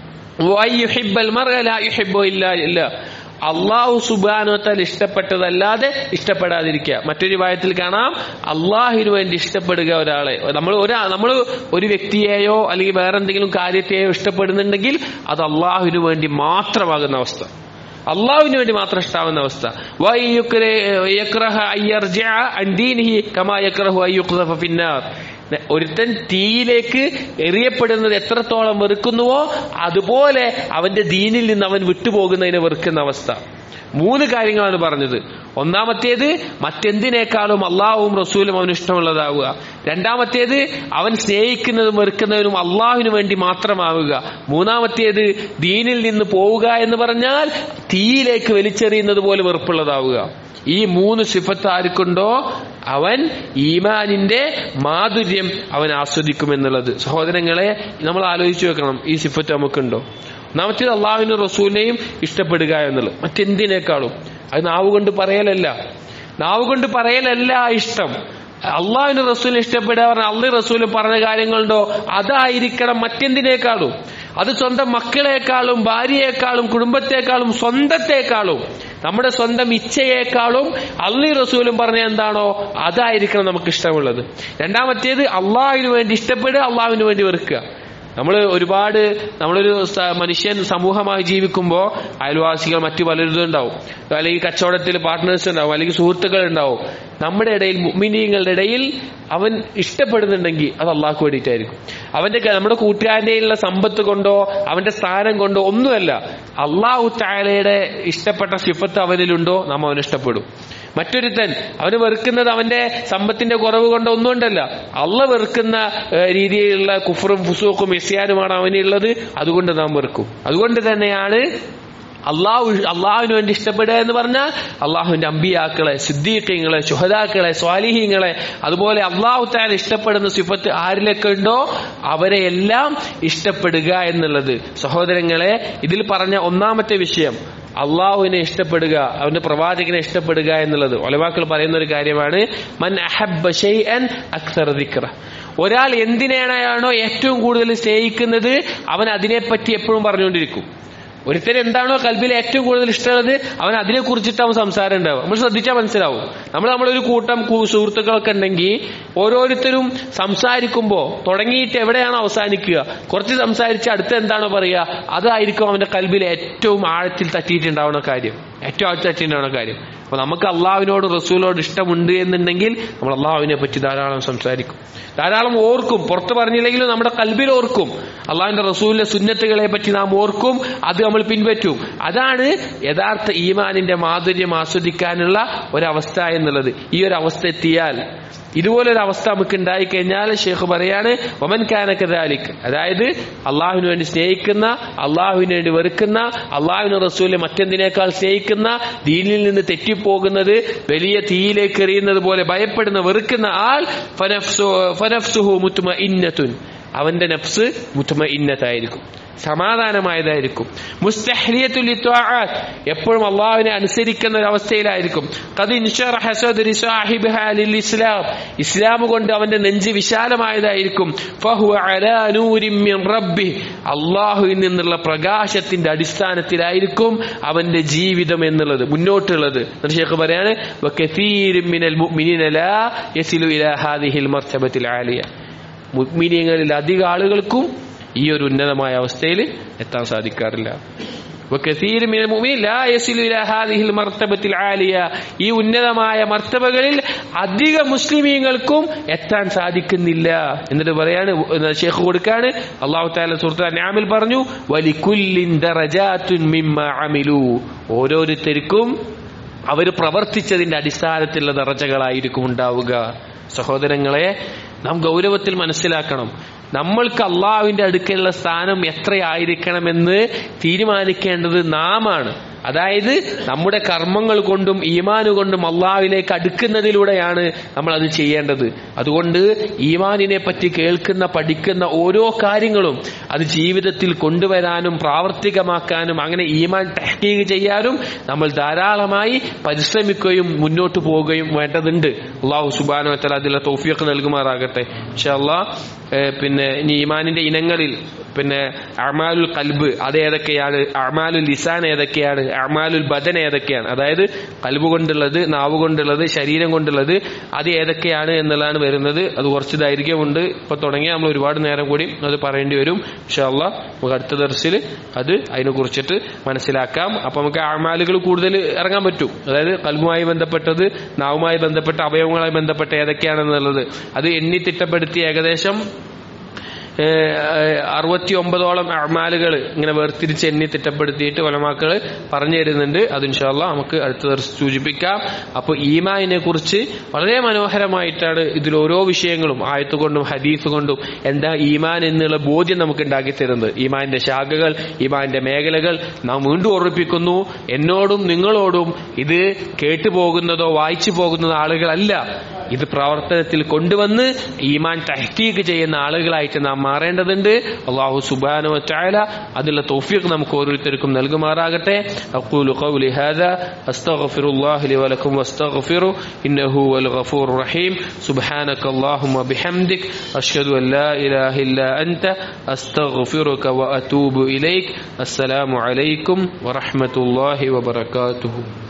وأن يحب المرء لا يحبه إلا لله അള്ളാഹു സുബാനോത്താൽ ഇഷ്ടപ്പെട്ടതല്ലാതെ ഇഷ്ടപ്പെടാതിരിക്കുക മറ്റൊരു വായത്തിൽ കാണാം അള്ളാഹിനു വേണ്ടി ഇഷ്ടപ്പെടുക ഒരാളെ നമ്മൾ ഒരാ നമ്മൾ ഒരു വ്യക്തിയെയോ അല്ലെങ്കിൽ വേറെ എന്തെങ്കിലും കാര്യത്തെയോ ഇഷ്ടപ്പെടുന്നുണ്ടെങ്കിൽ അത് അള്ളാഹുവിനു വേണ്ടി മാത്രമാകുന്ന അവസ്ഥ അള്ളാഹുവിന് വേണ്ടി മാത്രം ഇഷ്ടാവുന്ന അവസ്ഥ വൈ യുക്ര- യക്രഹ അയ്യർജിഅ അൻ ദീനിഹി കമാ യക്രഹു അൻ യുഖ്ദഫ ഫിന്നാർ. ഒരുത്തൻ തീയിലേക്ക് എറിയപ്പെടുന്നത് എത്രത്തോളം വെറുക്കുന്നുവോ അതുപോലെ അവന്റെ ദീനിൽ നിന്ന് അവൻ വിട്ടുപോകുന്നതിനെ വെറുക്കുന്ന അവസ്ഥ മൂന്ന് കാര്യങ്ങളാണ് പറഞ്ഞത് ഒന്നാമത്തേത് മറ്റെന്തിനേക്കാളും അള്ളാഹുവും റസൂലും അവന് ഇഷ്ടമുള്ളതാവുക രണ്ടാമത്തേത് അവൻ സ്നേഹിക്കുന്നതും വെറുക്കുന്നതിനും അള്ളാഹുവിന് വേണ്ടി മാത്രമാവുക മൂന്നാമത്തേത് ദീനിൽ നിന്ന് പോവുക എന്ന് പറഞ്ഞാൽ തീയിലേക്ക് വലിച്ചെറിയുന്നത് പോലെ വെറുപ്പുള്ളതാവുക ഈ മൂന്ന് സിഫത്ത് ആർക്കുണ്ടോ അവൻ ഈമാനിന്റെ മാധുര്യം അവൻ ആസ്വദിക്കുമെന്നുള്ളത് സഹോദരങ്ങളെ നമ്മൾ ആലോചിച്ചു വെക്കണം ഈ സിഫത്ത് നമുക്കുണ്ടോ ഒന്നാമത്തേത് അള്ളാഹുവിനും റസൂലിനെയും ഇഷ്ടപ്പെടുക എന്നുള്ളത് മറ്റെന്തിനേക്കാളും അത് നാവ് കൊണ്ട് പറയലല്ല നാവ് കൊണ്ട് പറയലല്ല ആ ഇഷ്ടം അള്ളാഹുവിന് റസൂലിനെ ഇഷ്ടപ്പെടുക പറഞ്ഞാൽ അള്ളി റസൂല് പറഞ്ഞ കാര്യങ്ങളുണ്ടോ അതായിരിക്കണം മറ്റെന്തിനേക്കാളും അത് സ്വന്തം മക്കളെക്കാളും ഭാര്യയെക്കാളും കുടുംബത്തെക്കാളും സ്വന്തത്തെക്കാളും നമ്മുടെ സ്വന്തം ഇച്ഛയേക്കാളും അള്ളി റസൂലും പറഞ്ഞ എന്താണോ അതായിരിക്കണം നമുക്ക് ഇഷ്ടമുള്ളത് രണ്ടാമത്തേത് അള്ളാഹുവിന് വേണ്ടി ഇഷ്ടപ്പെടുക അള്ളാഹുവിന് വേണ്ടി വെറുക്കുക നമ്മൾ ഒരുപാട് നമ്മളൊരു സ- മനുഷ്യൻ സമൂഹമായി ജീവിക്കുമ്പോൾ അയൽവാസികൾ മറ്റു പലരും ഉണ്ടാവും അല്ലെങ്കിൽ കച്ചവടത്തിൽ പാർട്ട്നേഴ്സ് ഉണ്ടാവും അല്ലെങ്കിൽ സുഹൃത്തുക്കൾ ഉണ്ടാവും നമ്മുടെ ഇടയിൽ മുഅ്മിനീങ്ങളുടെ ഇടയിൽ അവൻ ഇഷ്ടപ്പെടുന്നുണ്ടെങ്കിൽ അത് അള്ളാഹ്ക്ക് വേണ്ടിയിട്ടായിരിക്കും അവന്റെ ക- നമ്മുടെ കൂട്ടുകാരൻ്റെയുള്ള സമ്പത്ത് കൊണ്ടോ അവന്റെ സ്ഥാനം കൊണ്ടോ ഒന്നുമല്ല അള്ളാഹു താലയുടെ ഇഷ്ടപ്പെട്ട സിഫത്ത് അവനിലുണ്ടോ നാം അവന് ഇഷ്ടപ്പെടും മറ്റൊരുത്തൻ അവന് വെറുക്കുന്നത് അവന്റെ സമ്പത്തിന്റെ കുറവ് കൊണ്ട് ഒന്നുകൊണ്ടല്ല അള്ള വെറുക്കുന്ന ഏഹ്, രീതിയിലുള്ള കുഫറും ഫുസൂക്കും ഇസ്യാനുമാണ് അവനുള്ളത് അതുകൊണ്ട് നാം വെറുക്കും അതുകൊണ്ട് തന്നെയാണ് അള്ളാഹു അള്ളാഹുവിന് വേണ്ടി ഇഷ്ടപ്പെടുക എന്ന് പറഞ്ഞാൽ അള്ളാഹുവിന്റെ അമ്പിയാക്കളെ സിദ്ദീഖ്യങ്ങളെ ശുഹദാക്കളെ സ്വാലിഹീങ്ങളെ അതുപോലെ അള്ളാഹു താൻ ഇഷ്ടപ്പെടുന്ന സിഫത്ത് ആരിലൊക്കെ ഉണ്ടോ അവരെ എല്ലാം ഇഷ്ടപ്പെടുക എന്നുള്ളത് സഹോദരങ്ങളെ ഇതിൽ പറഞ്ഞ ഒന്നാമത്തെ വിഷയം അള്ളാഹുവിനെ ഇഷ്ടപ്പെടുക അവന്റെ പ്രവാചകനെ ഇഷ്ടപ്പെടുക എന്നുള്ളത് ഒലവാക്കൾ പറയുന്ന ഒരു കാര്യമാണ് മൻ അഹബ്ബ ഷൈഅൻ അക്സർ ദിക്റ ഒരാൾ എന്തിനാണോ ഏറ്റവും കൂടുതൽ സ്നേഹിക്കുന്നത് അവൻ അതിനെപ്പറ്റി എപ്പോഴും പറഞ്ഞുകൊണ്ടിരിക്കും ഒരുത്തൻ എന്താണോ കൽബിൽ ഏറ്റവും കൂടുതൽ ഇഷ്ടമുള്ളത് അവൻ അതിനെ കുറിച്ചിട്ടാവും സംസാരം ഉണ്ടാവും നമ്മൾ ശ്രദ്ധിച്ചാൽ മനസ്സിലാവും നമ്മൾ നമ്മളൊരു കൂട്ടം കു- സുഹൃത്തുക്കളൊക്കെ ഉണ്ടെങ്കിൽ ഓരോരുത്തരും സംസാരിക്കുമ്പോൾ തുടങ്ങിയിട്ട് എവിടെയാണോ അവസാനിക്കുക കുറച്ച് സംസാരിച്ച് അടുത്ത് എന്താണോ പറയുക അതായിരിക്കും അവന്റെ കൽബിൽ ഏറ്റവും ആഴത്തിൽ തട്ടിയിട്ടുണ്ടാവുന്ന കാര്യം ഏറ്റവും ആഴത്തിൽ തട്ടിയിട്ടുണ്ടാവുന്ന കാര്യം അപ്പൊ നമുക്ക് അള്ളാഹുവിനോട് റസൂലിനോട് ഇഷ്ടമുണ്ട് എന്നുണ്ടെങ്കിൽ നമ്മൾ അള്ളാഹുവിനെ പറ്റി ധാരാളം സംസാരിക്കും ധാരാളം ഓർക്കും പുറത്ത് പറഞ്ഞില്ലെങ്കിലും നമ്മുടെ കൽബിൽ ഓർക്കും അള്ളാഹുവിന്റെ റസൂലിന്റെ സുന്നത്തുകളെ പറ്റി നാം ഓർക്കും അത് നമ്മൾ പിൻപറ്റും അതാണ് യഥാർത്ഥ ഈമാനിന്റെ മാധുര്യം ആസ്വദിക്കാനുള്ള ഒരവസ്ഥ എന്നുള്ളത് ഈ ഒരു അവസ്ഥ എത്തിയാൽ ഇതുപോലൊരു അവസ്ഥ നമുക്ക് ഉണ്ടായി കഴിഞ്ഞാൽ ഷെയ്ഖ് പറയാണ് ഒമൻ കാനക്കദാലിക് അതായത് അള്ളാഹുവിന് വേണ്ടി സ്നേഹിക്കുന്ന അള്ളാഹുവിന് വേണ്ടി വെറുക്കുന്ന അള്ളാഹുവിന് റസൂലിനെ മറ്റെന്തിനേക്കാൾ സ്നേഹിക്കുന്ന ദീനിൽ നിന്ന് തെറ്റിപ്പോകുന്നത് വലിയ തീയിലേക്ക് എറിയുന്നത് പോലെ ഭയപ്പെടുന്ന വെറുക്കുന്ന ആൾ ഫനഫ്സു ഫനഫ്സുഹു മുത്തുമ ഇന്നത്തുൻ അവന്റെ നഫ്സ് മുത്തുമ ഇന്നത്തായിരിക്കും സമാധാനമായതായിരിക്കും മുസ്തഹ്ലിയത്തുൽ ഇത്വാഅത്ത് എപ്പോഴും അള്ളാഹുവിനെ അനുസരിക്കുന്ന ഒരു അവസ്ഥയിലായിരിക്കും ഖദ് ഇൻഷറഹ സദ്രി സാഹിബിഹ ലിൽ ഇസ്ലാം ഇസ്ലാം കൊണ്ട് അവന്റെ നെഞ്ച് വിശാലമായതായിരിക്കും ഫഹുവ അലാ നൂരിൻ മിൻ റബ്ബി അള്ളാഹുവിൽ നിന്നുള്ള പ്രകാശത്തിന്റെ അടിസ്ഥാനത്തിലായിരിക്കും അവന്റെ ജീവിതം എന്നുള്ളത് മുന്നോട്ടുള്ളത് എന്നിട്ട് ഷേഖ് പറയാണ് വകസീരും മിനൽ മുഅ്മിനീന ലാ യസിലു ഇലാ ഹാദിഹിൽ മർത്തബത്തിൽ ആലിയ മുഅ്മിനീങ്ങളിൽ അധിക ആളുകൾക്കും ഈ ഒരു ഉന്നതമായ അവസ്ഥയിൽ എത്താൻ സാധിക്കാറില്ല وكثير من المؤمنين لا يصل الى هذه المرتبه العاليه ഈ ഉന്നതമായ മർത്തബകളിൽ അധിക മുസ്ലിമീങ്ങൾക്കും എത്താൻ സാധിക്കുന്നില്ല എന്നിട്ട് പറയാണ് ഷേഖ് കൊടുക്കാണ് അള്ളാഹു താല സുഹൃത്തു അനാമിൽ പറഞ്ഞു വലിക്കുല്ലിൻ ദറജാത്തുൻ മിമ്മ അമിലു ഓരോരുത്തർക്കും അവർ പ്രവർത്തിച്ചതിന്റെ അടിസ്ഥാനത്തിലുള്ള ദറജകളായിരിക്കും ഉണ്ടാവുക സഹോദരങ്ങളെ നാം ഗൗരവത്തിൽ മനസ്സിലാക്കണം നമ്മൾക്ക് അള്ളാഹുവിന്റെ അടുക്കലുള്ള സ്ഥാനം എത്രയായിരിക്കണമെന്ന് തീരുമാനിക്കേണ്ടത് നാമാണ് അതായത് നമ്മുടെ കർമ്മങ്ങൾ കൊണ്ടും ഈമാന് കൊണ്ടും അള്ളാഹുവിലേക്ക് അടുക്കുന്നതിലൂടെയാണ് നമ്മൾ അത് ചെയ്യേണ്ടത് അതുകൊണ്ട് ഈമാനിനെ പറ്റി കേൾക്കുന്ന പഠിക്കുന്ന ഓരോ കാര്യങ്ങളും അത് ജീവിതത്തിൽ കൊണ്ടുവരാനും പ്രാവർത്തികമാക്കാനും അങ്ങനെ ഈമാൻ ടഹ്കീഗ് ചെയ്യാനും നമ്മൾ ധാരാളമായി പരിശ്രമിക്കുകയും മുന്നോട്ട് പോവുകയും വേണ്ടതുണ്ട് അള്ളാഹു സുബാനോ വത്തല അതിലുള്ള തൗഫീഖ് നൽകുമാറാകട്ടെ പക്ഷെ അള്ളാഹ് പിന്നെ ഇനി ഈമാനിന്റെ ഇനങ്ങളിൽ പിന്നെ അമാലുൽ കൽബ് അത് ഏതൊക്കെയാണ് അമാലുൽ ലിസാൻ ഏതൊക്കെയാണ് അമാലുൽ ബദൻ ഏതൊക്കെയാണ് അതായത് കൽബ് കൊണ്ടുള്ളത് നാവ് കൊണ്ടുള്ളത് ശരീരം കൊണ്ടുള്ളത് അത് ഏതൊക്കെയാണ് എന്നുള്ളതാണ് വരുന്നത് അത് കുറച്ച് ദൈർഘ്യമുണ്ട് ഇപ്പൊ തുടങ്ങിയ നമ്മൾ ഒരുപാട് നേരം കൂടി അത് പറയേണ്ടി വരും ഇൻഷാല്ല നമുക്ക് അടുത്ത ദർശിൽ അത് അതിനെ കുറിച്ചിട്ട് മനസ്സിലാക്കാം അപ്പൊ നമുക്ക് അമാലുകൾ കൂടുതൽ ഇറങ്ങാൻ പറ്റും അതായത് കൽബുമായി ബന്ധപ്പെട്ടത് നാവുമായി ബന്ധപ്പെട്ട അവയവങ്ങളുമായി ബന്ധപ്പെട്ട ഏതൊക്കെയാണെന്നുള്ളത് അത് എണ്ണി തിട്ടപ്പെടുത്തി ഏകദേശം അറുപത്തി ഒമ്പതോളം അമാലുകൾ ഇങ്ങനെ വേർതിരിച്ച് എണ്ണി തിട്ടപ്പെടുത്തിയിട്ട് ഒലമാക്കൾ പറഞ്ഞു തരുന്നുണ്ട് അത് ഇൻഷാല്ല നമുക്ക് അടുത്ത ദിവസം സൂചിപ്പിക്കാം അപ്പോൾ ഈമാനിനെ കുറിച്ച് വളരെ മനോഹരമായിട്ടാണ് ഇതിൽ ഓരോ വിഷയങ്ങളും ആയത്ത് കൊണ്ടും ഹദീസ് കൊണ്ടും എന്താ ഈമാൻ എന്നുള്ള ബോധ്യം നമുക്ക് ഉണ്ടാക്കി തരുന്നത് ഈമാന്റെ ശാഖകൾ ഈമാന്റെ മേഖലകൾ നാം വീണ്ടും ഓർമ്മിപ്പിക്കുന്നു എന്നോടും നിങ്ങളോടും ഇത് കേട്ടു പോകുന്നതോ വായിച്ചു പോകുന്നതോ ആളുകളല്ല ഇത് പ്രവർത്തനത്തിൽ കൊണ്ടുവന്ന് ഈമാൻ തഹ്കീക്ക് ചെയ്യുന്ന ആളുകളായിട്ട് നാം മാറേണ്ടതുണ്ട് അള്ളാഹു സുബാനു ചായാല അതിലുള്ള തൗഫീഖ് നമുക്ക് ഓരോരുത്തർക്കും നൽകുമാറാകട്ടെ أقول قولي هذا أستغفر الله لي ولكم واستغفروا إنه هو الغفور الرحيم سبحانك اللهم بحمدك أشهد أن لا إله إلا أنت أستغفرك وأتوب إليك السلام عليكم ورحمة الله وبركاته